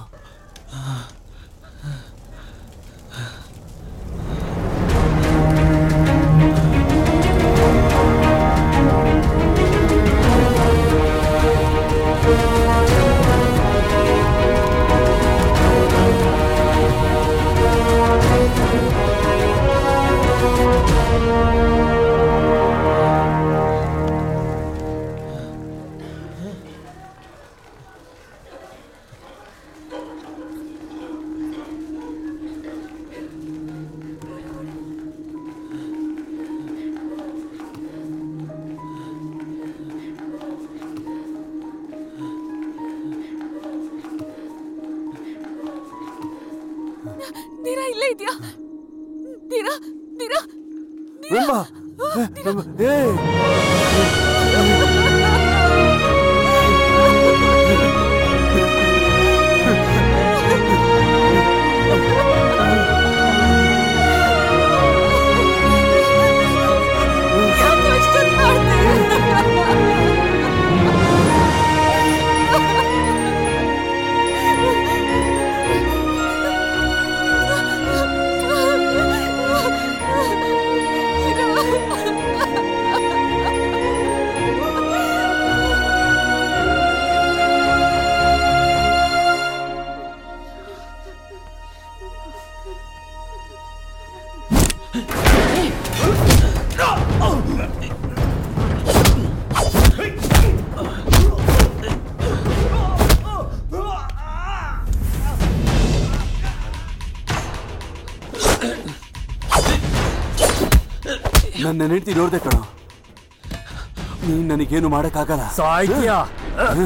Speaker 6: ನೀರಾ ಇಲ್ಲೇ ಇದೆಯಾ ನೀರಾ ನೀರಾ
Speaker 11: ವೆಂಬಾ ಏ
Speaker 21: ಯಾಕೆ ಅಷ್ಟೊಂದು
Speaker 11: ನನ್ನ ಹೆಂಡತಿ ನೋಡ್ದೆ ಕಣ ನೀನ್ ನನಗೇನು ಮಾಡಕ್ಕಾಗಲ್ಲ
Speaker 18: ಸಾಯ್ತೀಯಾ?
Speaker 11: ಹ?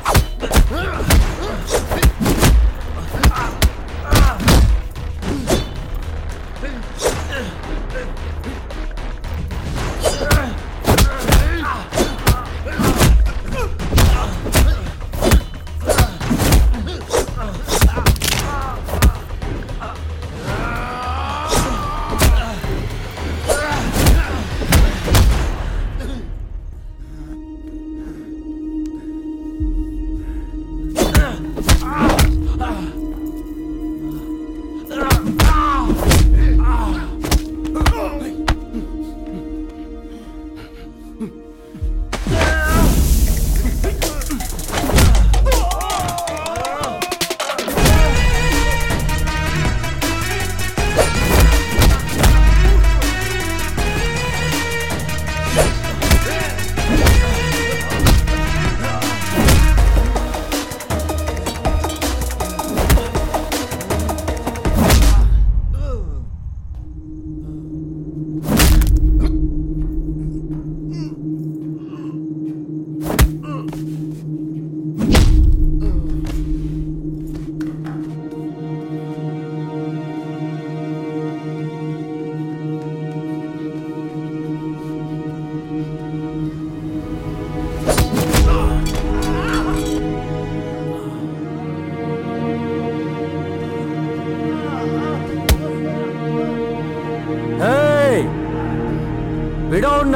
Speaker 18: ಹೇಯ್ ಬಿಡೋ ಅವ್ನ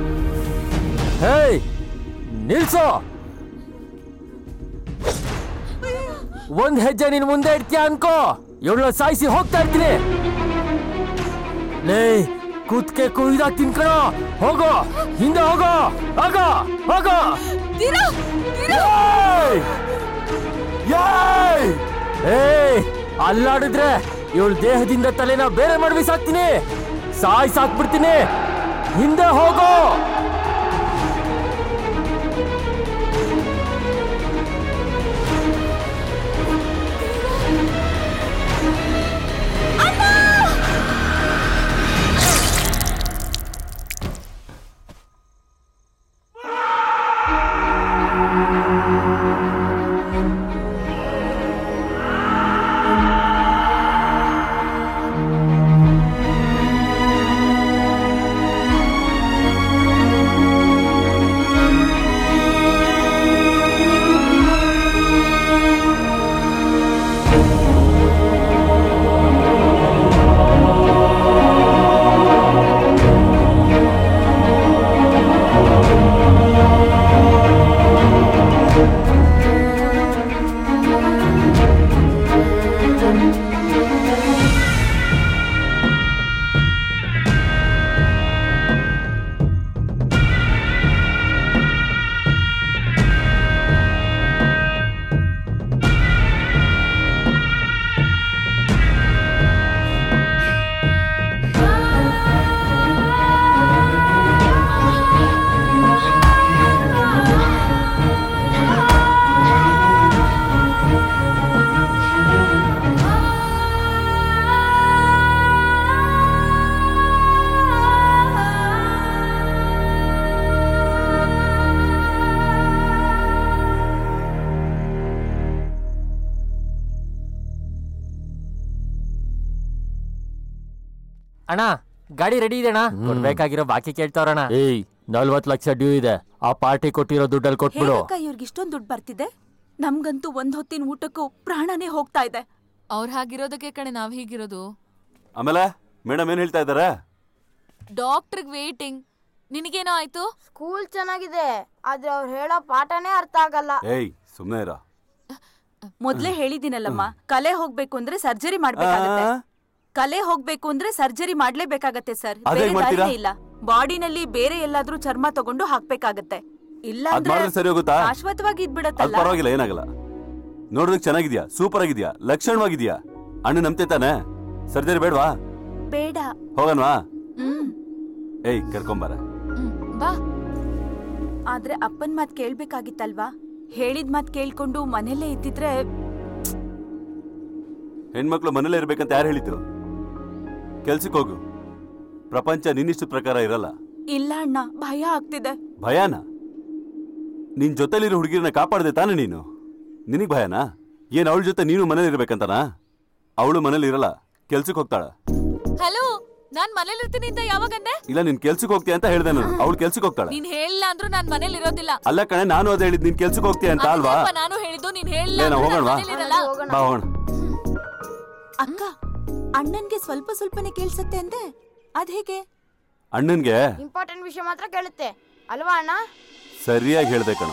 Speaker 18: ಹೇಯ್ ನಿಲ್ಸೋ ಒಂದ್ ಹೆಜ್ಜೆ ನೀನ್ ಮುಂದೆ ಇಡ್ತೀಯ ಅನ್ಕೋ ಇವಳನ್ನ ಸಾಯಿಸಿ ಹೋಗ್ತಾ ಇರ್ತೀನಿ ಲೇ ಕುತ್ಕೆ ಕುಯ್ದಾಗ ತಿನ್ಕಣೋ ಹೋಗೋ ಹಿಂದೆ ಹೋಗೋ ಹೋಗೋ ಹೋಗೋ ಏಯ್! ಏಯ್! ಏಯ್ ಅಲ್ಲಾಡಿದ್ರೆ ಇವಳ ದೇಹದಿಂದ ತಲೆನ ಬೇರೆ ಮಾಡಿ ಬಿಸಾಕ್ತೀನಿ ಸಾಯ್ ಸಾಕ್ಬಿಡ್ತೀನಿ ಹಿಂದೆ ಹೋಗೋ
Speaker 21: ಅಣ್ಣ
Speaker 18: ಅಣ್ಣ ಗಾಡಿ ರೆಡಿ ಇದೆ ಅಣ್ಣ ಕೊಡ್ಬೇಕಾಗಿರೋ ಬಾಕಿ ಕೇಳ್ತಾವ್ರಣ್ಣ ಏಯ್ ನಲ್ವತ್ ಲಕ್ಷ ಡ್ಯೂ ಇದೆ ಆ ಪಾರ್ಟಿ ಕೊಟ್ಟಿರೋ ದುಡ್ಡಲ್ಲಿ ಕೊಟ್ಬಿಡು
Speaker 21: ಹೇಗಕ್ಕ ಇವ್ರಿಗೆ ಇಷ್ಟೊಂದು ದುಡ್ಡು ಬರ್ತಿದೆ ನಮ್ಗಂತೂ ಒಂದ್ ಹೊತ್ತಿನ ಊಟಕ್ಕೂ ಪ್ರಾಣನೇ ಹೋಗ್ತಾ ಇದೆ
Speaker 6: ಅವ್ರು ಹಾಗಿರೋದಕ್ಕೆ ಕಣೆ ನಾವ್ ಹೀಗಿರೋದು
Speaker 11: ಆಮೇಲೆ ಮೇಡಮ್ ಏನ್ ಹೇಳ್ತಾ ಇದ್ದಾರೆ
Speaker 6: ಡಾಕ್ಟರ್ಗ್ ವೇಟಿಂಗ್ ನಿನಗೇನೋ ಆಯ್ತು
Speaker 7: ಸ್ಕೂಲ್ ಚೆನ್ನಾಗಿದೆ ಆದ್ರೆ ಅವ್ರು ಹೇಳೋ ಪಾಠನೇ ಅರ್ಥ ಆಗಲ್ಲ
Speaker 11: ಏಯ್ ಸುಮ್ನೆ ಇರ
Speaker 21: ಮೊದ್ಲೇ ಹೇಳಿದಿನಲ್ಲಮ್ಮ ಕಲೆ ಹೋಗ್ಬೇಕು ಅಂದ್ರೆ ಸರ್ಜರಿ ಮಾಡ್ಬೇಕಾಗತ್ತೆ
Speaker 11: ಆ?
Speaker 21: ಕಲೆ ಹೋಗ್ಬೇಕು ಅಂದ್ರೆ ಸರ್ಜರಿ ಮಾಡ್ಲೇಬೇಕಾಗತ್ತೆ ಸರ್
Speaker 11: ಅದ್
Speaker 21: ಬೇರೆ
Speaker 11: ಹೇಗ್ ಮಾಡ್ತೀರಾ?
Speaker 21: ದಾರಿನೇ ಇಲ್ಲ ಬಾಡಿನಲ್ಲಿ ಬೇರೆ ಎಲ್ಲಾದ್ರೂ ಚರ್ಮ ತಗೊಂಡು ಹಾಕ್ಬೇಕಾಗತ್ತೆ ಇಲ್ಲ
Speaker 11: ಅದ್
Speaker 21: ಅಂದ್ರೆ
Speaker 11: ಮಾಡಿದ್ರೆ ಸರಿ ಹೋಗುತ್ತಾ
Speaker 21: ಶಾಶ್ವತವಾಗಿ
Speaker 11: ಅದ್
Speaker 21: ಇದ್ಬಿಡತ್ತಲ್ಲ
Speaker 11: ಪರವಾಗಿಲ್ಲ ಏನಾಗಲ್ಲ ನೋಡೋದಕ್ಕೆ ಚೆನ್ನಾಗಿದ್ಯಾ ಸೂಪರ್ ಆಗಿದ್ಯಾ ಲಕ್ಷಣವಾಗಿದ್ಯಾ ಅಣ್ಣ ನಂಬ್ತೆ ತಾನೆ ಸರ್ಜರಿ ಬೇಡವಾ
Speaker 21: ಬೇಡ
Speaker 11: ಹೋಗನ್ವಾ
Speaker 21: ಹ್ಮ್
Speaker 11: ಏಯ್ ಕರ್ಕೊಂಬಾರ
Speaker 6: ಬಾ
Speaker 21: ಆದ್ರೆ ಅಪ್ಪನ್ ಮಾತ್ ಕೇಳ್ಬೇಕಾಗಿತ್ತಲ್ವಾ ಹೇಳಿದ್ ಮಾತ್ ಕೇಳ್ಕೊಂಡು ಮನೇಲೇ ಇದ್ದಿದ್ರೆ
Speaker 11: ಹೆಣ್ಮಕ್ಳು ಮನೇಲೇ ಇರ್ಬೇಕಂತ ಯಾರು ಹೇಳಿದ್ರು ಕೆಲ್ಸಕ್ಕೆ ಹೋಗು ಪ್ರಪಂಚ ನಿನ್ನಿಷ್ಟ ಪ್ರಕಾರ ಇರಲ್ಲ
Speaker 21: ಇಲ್ಲ ಅಣ್ಣ ಭಯ ಆಗ್ತಿದೆ
Speaker 11: ಭಯಾನ ನಿನ್ ಜೊತೆಲಿರೋ ಹುಡುಗಿರನ್ನ ಕಾಪಾಡದೆ ತಾನೆ ನೀನು ನಿನಗ್ ಭಯನಾ ಏನ್ ಅವಳ ಜೊತೆ ನೀನು ಮನೇಲಿ ಇರ್ಬೇಕಂತನಾ ಅವಳು ಮನೇಲಿ ಇರಲ್ಲ ಕೆಲ್ಸಕ್ಕೆ ಹೋಗ್ತಾಳ
Speaker 6: ಹಲೋ ನಾನ್ ಮನೇಲಿ ಇರ್ತೀನಿ ಅಂತ ಯಾವಾಗಂದೆ
Speaker 11: ಇಲ್ಲ ನೀನ್ ಕೆಲ್ಸಕ್ಕೆ ಹೋಗ್ತೀಯ ಅಂತ ಹೇಳ್ದೆ ನಾನು ಅವಳು ಕೆಲ್ಸಕ್ಕೆ ಹೋಗ್ತಾಳ
Speaker 6: ನೀನ್ ಹೇಳಿಲ್ಲ ಅಂದ್ರೂ ನಾನ್ ಮನೇಲಿ ಇರೋದಿಲ್ಲ
Speaker 11: ಅಲ್ಲ ಕಣೆ ನಾನು ಅದೇ ಹೇಳಿದ್ ನೀನ್ ಕೆಲ್ಸಕ್ಕೆ ಹೋಗ್ತೀಯ ಅಂತ ಅಲ್ವಾ
Speaker 6: ಅದನ್ನೇಪ್ಪ ನಾನು ಹೇಳಿದ್ದು ನೀನ್ ಹೇಳಿಲ್ಲ
Speaker 11: ಏನ
Speaker 6: ಅಂದ್ರೂ ನಾನ್
Speaker 11: ಹೋಗೋಣವಾ
Speaker 6: ಮನೇಲಿರಲ್ಲ.
Speaker 11: ಬಾ ಹೋಗೋಣ
Speaker 21: ಅಕ್ಕ ಅಣ್ಣನ್ಗೆ ಸ್ವಲ್ಪ ಸ್ವಲ್ಪನೇ ಕೇಳ್ಸತ್ತೆ ಅಂದೆ ಅದ್ ಹೇಗೆ
Speaker 11: ಅಣ್ಣನ್ಗೆ
Speaker 7: ಇಂಪಾರ್ಟೆಂಟ್ ವಿಷಯ ಮಾತ್ರ ಕೇಳುತ್ತೆ ಅಲ್ವಾ ಅಣ್ಣ
Speaker 11: ಸರಿಯಾಗಿ ಹೇಳ್ದೆ ಕಣ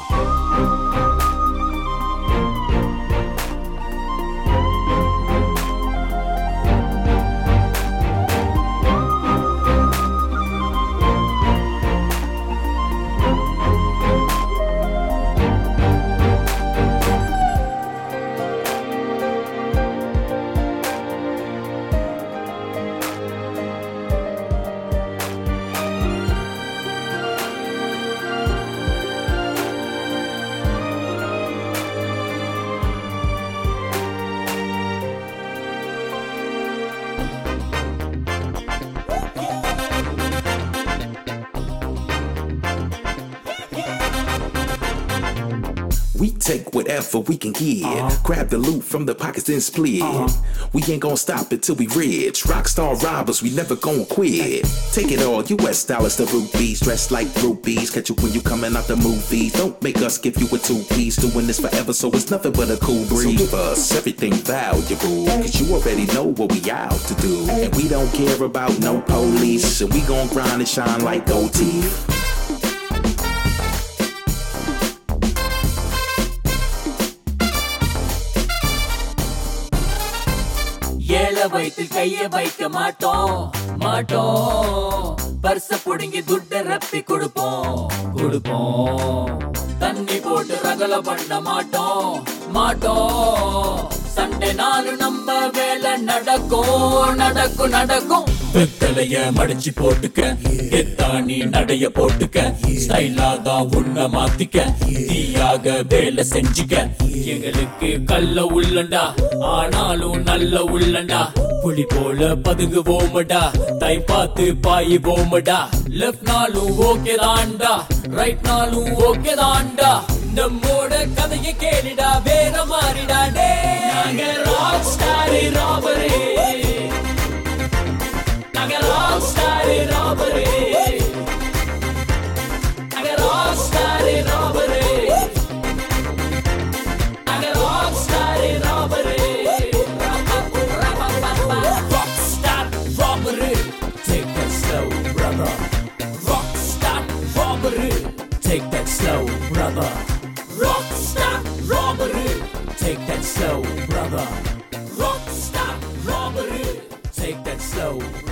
Speaker 8: We take whatever we can get. Grab the loot from the pockets and split. We ain't gonna stop until we rich. Rockstar robbers, we never gonna quit. Take it all, US dollars to rupees. Dressed like groupies. Catch you when you coming out the movies. Don't make us give you a two piece. Doing this forever, so it's nothing but a cool breeze. So give us everything valuable. Cause you already know what we out to do. And we don't care about no police. And we gon' grind and shine like gold teeth.
Speaker 17: ஏழ வயிற்றில் கைய வைக்க மாட்டோம் மாட்டோம் பர்ச புடுங்கி துட்ட ரப்பி கொடுப்போம் கொடுப்போம் தண்ணி போட்டு ரகல பண்ண மாட்டோம் மாட்டோம் சண்டே நாலு நம்ம வேலை நடக்கும் நடக்கும் நடக்கும் வெத்தலைய மடிச்சு போட்டுக்க எத்தாணி நடைய போட்டுக்க ஸ்டைலா தான் உன்னை மாத்திக்க தீயாக வேலை செஞ்சுக்க எங்களுக்கு கல்ல உள்ளண்டா ஆனாலும் நல்ல உள்ளண்டா புலி போல பதுங்குவோமடா தை பார்த்து பாயி போமடா லெஃப்ட் நாளும் ஓகே தான்டா ரைட் நாளும் ஓகே தான்டா நம்மோட கதையை கேளுடா வேற மாறிடா டே நாங்க ராக் ஸ்டார் ராபரே நாங்க ராக் ஸ்டார் ராபரே நாங்க ராக் ஸ்டார் ராபரே நாங்க rock star robbery Rockstar robbery, take that slow, brother. Rockstar robbery, take that slow, brother. Rockstar robbery, take that slow, brother. Rockstar robbery, take that slow,